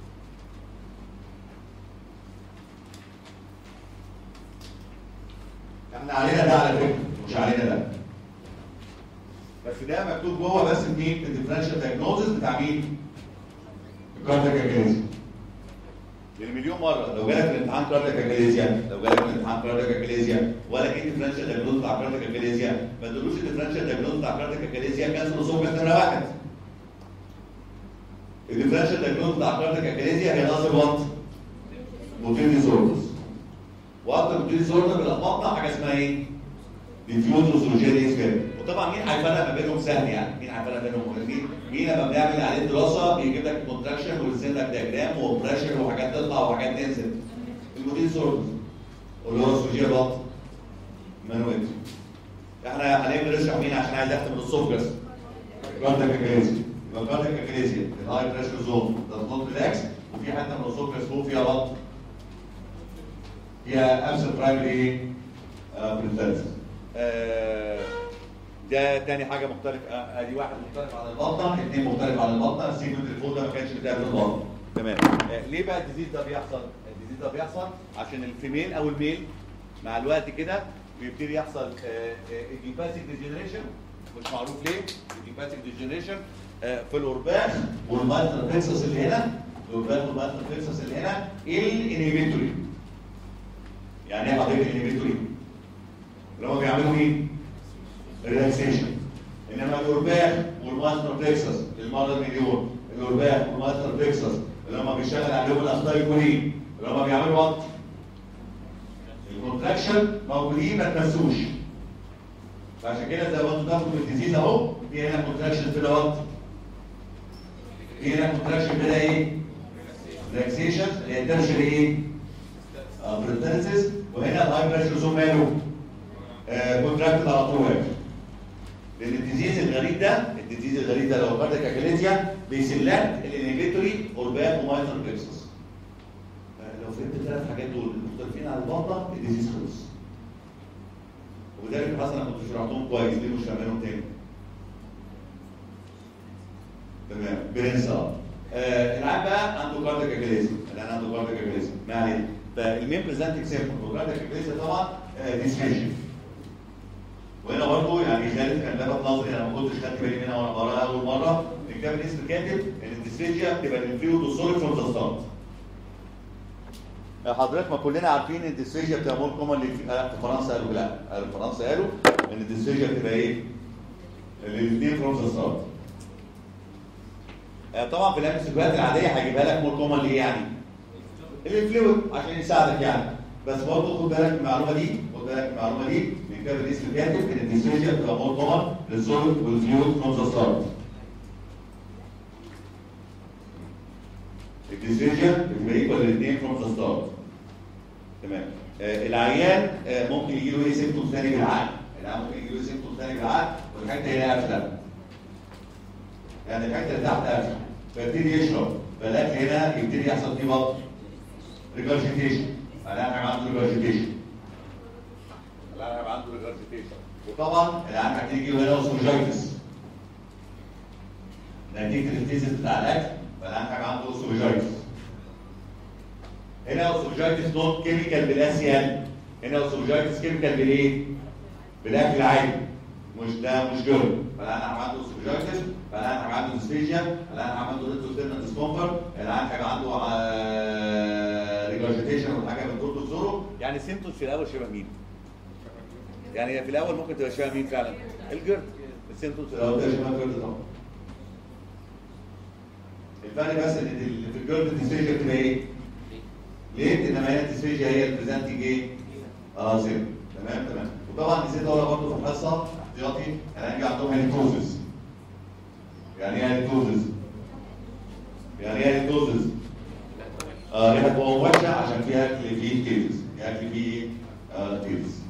احنا علينا ده على فكره مش علينا ده بس ده مكتوب جوه بس مين الديفرنشال دايجنوزس بتاع مين؟ الكاردياك اكاليزيا المليون مره لو جالك الامتحان كاردياك اكاليزيا لو جالك الامتحان كاردياك اكاليزيا ولا كان ديفرنشال دايجنوز بتاع كاردياك اكاليزيا ما تقولوش الديفرنشال دايجنوز بتاع كاردياك اكاليزيا كانسر اسوفجس نمره واحد الديفرنشال دايجنوز بتاع كاردياك اكاليزيا هي ناقص وات موتيل ديسوردرز واكتر موتيل ديسوردر بيلخبطنا حاجه اسمها ايه؟ ديفيوز اوسوجينيس كده وطبعا مين هيفرق ما بينهم سهل يعني مين هيفرق بينهم مين مين لما بنعمل عليه دراسه بيجيب لك كونتراكشن ويرسم لك دياجرام وبريشر وحاجات تطلع وحاجات تنزل الموديل سورس واللي هو السوجيه بط مانويت احنا هنعمل ريسك مين عشان عايز اختم الاسوفجس كاردياك اكاليزيا يبقى كاردياك اكاليزيا الهاي بريشر زون داز نوت ريلاكس وفي حته من الاسوفجس فوق فيها بط فيها ابسل برايمري ايه؟ بريفيرنس ده تاني حاجه مختلف آه، ادي واحد مختلف عن البطنه اثنين مختلف عن البطنه السيكون التليفون ده ما كانش بتاع البطنه تمام آه، ليه بقى الديزيز ده بيحصل؟ الديزيز ده بيحصل عشان الفيميل او الميل مع الوقت كده بيبتدي يحصل ايديوباثيك ديجنريشن مش معروف ليه ايديوباثيك ديجنريشن في الاورباخ والمايتر بلكسس اللي هنا الاورباخ والمايتر بلكسس اللي هنا الانهبيتوري يعني ايه حضرتك الانهبيتوري؟ اللي هم بيعملوا ايه؟ ريلاكسيشن انما الاورباخ والماستر بلكسس المره مليون الاورباخ والماستر بلكسس اللي هم بيشتغل عليهم الاخطاء الكولين اللي هم بيعملوا وات الكونتراكشن موجودين ما تنسوش فعشان كده زي ما انتم تاخدوا من الديزيز اهو في هنا كونتراكشن في وات في هنا كونتراكشن بلا ايه؟ ريلاكسيشن اللي هي ترشري ايه؟ بريتنسز وهنا الهاي بريشر زون ماله كونتراكت على طول واقف لان الديزيز الغريب ده الديزيز الغريب ده لو كاردياك اكاليزيا بيسلكت الانهبيتوري اورباك ومايتر بلكسس لو فهمت الثلاث حاجات دول مختلفين عن البطه الديزيز خلص وبذلك حسن انا كنت شرحتهم كويس ليه مش هعملهم تاني تمام برنس اه آه، العيان بقى عنده كاردياك اكاليزيا العيان عنده كاردياك اكاليزيا ما علينا فالمين بريزنتنج سيمبتوم كاردياك اكاليزيا طبعا ديسفيجن وهنا برضه يعني خالد كان لفت نظري انا ما كنتش خدت بالي منها وانا بقراها اول مره الكتاب الاسم كاتب ان الديسفيجيا بتبقى الانفلويد والسوليد فروم ذا ستارت حضرتك ما كلنا عارفين ان الديسفيجيا بتبقى مور كومن في فرنسا قالوا لا قالوا فرنسا قالوا ان الديسفيجيا بتبقى ايه؟ الاثنين فروم ذا ستارت طبعا في الامسكوات العاديه هجيبها لك مور كومن ليه يعني؟ الانفلويد عشان يساعدك يعني بس برضه خد بالك من المعلومه دي خد بالك من المعلومه دي من كتاب الاسم كاتب ان الديسفيجيا بتبقى مور كومن للسوليد والفلويد فروم ذا ستارت الديسفيجيا بتبقى ايكوال للاثنين فروم ذا ستارت تمام آه العيان آه ممكن يجي له ايه سيمتوم ثاني بالعقل العيان ممكن يجي له سيمتوم ثاني بالعقل والحته هنا قافله يعني الحته اللي تحت قافله فيبتدي يشرب فالاكل هنا يبتدي يحصل فيه بطن ريجرجيتيشن العيان هيبقى عنده ريجرجيتيشن العيان هيبقى عنده ريجرجيتيشن وطبعا العيان هيبتدي يجي له هنا اسمه جايتس نتيجه نتيجه التيزيس بتاع الاكل فالعيان هيبقى عنده اوسوفيجايتس هنا اوسوفيجايتس نوت كيميكال بالاسيان هنا اوسوفيجايتس كيميكال بالايه؟ بالاكل العادي مش ده مش جرم فالعيان هيبقى عنده اوسوفيجايتس فالعيان هيبقى عنده ديسفيجيا العيان هيبقى عنده ريتروستيرنال ديسكومفورت العيان هيبقى عنده ريجرجيتيشن والحاجه من دول دكتوره يعني السيمتومز في الاول شبه مين؟ يعني هي في الاول ممكن تبقى شبه مين فعلا؟ الجرد السيمتومز في لو الاول ده شبه كده طبعا الفرق بس ان اللي في الجرد الديسفيجيا بتبقى ايه؟ ليه؟ انما هي الديسفيجيا هي البريزنتنج ايه؟ اه سيم تمام تمام وطبعا نسيت اقول برضه في الحصه احتياطي انا عندي عندهم هيليكوزس يعني ايه هيليكوزس؟ يعني ايه هيليكوزس؟ اه ريحه بقى وحشه عشان فيها اكل فيه تيزس فيها اكل فيه آه تيزس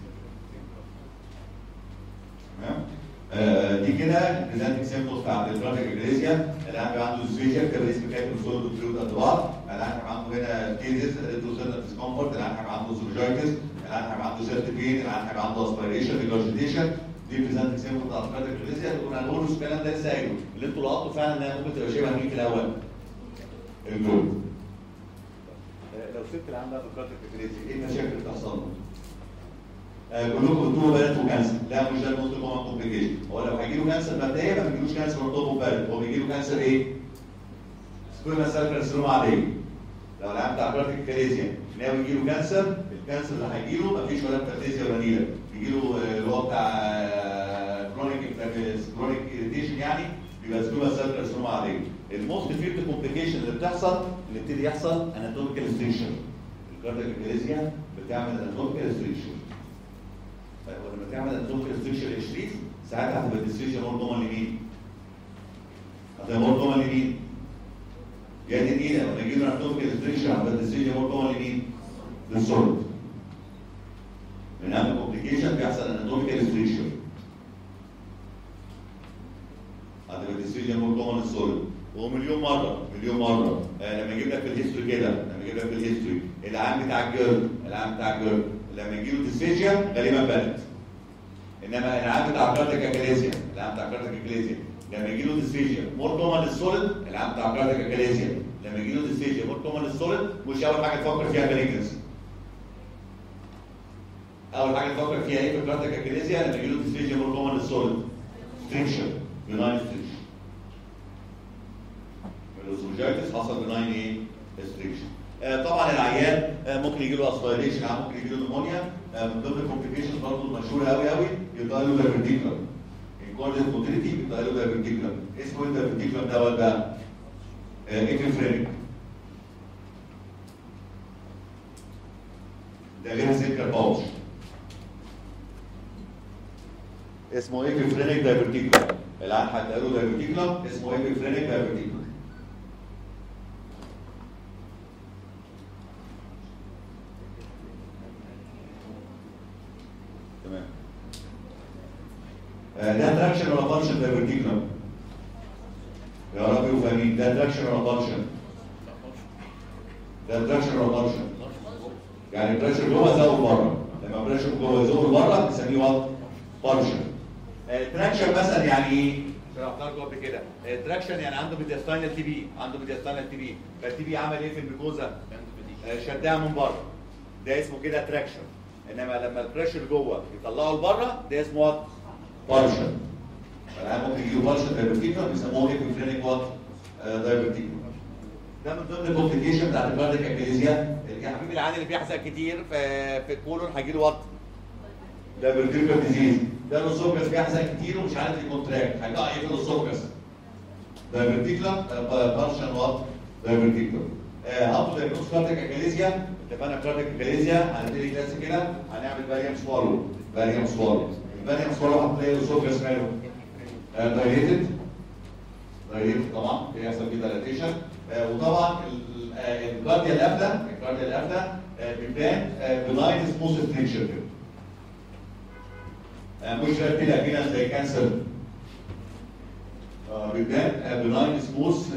تمام آه، دي كده البريزنتنج سيمبتومز بتاع البلاتيك اجريسيا الان بيبقى عنده ديسفيجيا كده اسم كاتب سولد فلويد ادوار الان هيبقى عنده هنا تيزس ريتروسيرنال ديسكومفورت الان هيبقى عنده سوجايتس الان هيبقى عنده سيرت بين الان هيبقى عنده اسبيريشن ريجرجيتيشن دي بريزنتنج سيمبتومز بتاع البلاتيك اجريسيا اللي كنا هنقوله الكلام ده لسه قايله اللي انتوا لقطتوا فعلا انها ممكن تبقى شبه مين في الاول؟ الجول لو سبت العام ده في الكارتك ايه المشاكل اللي بتحصل له؟ آه، كلكم بتقولوا بنات وكانسر لا مش ده الموست كومن كومبليكيشن هو لو هيجي له كانسر مبدئيا ما بيجيلوش كانسر من طب وبارد هو بيجي له كانسر ايه؟ سكويما سيل كارسينوما عاديه لو العيان بتاع كارتيك كاليزيا ناوي يجي له كانسر الكانسر اللي هيجي له ما فيش ولا كارتيزيا ولا نيله بيجي له آه، اللي هو بتاع كرونيك كرونيك اريتيشن يعني بيبقى سكويما سيل كارسينوما عاديه الموست فيرت كومبليكيشن اللي بتحصل اللي ابتدي يحصل اناتوميكال ستريكشر الكارتيك كاليزيا بتعمل اناتوميكال ستريكشر طيب ولما تعمل اناتوميكال ستريكشر يا شريف ساعتها هتبقى الديستريكشن مور كومن لمين؟ هتبقى مور كومن لمين؟ يا دي نيله لما يجي لنا اناتوميكال ستريكشر هتبقى الديستريكشن مور كومن لمين؟ للسولد من اهم كومبليكيشن بيحصل اناتوميكال ستريكشر هتبقى الديستريكشن مور كومن للسولد ومليون مره مليون مره آه لما يجيب لك في الهيستوري كده لما يجيب لك في الهيستوري العام بتاع الجرد العام بتاع الجرد لما يجي له ديسفيجيا غالبا بلد انما العام بتاع كارتيك اكاليزيا العام بتاع كارتيك اكاليزيا لما يجي له ديسفيجيا مور كومن للسوليد العام بتاع كارتيك اكاليزيا لما يجي له ديسفيجيا مور كومن للسوليد مش اول حاجه تفكر فيها مالجنسي اول حاجه تفكر فيها ايه في كارتيك اكاليزيا لما يجي له ديسفيجيا مور كومن للسوليد ستريكشر بناين ستريكشر الاسوجايتس حصل بناين ايه ستريكشن آه، طبعا العيان آه، ممكن يجي له اسبيريشن ممكن يجي له نمونيا آه، من ضمن الكومبليكيشنز برضه المشهوره قوي قوي يبقى له دايفرتيكولم انكورديت موتيليتي يبقى له دايفرتيكولم اسمه ايه الدايفرتيكولم دوت بقى؟ ايكوفرينيك ده ليها سكر باوش اسمه ايكوفرينيك دايفرتيكولم العيان هتلاقي له دايفرتيكولم اسمه ايكوفرينيك دايفرتيكولم تمام آه، ده تراكشن ولا فانكشن دايفرتيكولم يا رب يبقوا فاهمين ده تراكشن ولا فانكشن ده تراكشن ولا فانكشن يعني البريشر جوه زود بره لما البريشر جوه يزود بره بنسميه وات فانكشن تراكشن مثلا يعني ايه شرحتها لكم قبل كده تراكشن يعني عنده ميدياستاينال تي بي عنده ميدياستاينال تي بي فالتي بي عمل ايه في الميكوزا؟ آه، شدها من بره ده اسمه كده تراكشن انما لما البريشر جوه يطلعه لبره ده اسمه وات؟ فانكشن العيان ممكن يجيله فانكشن دايفرتيكولم بيسموه ايكوفرينيك وات دايفرتيكولم ده من ضمن الكومبليكيشن بتاعت الكارديك اكليزيا يا حبيبي العيان اللي بيحزق كتير في في الكولون هيجي له وات؟ دايفرتيكولم ديزيز ده الاسوفجس بيحزن كتير ومش عارف يكونتراكت هيقع ايه في الاسوفجس دايفرتيكولم فانكشن وات دايفرتيكولم هاو تو دايجنوز كارديك اكليزيا اتفقنا كارديك اكليزيا هنبتدي كلاس كده هنعمل فاريام سوالو فاريام سوالو الفاريام سوالو هتلاقي الاسوفجس ماله دايليتد دايليتد طبعا بيحصل فيه دايليتيشن وطبعا الكارديا القافله الكارديا القافله بيبان بلاين سموث ستريكشر كده آه، مش كده فينا زي كانسر آه، بيبان بلاين سموث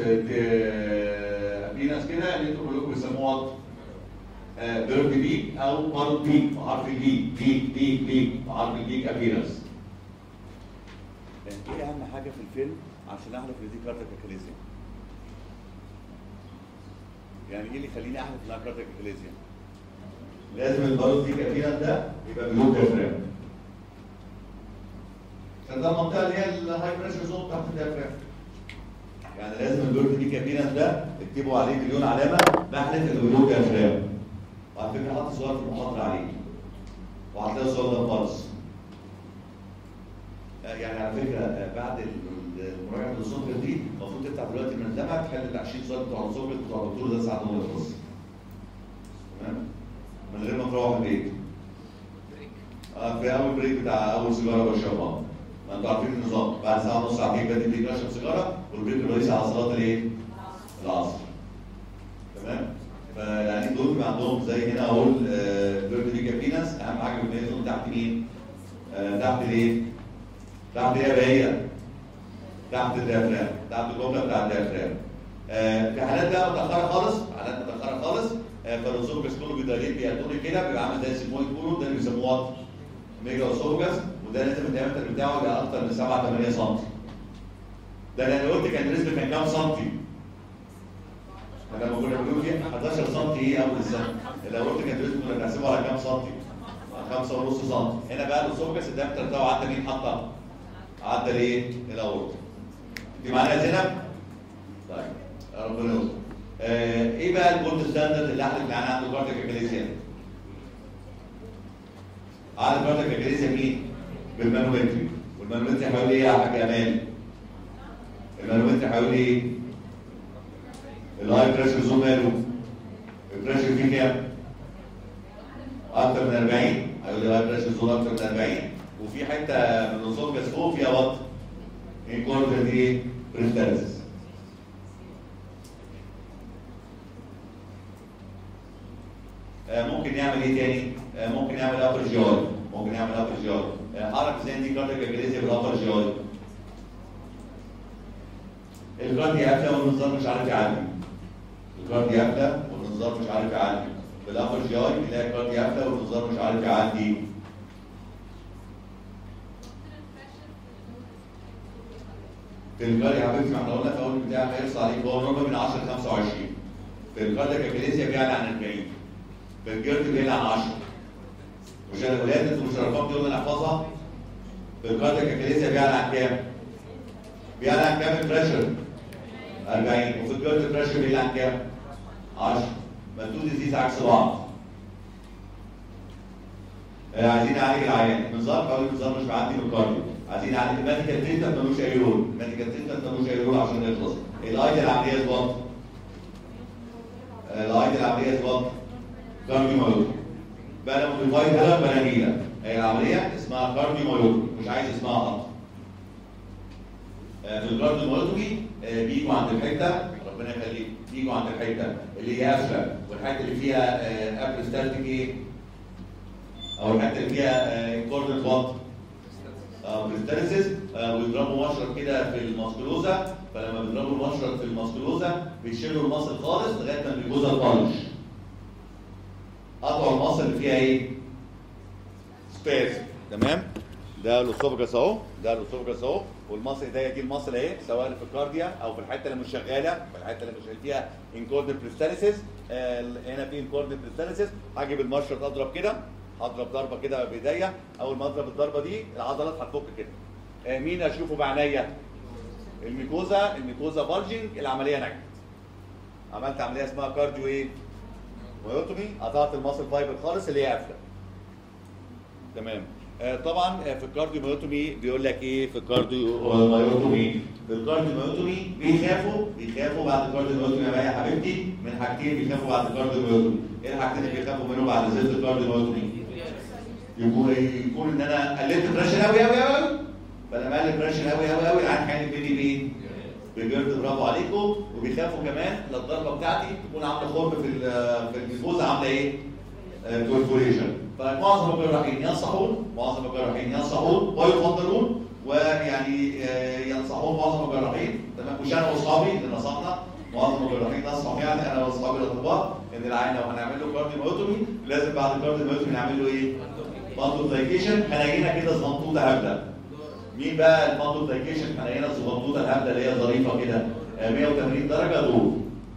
فينس كده اللي انتوا كلكم بيسموها بيرد بيك او بارد بيك بحرف البي بيك بيك بيك بحرف البيك ابيرنس ايه اهم حاجه في الفيلم عشان احلف ان دي كارتك اكليزيا يعني ايه اللي يخليني احلف انها كارتك اكليزيا لازم الباروت دي كابينا ده يبقى بلو ديافرام عشان ده المنطقه اللي هي الهاي بريشر زون تحت الديافرام يعني لازم الباروت دي كابينا ده اكتبوا عليه مليون علامه بحلف انه بلو ديافرام وعلى فكره حط صور في المحاضره عليه وهتلاقي الصور ده خالص آه، يعني على فكره آه، بعد ال- ال- المراجعه الاسوفيا دي المفروض تفتح دلوقتي من المنظمه تحل ال 20 سؤال بتوع الاسوفيا بتوع الدكتور ده ساعه ما يخلص تمام من غير ما تروح البيت اه في اول بريك بتاع اول سيجاره بشربها ما انتوا عارفين النظام بعد ساعه ونص ساعتين بدي بريك اشرب سيجاره والبريك الرئيسي على صلاه الايه؟ العصر تمام فيعني دول بيبقى عندهم زي هنا اقول بيرد دي كابينس اهم حاجه بيميزهم تحت مين؟ آه، تحت الايه؟ تحت ايه يا بهيه؟ تحت الديافرام تحت الجمله بتاع الديافرام آه، في حالات بقى متاخره خالص حالات متاخره خالص آه، فالاسوفجس كله بيدايليت بيأتوني كده بيبقى عامل زي السيمويد كولون ده اللي بيسموه وات ميجا اسوفجس وده لازم الديامتر بتاعه يبقى اكتر من 7 8 سم ده انا قلت كان الريسك كان كام سنتي؟ انا لما كنا بنقول ايه 11 سم ايه اول السنه لو قلت كان الريسك كنا بنحسبه على كام سنتي؟ على 5 ونص سم هنا بقى الاسوفجس الديامتر بتاعه عدى مين حطها؟ عدى الايه؟ الاورطه دي معانا يا زينب؟ طيب ربنا يستر. آه ايه بقى الجولد ستاندرد اللي احنا اللي عنده كارتك اكليسيا؟ عارف كارتك اكليسيا مين؟ بالمانومتري والمانومتري حوالي ايه يا حاج امال؟ المانومتري حوالي ايه؟ الهاي بريشر زون ماله؟ البريشر فيه كام؟ اكتر من 40 هيقول لي الهاي بريشر زون اكتر من 40 وفي حته من الاسوفجس فوق فيها وات؟ انكورد ايه؟ بريستاليسيس آه، ممكن يعمل ايه تاني؟ آه، ممكن يعمل ابر جي اي ممكن يعمل ابر جي اي حرك ازاي دي كاردياك اجريسيا بالابر جي اي الكارديا قافله والنظام مش عارف يعدي الكارديا قافله والنظام مش عارف يعدي بالابر جي اي تلاقي الكارديا قافله والنظام مش عارف يعدي في الكارديا يا حبيبتي ما احنا قلنا في اول بتاع هيرص عليك هو نورمال من 10 ل 25 في الكاردياك اجريسيا بيعلى عن 40 في الجرد بيعلى عن 10 مش انا ولاد انتوا مش الارقام دي قلنا نحفظها في الكاردياك اجريسيا بيعلى عن كام؟ بيعلى عن كام البريشر؟ 40 وفي الجرد البريشر بيعلى عن كام؟ 10 مدود ديزيز عكس بعض آه، عايزين نعالج العيان النظام حوالي النظام مش معدي من الكارديو عايزين نعالج الميديكال تريتمنت ملوش اي رول الميديكال تريتمنت ملوش اي رول عشان يخلص الايديال العمليه ظبط الايديال العمليه ظبط كارديو مايوتي بقى لما موديفايد هلا بلا نيله هي العمليه اسمها كارديو مايوتي مش عايز اسمها قط آه، في الكارديو مايوتي آه، بيجوا عند الحته ربنا يخليك بيجوا عند الحته اللي هي قافله والحته اللي فيها ابر ستاتيك ايه او الحته اللي فيها كوردن وات بريستاليسيس ويضربوا مشرط كده في الماسكولوزا فلما بيضربوا المشرط في الماسكولوزا بيشيلوا المصل خالص لغايه ما بيجوزها البلش قطعوا المصل اللي فيها ايه؟ سبيس تمام؟ ده الاسوفجس اهو ده الاسوفجس اهو والمصل ايديا دي المصل اهي سواء في الكارديا او في الحته اللي مش شغاله في الحته اللي مش فيها انكوردن بريستاليسيس آه هنا في انكوردن بريستاليسيس هجيب المشرط اضرب كده هضرب ضربه كده بايديا اول ما اضرب الضربه دي العضلات هتفك كده آه مين اشوفه بعينيا الميكوزا الميكوزا بارجنج العمليه نجحت عملت عمليه اسمها كارديو ايه مايوتومي قطعت الماسل فايبر خالص اللي هي قافله تمام آه طبعا آه في الكارديو مايوتومي بيقول لك ايه في الكارديو مايوتومي في الكارديو مايوتومي بيخافوا بيخافوا بعد الكارديو مايوتومي يا يا حبيبتي من حاجتين بيخافوا بعد الكارديو مايوتومي ايه الحاجتين اللي بيخافوا منهم بعد زفت الكارديو مايوتومي يكون يكون ان انا قللت بريشر قوي قوي قوي فلما اقلل بريشر قوي قوي قوي العين كان بيدي مين؟ بجرد برافو عليكم وبيخافوا كمان لو الضربه بتاعتي تكون عامله خرم في ال- في الجلوكوز عامله ايه؟ كوربوريشن فمعظم الجراحين ينصحون معظم الجراحين ينصحون ويفضلون ويعني آه، ينصحون معظم الجراحين تمام مش انا واصحابي اللي نصحنا معظم الجراحين نصحوا يعني انا واصحابي الاطباء ان العين لو هنعمل له كارديوميوتومي لازم بعد الكارديوميوتومي نعمل له ايه؟ باندوبلايكيشن هلاقينا كده زنطوطه هبله مين بقى الماندو بلايكيشن احنا هنا الصغنطوطه الهبله اللي هي ظريفه كده آه، 180 درجه دور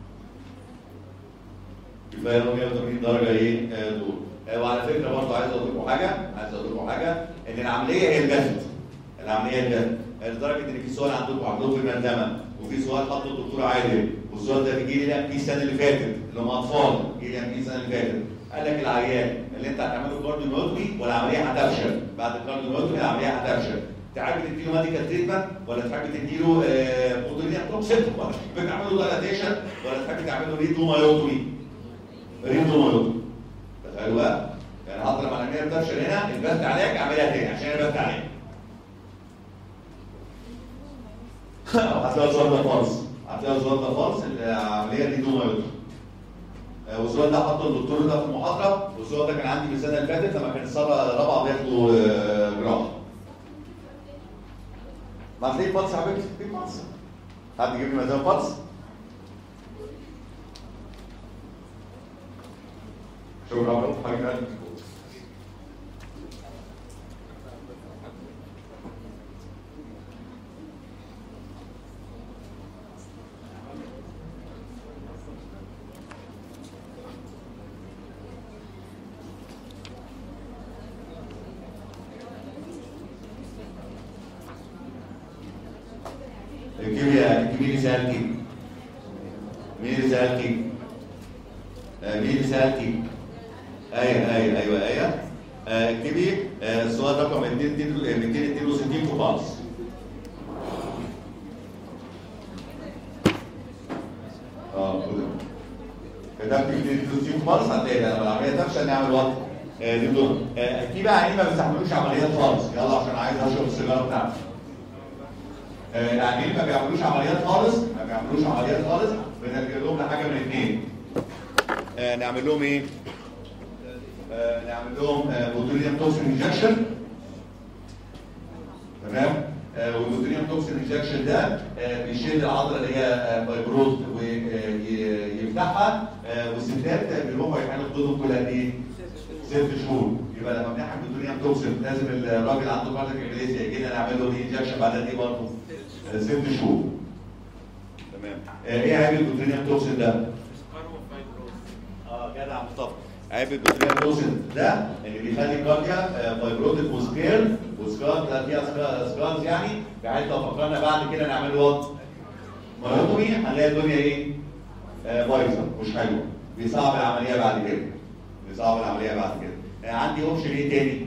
كفايه 180 درجه ايه آه، دور آه، وعلى فكره برضه عايز اقول لكم حاجه عايز اقول لكم حاجه ان العمليه هي الجسد العمليه هي الجسد آه، لدرجه ان في سؤال عندكم عندكم في الملزمه وفي سؤال حطه الدكتور عادل والسؤال ده بيجي لي في السنه اللي فاتت اللي هم اطفال بيجي لي في السنه اللي فاتت قال لك العيان اللي انت هتعمله كارديوميوتري والعمليه هتفشل بعد الكارديوميوتري العمليه هتفشل تحب تديله ميديكال تريتمنت ولا تحب تديله بوتولينيا توكسيك ولا تحب تعمل له دايلاتيشن ولا تحب تعمل له ريدومايوتومي ريدومايوتومي تخيلوا بقى يعني حتى لما العمليه بتفشل هنا البث علاج اعملها تاني عشان البث علاج هتلاقي السؤال ده فالص هتلاقي السؤال ده فالص العمليه دي دومايوتومي آه، والسؤال ده حطه الدكتور ده في المحاضره والسؤال ده كان عندي في السنه اللي فاتت لما كان السنه الرابعه بياخدوا آه، جراحه ما هتلاقي فالص يا حبيبتي في فالص حد يجيب لي ميزان فالص شكرا حبيبي جيب يا جيب لي سالكي مين اللي سالكي؟ آه، مين اللي سالكي؟ ايوه ايوه ايوه ايوه آه، اكتبي آه، السؤال رقم 262 في بالص اه كده كتبت 262 في بالص هتلاقي لما العمليه تفشل نعمل وقت آه، دي دول آه، في بقى عينين ما بيستحملوش عمليات خالص يلا عشان عايز اشرب السيجاره بتاعتي آه، العيانين ما بيعملوش عمليات خالص ما بيعملوش عمليات خالص بنلجأ لهم لحاجه من اثنين آه، نعمل لهم ايه؟ آه، نعمل لهم بوتوليوم توكسين انجكشن تمام آه، والبوتوليوم توكسين انجكشن ده آه، بيشيل العضله اللي هي فايبروز ويفتحها والستات بيروحوا يحقنوا خدودهم كل قد ايه؟ ست شهور يبقى لما بنحقن بوتوليوم توكسين لازم الراجل عنده كاردياك امبليزيا يجي لنا نعمل له انجكشن بعد قد ايه برضه؟ آه، ست شهور تمام آه، ايه عيب البوتوليوم توكسين ده؟ اه جدع مصطفى عيب البوتوليوم توكسين ده اللي بيخلي الكارديا فايبروتيك وسكير وسكار ده فيها سكا- سكارز يعني بحيث لو فكرنا بعد كده نعمل وات مايوتومي هنلاقي الدنيا ايه؟ آه، بايظه مش حلوه بيصعب العمليه بعد كده بيصعب العمليه بعد كده آه، عندي اوبشن ايه تاني؟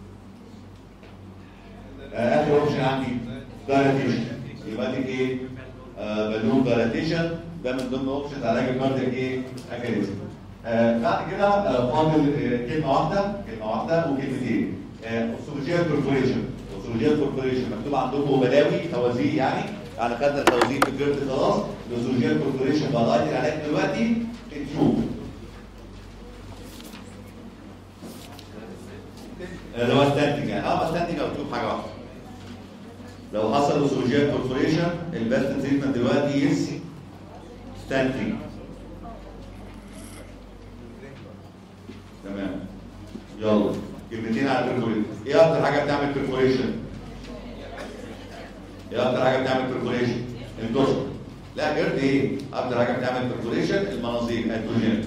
آه، اخر اوبشن عندي دايلاتيشن يبقى دي ايه؟ آه، بالون دايلاتيشن ده من ضمن اوبشنز علاج الكاردياك ايه؟ اكاليزم آه، بعد كده آه، فاضل آه، كلمه واحده كلمه واحده وكلمتين اوسولوجيال كوربوريشن اوسولوجيال كوربوريشن مكتوب عندكم بلاوي توازيق يعني يعني خدنا التوازيق في الجرد خلاص الاوسولوجيال كوربوريشن بقى ضايق العلاج دلوقتي التيوب آه، لو استنتج يعني اه بستنتج او مكتوب حاجه واحده لو حصل اوسولوجيال كوربوريشن البيست تريتمنت دلوقتي يس ستانتنج تمام يلا كلمتين على البرفوريشن ايه اكتر حاجه بتعمل برفوريشن ايه اكتر حاجه بتعمل برفوريشن اندوسكوب لا جرد ايه اكتر حاجه بتعمل برفوريشن المناظير التوجين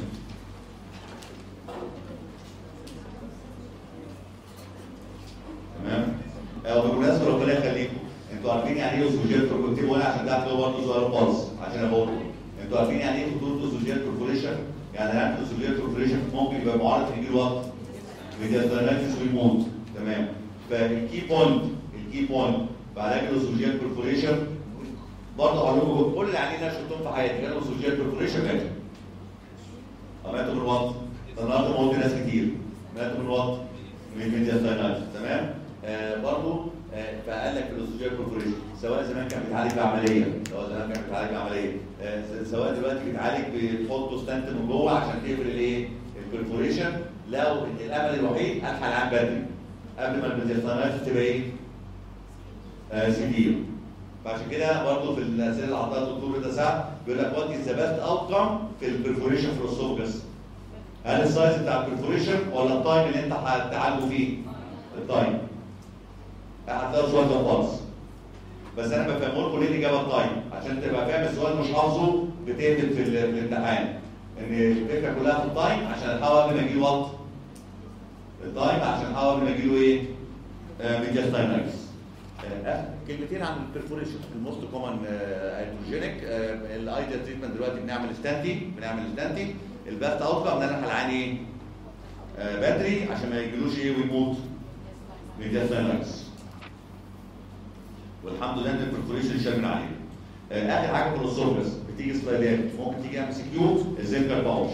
تمام آه، وبالمناسبه ربنا يخليكم انتوا عارفين يعني ايه اوسوجيال كوربوريشن وانا عشان ده هتلاقوا برضه سؤال خالص عشان انا بقول انتوا عارفين يعني ايه خطوره اوسوجيال كوربوريشن يعني هل اوسوجيال كوربوريشن ممكن يبقى معرض ان يجي له وقت ميدياترانيتس ويموت تمام فالكي بوينت الكي بوينت في علاج الاوسوجيال كوربوريشن برضه هقول لكم كل اللي علينا أنا شفتهم في حياتي كانوا اوسوجيال كوربوريشن ماتوا ماتوا من الوقت النهارده موت ناس كتير ماتوا من الوقت من الميدياترانيتس تمام آه برضه آه فقال لك الاوسوجيال كوربوريشن سواء زمان كان بيتعالج بعمليه سواء زمان كان بيتعالج بعمليه آه سواء دلوقتي بيتعالج بتحطه ستانت من جوه عشان تقفل الايه؟ البرفوريشن لو إن الامل الوحيد الحق العام بدري قبل ما الميدياترانيتس تبقى ايه؟ آه سيفير فعشان كده برضه في الاسئله اللي عطاها الدكتور رضا سعد بيقول لك وات از ذا بيست اوتكم في البرفوريشن في الاسوفجس هل السايز بتاع البرفوريشن ولا التايم اللي انت هتعالجه فيه؟ التايم هتلاقوا سؤال ده خالص بس انا بفهمه لكم ليه الاجابه التايم عشان تبقى فاهم السؤال مش حافظه بتقفل في, ال- في الامتحان ان الفكره كلها في التايم عشان الهواء قبل ما يجي له وقت التايم عشان الهواء قبل ما يجي له ايه؟ ميديا تايمكس كلمتين عن البرفوريشن الموست كومن هيدروجينيك الايديال تريتمنت دلوقتي بنعمل ستانتي بنعمل ستانتي الباست اوت كم نلحق العين ايه؟ آه، بدري عشان ما يجيلوش ايه ويموت ميديا تايمكس والحمد لله ان البرفوريشن شال من عليه آه، اخر حاجه في الاسوفجس بتيجي سلايدات ممكن تيجي ام سي كيو الزنكر باوش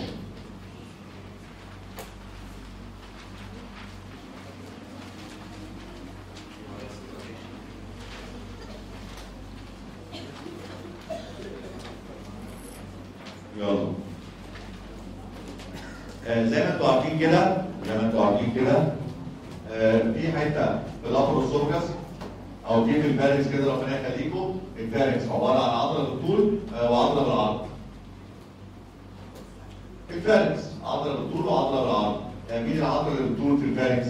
يلا آه، زي ما انتوا عارفين كده زي ما انتوا عارفين كده آه، في حته في الابر السوركس او في في الفارنكس كده ربنا يخليكم الفارنكس عباره عن عضله بالطول آه، وعضله بالعرض الفارنكس عضله بالطول وعضله بالعرض آه، مين العضله اللي بالطول في الفارنكس؟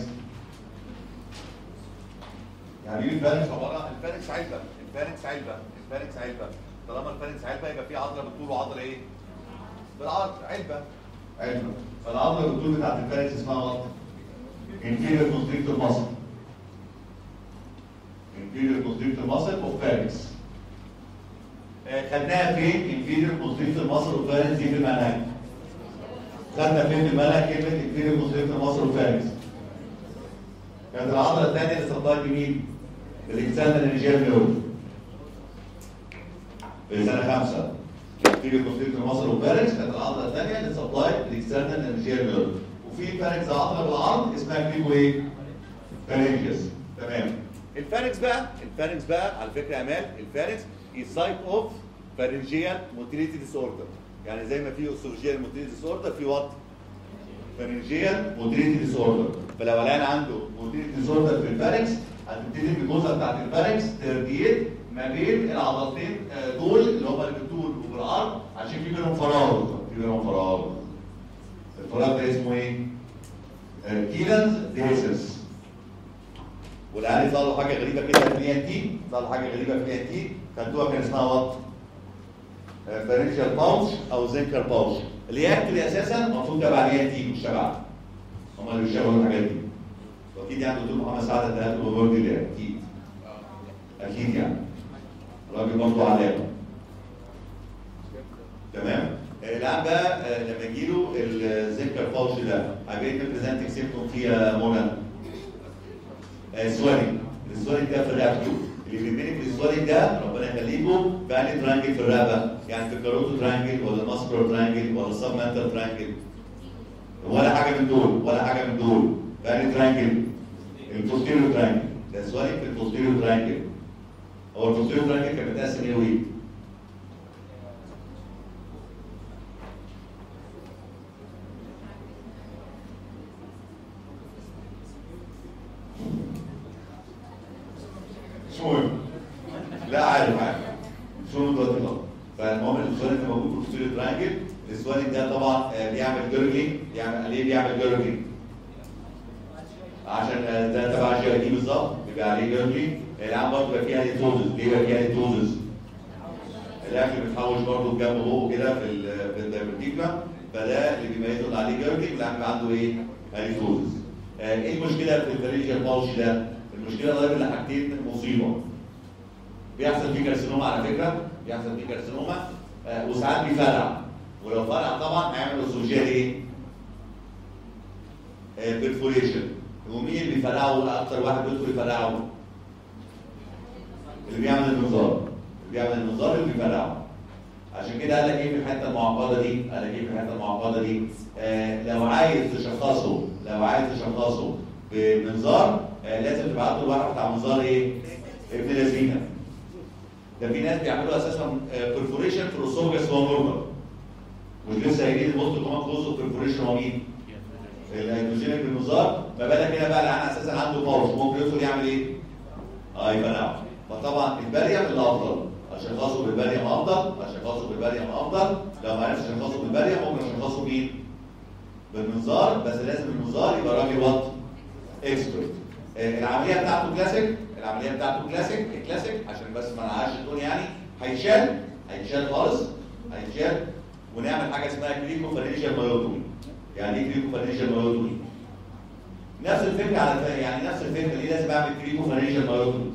يعني مين الفارنكس عباره عن الفارنكس علبه الفارنكس علبه الفارنكس علبه طالما الفارنكس علبه يبقى في عضله بالطول وعضله ايه؟ بالعرض علبه علبه فالعضله بالطول بتاعت الفارنكس اسمها وات؟ inferior constrictor muscle inferior constrictor muscle of pharynx آه، خدناها فين inferior constrictor muscle of pharynx دي في المنهج خدنا فين في المنهج كلمه inferior constrictor muscle of pharynx كانت العضله الثانيه اللي صدها بمين؟ بالاكسندر انرجيال نيورو في سنه خمسه inferior constrictor muscle of pharynx كانت العضله الثانيه اللي سبلايد بالاكسندر انرجيال نيورو وفي فارنكس عضله بالعرض اسمها كليبو ايه؟ فارنجيوس تمام الفارنكس بقى الفارنكس بقى على فكره يا امال الفارنكس is type of pharyngeal motility disorder يعني زي ما في esophageal motility disorder في وات فارنجيال موتيليتي ديس اوردر فلو العيان عنده موتيليتي ديس اوردر في الفارنكس هتبتدي بالجزء بتاعت الفارنكس تربيت ما بين العضلتين آه، دول اللي هم اللي بالطول وبالعرض عشان في بينهم فراغ في بينهم فراغ الفراغ ده اسمه ايه؟ كيلانز ديسس والعيال ظهر له حاجه غريبه كده في ان تي ظهر له حاجه غريبه في ان تي خدوها كان اسمها وات؟ فارنجيال باوش او زنكر باوش اللي هي اكتلي اساسا المفروض تبع الاي ان تي مش تبع هم اللي بيشتغلوا الحاجات دي واكيد يعني دكتور محمد سعد ده الامور دي ده اكيد اكيد يعني راجل برضه علامه تمام آه، الان بقى آه، لما يجي له الزنكر باوش ده هيبقى بريزنتنج سيمتوم فيها منى سوالي السوالي ده في الرقبه اللي بيبني في السوالي ده ربنا يخليكم بقى لي ترانجل في الرقبه يعني في الكاروتو ترانجل ولا ماسكرو ترانجل ولا سب مانتال ترانجل ولا حاجه من دول ولا حاجه من دول بقى لي ترانجل البوستيريو ترانجل ده سوالي في البوستيريو ترانجل هو البوستيريو ترانجل كان متقسم ايه وايه؟ مش مهم لا عارف عارف مش مهم دلوقتي خالص فالمهم السؤال اللي موجود في البوستيريو ترانجل السؤال ده طبعا آه، بيعمل جرجلينج بيعمل ليه بيعمل جرجلينج عشان آه، ده تبع الجي دي بالظبط بيبقى عليه جرجلينج العام برضه بيبقى فيها ليتوزز ليه بيبقى فيها ليتوزز الاكل بيتحوش برضه بجنب بقه كده في ال- في الدايبرتيكلا فده اللي بيميزه اللي عليه جرجلينج والعام بيبقى عنده ايه؟ ليتوزز آه، ايه المشكله في الفريجيال باوش ده؟ المشكله ضرب لحاجتين مصيبه بيحصل فيه كارسينوما على فكره بيحصل فيه كارسينوما آه، وساعات بيفرع ولو فرع طبعا هيعمل اسوجيال ايه؟ بيرفوريشن ومين اللي بيفرعه اكتر واحد بيدخل يفرعه؟ اللي بيعمل المنظار اللي بيعمل المنظار اللي بيفرعه عشان كده قال لك ايه في الحته المعقده دي؟ قال لك ايه في الحته المعقده دي؟ آه لو عايز تشخصه لو عايز تشخصه بمنظار آه لازم تبعت له واحد بتاع منظار ايه؟ ابن لذينه ده في ناس بيعملوا اساسا برفوريشن في الاسوفجس هو نورمال مش لسه قايلين البوست كمان كوز اوف برفوريشن هو مين؟ الهيدروجينيك بالمنظار ما بالك هنا بقى العين اساسا عنده باوش ممكن يدخل يعمل ايه؟ اه يفرقع فطبعا الباريوم الافضل اشخاصه بالباريوم افضل اشخاصه بالباريوم افضل لو ما عرفش اشخاصه بالباريوم ممكن اشخاصه مين؟ بالمنظار بس لازم المنظار يبقى راجل وات اكسبرت آه، العمليه بتاعته كلاسيك العمليه بتاعته كلاسيك كلاسيك عشان بس ما نعقش الدنيا يعني هيتشال هيتشال خالص هيتشال ونعمل حاجه اسمها كريكو فارنجيال مايوتومي يعني ايه كريكو فارنجيال مايوتومي نفس الفكره على فكره يعني نفس الفكره ليه لازم اعمل كريكو فارنجيال مايوتومي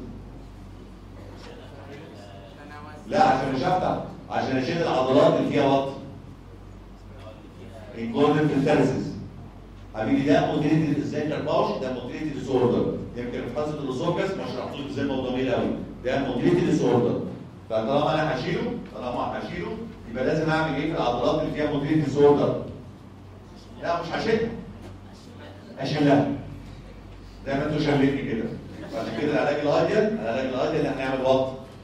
لا عشان مش هفتح عشان اشيل العضلات اللي فيها وقت انكورنت الثالثس حبيبي ده موتيليتي السنتر باوش ده موتيليتي ديسوردر يمكن في حصه الاسوفجس ما شرحتوش ازاي الموضوع جميل قوي ده موتيليتي ديسوردر فطالما انا هشيله طالما هشيله يبقى لازم اعمل ايه في العضلات اللي فيها موتيليتي ديسوردر لا مش هشيلها هشيلها زي ما انتوا شايفيني كده عشان كده العلاج الايديال العلاج الايديال ان احنا نعمل وقت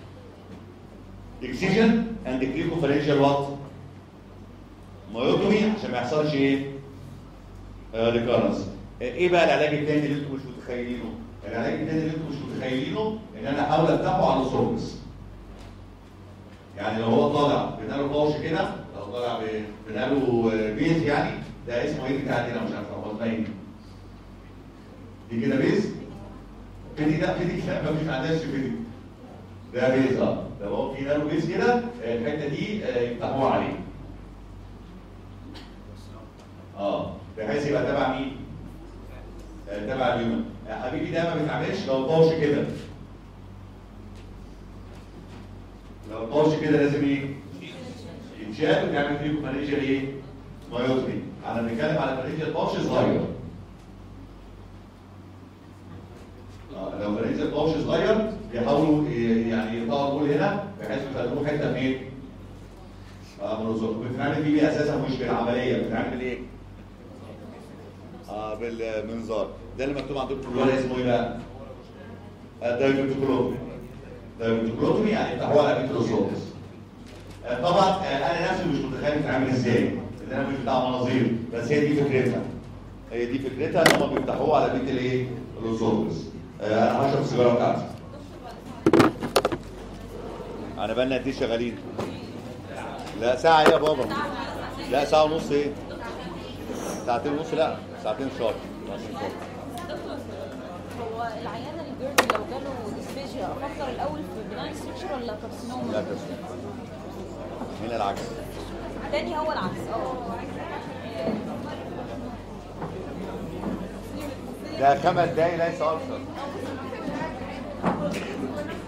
اكسجن اند كليكو فارنجيال وات مايوتومي عشان ما يحصلش ايه ريكارنس ايه بقى العلاج الثاني اللي انتم مش متخيلينه العلاج الثاني اللي انتم مش متخيلينه ان انا احاول افتحه على السوركس يعني لو هو طالع بناله باوش كده لو طالع ب- بناله بيز يعني ده اسمه ايه بتاع كده مش عارف هو باين دي كده بيز فيدي ده فيدي لا ما فيش عندناش فيدي ده بيز اه لو هو في نانو بيز كده آه، الحته دي آه، يفتحوها عليه اه بحيث يبقى تبع مين؟ آه، تبع اليومن يا حبيبي ده ما بيتعملش لو البوش كده لو البوش كده لازم ايه؟ يتشال وتعمل فيه فارنجيال ايه؟ مايوتري انا بنتكلم على فارنجيال بوش صغير آه، لو فارنجيال بوش صغير بيحاولوا ي- يعني يقطعوا البول هنا بحيث يخلوه حته منين؟ اه من الزور بتتعمل فيه بيه اساسا مش بالعمليه بتتعمل ايه؟ اه بالمنظار ده اللي مكتوب عندكم في الورقه اسمه ايه بقى؟ دايفنتوكلوتومي دايفنتوكلوتومي يعني يفتحوها على ميكروسكوبس آه، طبعا آه، انا نفسي مش متخيل بتتعمل ازاي لان انا مش بتاع مناظير بس هي دي فكرتها هي دي فكرتها ان هم بيفتحوها على بيت الايه؟ الاسوفس انا هشرب السيجاره بتاعتي انا بقالنا قد ايه شغالين؟ لا ساعة ايه يا بابا؟ لا ساعة ونص ايه؟ ساعتين ونص لا ساعتين شهر ساعتين شهر هو العيان الجيرد لو جاله ديسفيجيا افكر الاول في بناء ستركشر ولا لا كارسينوما؟ تسلم هنا العكس تاني هو العكس اه ده خمس دقايق ليس اكثر